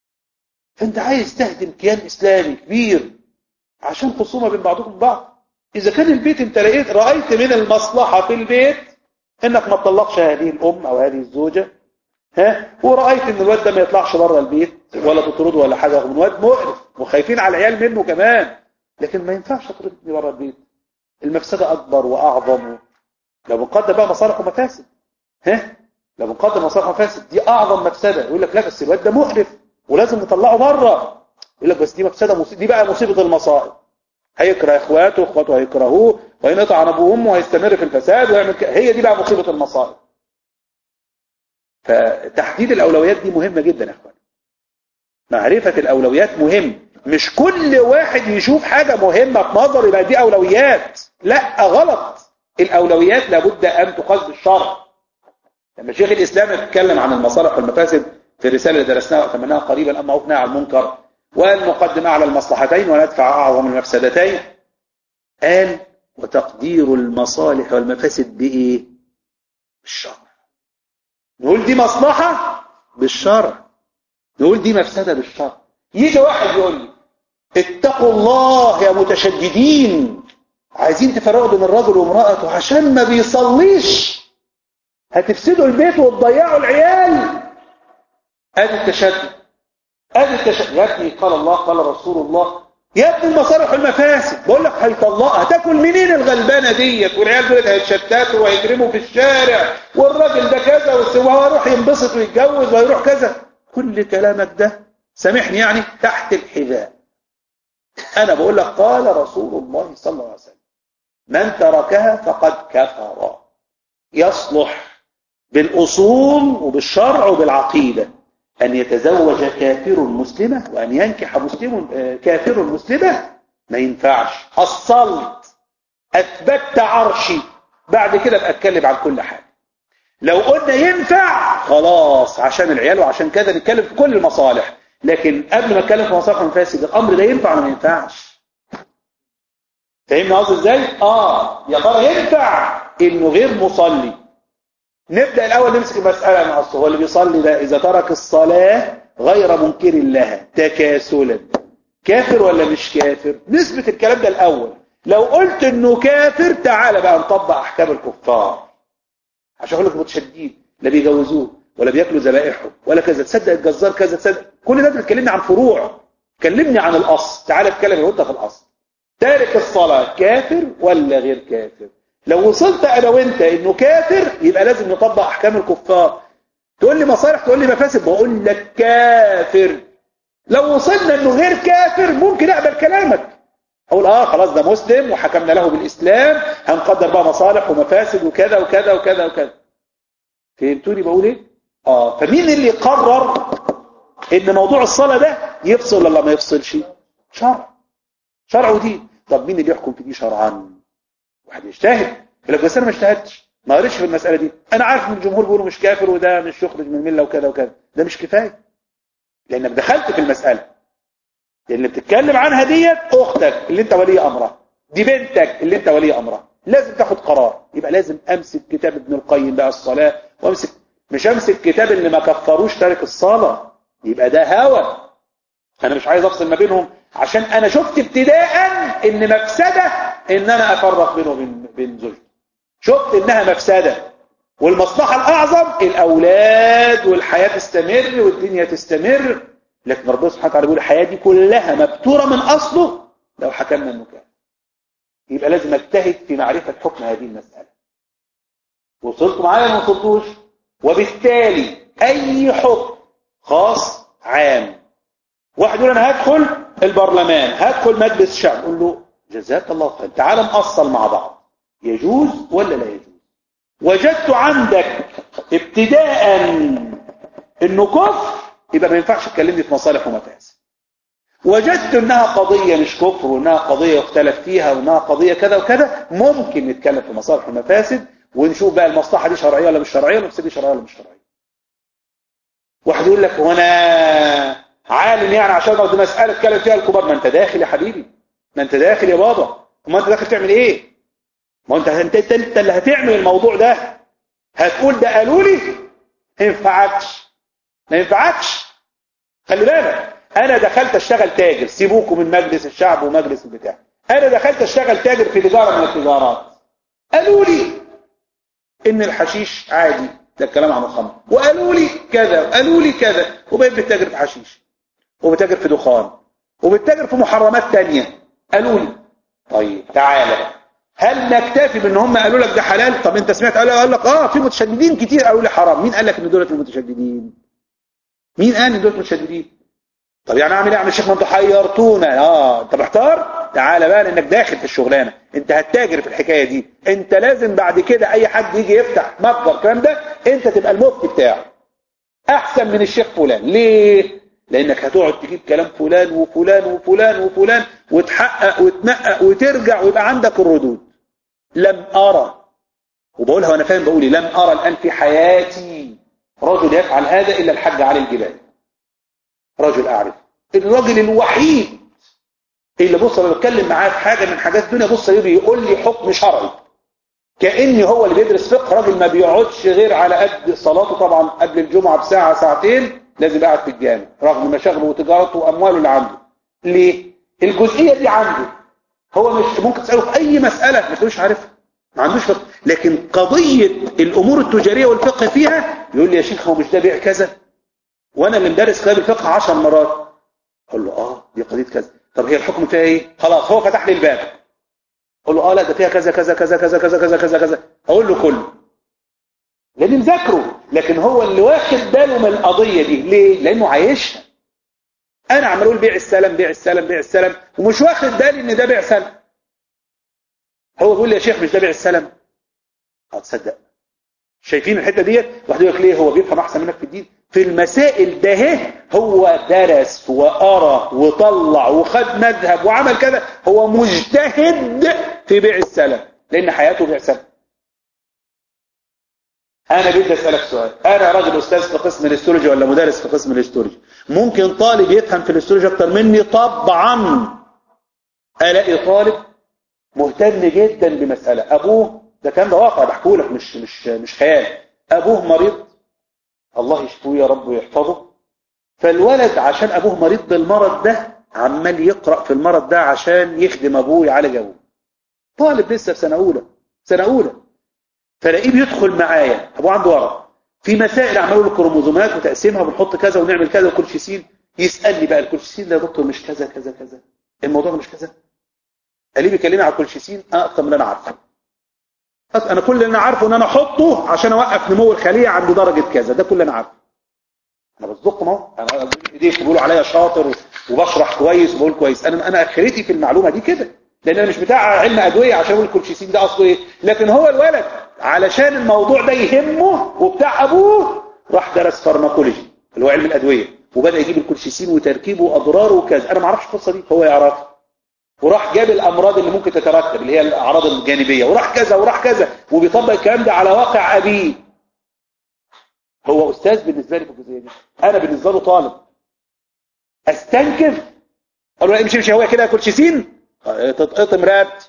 فانت عايز تهدم كيان اسلامي كبير عشان خصومه بين بعضكم بعض إذا كان البيت انت لقيت رأيت من المصلحة في البيت انك ما تطلقش هذه الأم أو هذه الزوجة ها ورأيت ان الواد ده ما يطلعش بره البيت ولا تطرده ولا حاجة رغم الواد مقرف وخايفين على العيال منه كمان لكن ما ينفعش تطردني بره البيت المفسدة أكبر وأعظم لو بنقدم بقى مصالح ومفاسد ها لو بنقدم مصالح ومفاسد دي أعظم مفسدة يقول لك لا بس الواد ده مقرف ولازم نطلعه بره يقول لك بس دي مفسدة مصيبة دي بقى مصيبة المصائب هيكره اخواته اخواته هيكرهوه وينقطع عن ابوه وامه وهيستمر في الفساد ويعمل ك... هي دي بقى مصيبة المصائب فتحديد الأولويات دي مهمة جدا يا اخوان معرفة الأولويات مهم مش كل واحد يشوف حاجة مهمة في نظره يبقى دي أولويات لا غلط الأولويات لابد أن تقاس بالشرع لما شيخ الإسلام يتكلم عن المصالح والمفاسد في الرسالة اللي درسناها وأتمناها قريبا أما عفنا على المنكر والمقدمة على المصلحتين وندفع أعظم المفسدتين قال وتقدير المصالح والمفاسد بإيه؟ بالشرع نقول دي مصلحة بالشرع نقول دي مفسدة بالشرع يجي واحد يقول لي اتقوا الله يا متشددين عايزين تفرقوا بين الرجل وامرأته عشان ما بيصليش هتفسدوا البيت وتضيعوا العيال ادي التشدد ادي التشدد يا ابني قال الله قال رسول الله يا ابني المصالح والمفاسد بقول لك هيطلقها هتاكل منين الغلبانه ديت والعيال دول هيتشتتوا وهيجرموا في الشارع والراجل ده كذا وهيروح ينبسط ويتجوز وهيروح كذا كل كلامك ده سامحني يعني تحت الحذاء انا بقول لك قال رسول الله صلى الله عليه وسلم من تركها فقد كفر يصلح بالاصول وبالشرع وبالعقيده أن يتزوج كافر مسلمة وأن ينكح مسلم كافر مسلمة ما ينفعش حصلت أثبت عرشي بعد كده بقى أتكلم عن كل حاجة لو قلنا ينفع خلاص عشان العيال وعشان كذا نتكلم في كل المصالح لكن قبل ما اتكلم في مصالح المفاسد الأمر ده ينفع ولا ما ينفعش فهمنا قصدي ازاي؟ اه يا ترى ينفع انه غير مصلي نبدأ الأول نمسك المسألة مع الصلاة هو اللي بيصلي ده إذا ترك الصلاة غير منكر لها تكاسلا كافر ولا مش كافر نثبت الكلام ده الأول لو قلت إنه كافر تعالى بقى نطبق أحكام الكفار عشان أقول لك متشددين لا بيجوزوه ولا بياكلوا ذبائحه ولا كذا تصدق الجزار كذا تصدق كل ده بتكلمني عن فروع كلمني عن الأصل تعالى اتكلم وانت في الأصل تارك الصلاة كافر ولا غير كافر لو وصلت انا وانت انه كافر يبقى لازم نطبق احكام الكفار تقول لي مصالح تقول لي مفاسد بقول لك كافر لو وصلنا انه غير كافر ممكن اقبل كلامك اقول اه خلاص ده مسلم وحكمنا له بالاسلام هنقدر بقى مصالح ومفاسد وكذا وكذا وكذا وكذا فهمتوني بقول ايه اه فمين اللي قرر ان موضوع الصلاه ده يفصل ولا ما يفصلش شرع شرع ودين طب مين اللي يحكم في دي شرعا واحد يجتهد يقول لك بس انا ما اجتهدتش ما قريتش في المساله دي انا عارف ان الجمهور بيقولوا مش كافر وده مش يخرج من المله وكذا وكذا ده مش كفايه لانك دخلت في المساله اللي بتتكلم عنها ديت اختك اللي انت ولي امرها دي بنتك اللي انت ولي امرها لازم تاخد قرار يبقى لازم امسك كتاب ابن القيم بقى الصلاه وامسك مش امسك كتاب اللي ما كفروش تارك الصلاه يبقى ده هوى انا مش عايز افصل ما بينهم عشان انا شفت ابتداء ان مفسده ان انا افرق بينه وبين بين زوجتي شفت انها مفسده والمصلحه الاعظم الاولاد والحياه تستمر والدنيا تستمر لكن ربنا سبحانه وتعالى بيقول الحياه دي كلها مبتوره من اصله لو حكمنا انه كان يبقى لازم اجتهد في معرفه حكم هذه المساله وصلت معايا ما وصلتوش وبالتالي اي حكم خاص عام واحد يقول انا هدخل البرلمان هدخل مجلس الشعب قول له جزاك الله خير تعال نأصل مع بعض يجوز ولا لا يجوز وجدت عندك ابتداء انه كفر يبقى ما ينفعش تكلمني في مصالح ومفاسد وجدت انها قضية مش كفر وانها قضية يختلف فيها وانها قضية كذا وكذا ممكن نتكلم في مصالح ومفاسد ونشوف بقى المصلحة دي شرعية ولا مش شرعية والمفسدة دي شرعية ولا مش شرعية واحد يقول لك هو انا عالم يعني عشان دي مسألة اتكلم فيها الكبار ما انت داخل يا حبيبي ما انت داخل يا بابا ما انت داخل تعمل ايه ما انت انت انت, انت اللي هتعمل الموضوع ده هتقول ده قالوا لي ما ينفعكش ما ينفعكش خلي بالك انا دخلت اشتغل تاجر سيبوكم من مجلس الشعب ومجلس البتاع انا دخلت اشتغل تاجر في تجاره من التجارات قالوا لي ان الحشيش عادي ده الكلام عن الخمر وقالوا لي كذا وقالوا لي كذا وبقيت بتاجر في حشيش وبتاجر في دخان وبتاجر في محرمات تانية قالوا لي طيب تعالى هل نكتفي بان هم قالوا لك ده حلال طب انت سمعت قال قال لك اه في متشددين كتير قالوا لي حرام مين قال لك ان دول المتشددين مين قال ان دول متشددين طب يعني اعمل ايه يا عم الشيخ ما انتوا حيرتونا اه انت محتار تعالى بقى لانك داخل في الشغلانه انت هتتاجر في الحكايه دي انت لازم بعد كده اي حد يجي يفتح متجر الكلام ده انت تبقى المفتي بتاعه احسن من الشيخ فلان ليه لانك هتقعد تجيب كلام فلان وفلان وفلان وفلان وتحقق وتنقق وترجع ويبقى عندك الردود لم ارى وبقولها وانا فاهم بقولي لم ارى الان في حياتي رجل يفعل هذا الا الحاج علي الجبالي رجل اعرف الراجل الوحيد اللي بص انا بتكلم معاه في حاجه من حاجات الدنيا بص يقول لي حكم شرعي كاني هو اللي بيدرس فقه راجل ما بيقعدش غير على قد صلاته طبعا قبل الجمعه بساعه ساعتين لازم قاعد في الجامع رغم مشاغله وتجارته وامواله اللي عنده ليه الجزئيه دي عنده هو مش ممكن تساله في اي مساله ما تقولش عارفها ما عندوش فقه لكن قضيه الامور التجاريه والفقه فيها يقول لي يا شيخ هو مش ده بيع كذا وانا اللي مدرس كتاب الفقه 10 مرات اقول له اه دي قضيه كذا طب هي الحكم فيها ايه خلاص هو فتح لي الباب اقول له اه لا ده فيها كذا كذا كذا كذا كذا كذا كذا كذا اقول له كله لاني مذاكره لكن هو اللي واخد باله من القضيه دي ليه لانه عايشها انا عمال اقول بيع السلم بيع السلم بيع السلم ومش واخد بالي ان ده بيع سلم هو بيقول لي يا شيخ مش ده بيع السلم اه تصدق شايفين الحته ديت واحد يقول لك ليه هو بيفهم احسن منك في الدين في المسائل ده هو درس وقرا وطلع وخد مذهب وعمل كذا هو مجتهد في بيع السلم لان حياته بيع سلم انا بدي اسالك سؤال انا راجل استاذ في قسم الاستولوجي ولا مدرس في قسم الاستولوجي ممكن طالب يفهم في الاستولوجي اكتر مني طبعا الاقي طالب مهتم جدا بمساله ابوه ده كان ده واقع بحكوا لك مش مش مش خيال ابوه مريض الله يشفيه يا رب ويحفظه فالولد عشان ابوه مريض بالمرض ده عمال يقرا في المرض ده عشان يخدم ابوه يعالج ابوه طالب لسه في سنه اولى سنه اولى فلاقيه بيدخل معايا ابوه عنده ورق في مسائل عملوا له كروموزومات وتقسيمها ونحط كذا ونعمل كذا وكولشيسين يسالني بقى الكولشيسين ده يا دكتور مش كذا كذا كذا الموضوع مش كذا قال لي بيكلمني على الكولشيسين اكتر من اللي انا عارفه انا كل اللي انا عارفه ان انا احطه عشان اوقف نمو الخليه عند درجه كذا ده كل اللي انا عارفه انا بصدق ما هو انا ايديك بيقولوا عليا شاطر وبشرح كويس وبقول كويس انا انا اخرتي في المعلومه دي كده لان انا مش بتاع علم ادويه عشان اقول الكولشيسين ده اصله ايه لكن هو الولد علشان الموضوع ده يهمه وبتاع ابوه راح درس فارماكولوجي اللي هو علم الادويه وبدا يجيب الكولشيسين وتركيبه واضراره وكذا انا ما اعرفش القصه دي هو يعرفها وراح جاب الامراض اللي ممكن تترتب اللي هي الاعراض الجانبيه وراح كذا وراح كذا وبيطبق الكلام ده على واقع ابيه هو استاذ بالنسبه لي في الجزئيه دي انا بالنسبه له طالب استنكف اقول له امشي امشي هو كده كولشيسين تتقطم رقبتي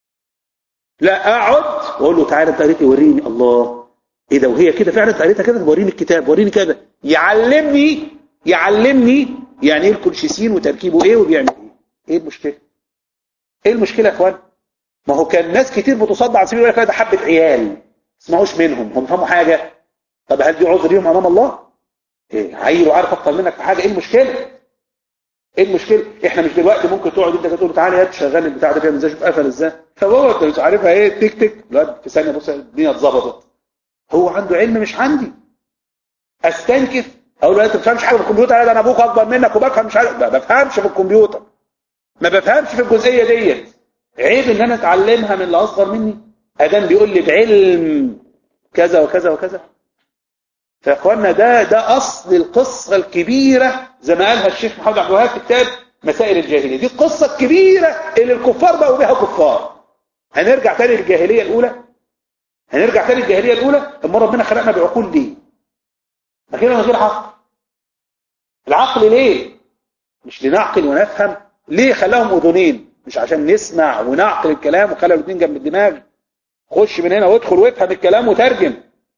لا اقعد واقول له تعالى انت قريت وريني الله ايه ده وهي كده فعلا انت قريتها كده وريني الكتاب وريني كده يعلمني يعلمني يعني ايه الكولشيسين وتركيبه ايه وبيعمل ايه ايه المشكله ايه المشكله يا اخوان ما هو كان ناس كتير بتصدع عن سبيل الله ده حبه عيال ما اسمعوش منهم هم فهموا حاجه طب هل دي عذر ليهم امام الله ايه عيل وعارف اكتر منك في حاجه ايه المشكله ايه المشكله احنا مش دلوقتي ممكن تقعد انت تقول له تعالى يا شغل البتاع ده كده ازاي شوف قفل ازاي فهو انت مش عارفها ايه تك تك الواد في ثانيه بص الدنيا اتظبطت هو عنده علم مش عندي استنكف اقول له انت ما بتفهمش حاجه في الكمبيوتر انا ابوك اكبر منك وبفهم مش عارف ما بفهمش في الكمبيوتر ما بفهمش في الجزئيه ديت عيب ان انا اتعلمها من اللي اصغر مني ادم بيقول لي بعلم كذا وكذا وكذا فيا اخوانا ده ده اصل القصه الكبيره زي ما قالها الشيخ محمد عبد الوهاب في كتاب مسائل الجاهليه دي القصه الكبيره اللي الكفار بقوا بها كفار هنرجع تاني للجاهليه الاولى هنرجع تاني للجاهليه الاولى اما ربنا خلقنا بعقول ليه ما كده من غير عقل العقل ليه مش لنعقل ونفهم ليه خلاهم اذنين مش عشان نسمع ونعقل الكلام وخلى الاثنين جنب الدماغ خش من هنا وادخل وافهم الكلام وترجم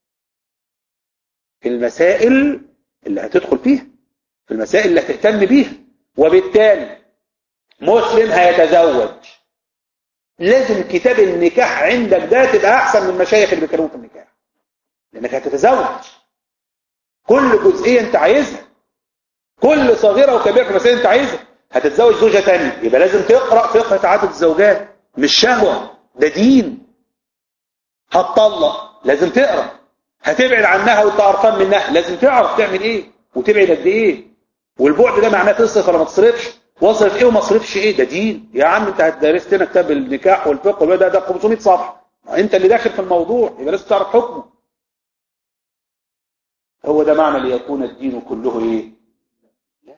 في المسائل اللي هتدخل فيها في المسائل اللي هتهتم بيها وبالتالي مسلم هيتزوج لازم كتاب النكاح عندك ده تبقى احسن من المشايخ اللي بيتكلموا في النكاح لانك هتتزوج كل جزئيه انت عايزها كل صغيره وكبيره في مسائل انت عايزها هتتزوج زوجه ثانيه يبقى لازم تقرا فقه تعدد الزوجات مش شهوه ده دين هتطلق لازم تقرا هتبعد عنها وانت قرفان منها لازم تعرف تعمل ايه وتبعد قد ايه والبعد ده معناه تصرف ولا ما تصرفش واصرف ايه وما اصرفش ايه ده دين يا عم انت هتدرس لنا كتاب النكاح والفقه ده ده 500 صفحه انت اللي داخل في الموضوع يبقى لازم تعرف حكمه هو ده معنى ليكون الدين كله ايه لا.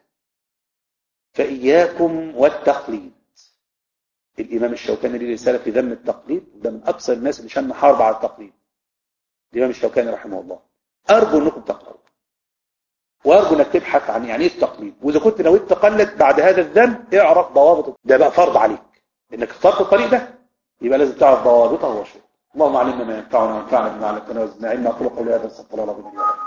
فاياكم والتقليد الامام الشوكاني ليه رساله في ذم التقليد ده من اكثر الناس اللي شن حرب على التقليد الامام الشوكاني رحمه الله ارجو انكم تقراوا وارجو انك تبحث عن يعني ايه التقليد واذا كنت نويت تقلد بعد هذا الذنب اعرف ضوابط ده بقى فرض عليك انك اخترت الطريق ده يبقى لازم تعرف ضوابطه وشروطه اللهم علمنا ما ينفعنا وانفعنا بما علمتنا وزدنا علما اقول قولي هذا استغفر الله العظيم لي ولكم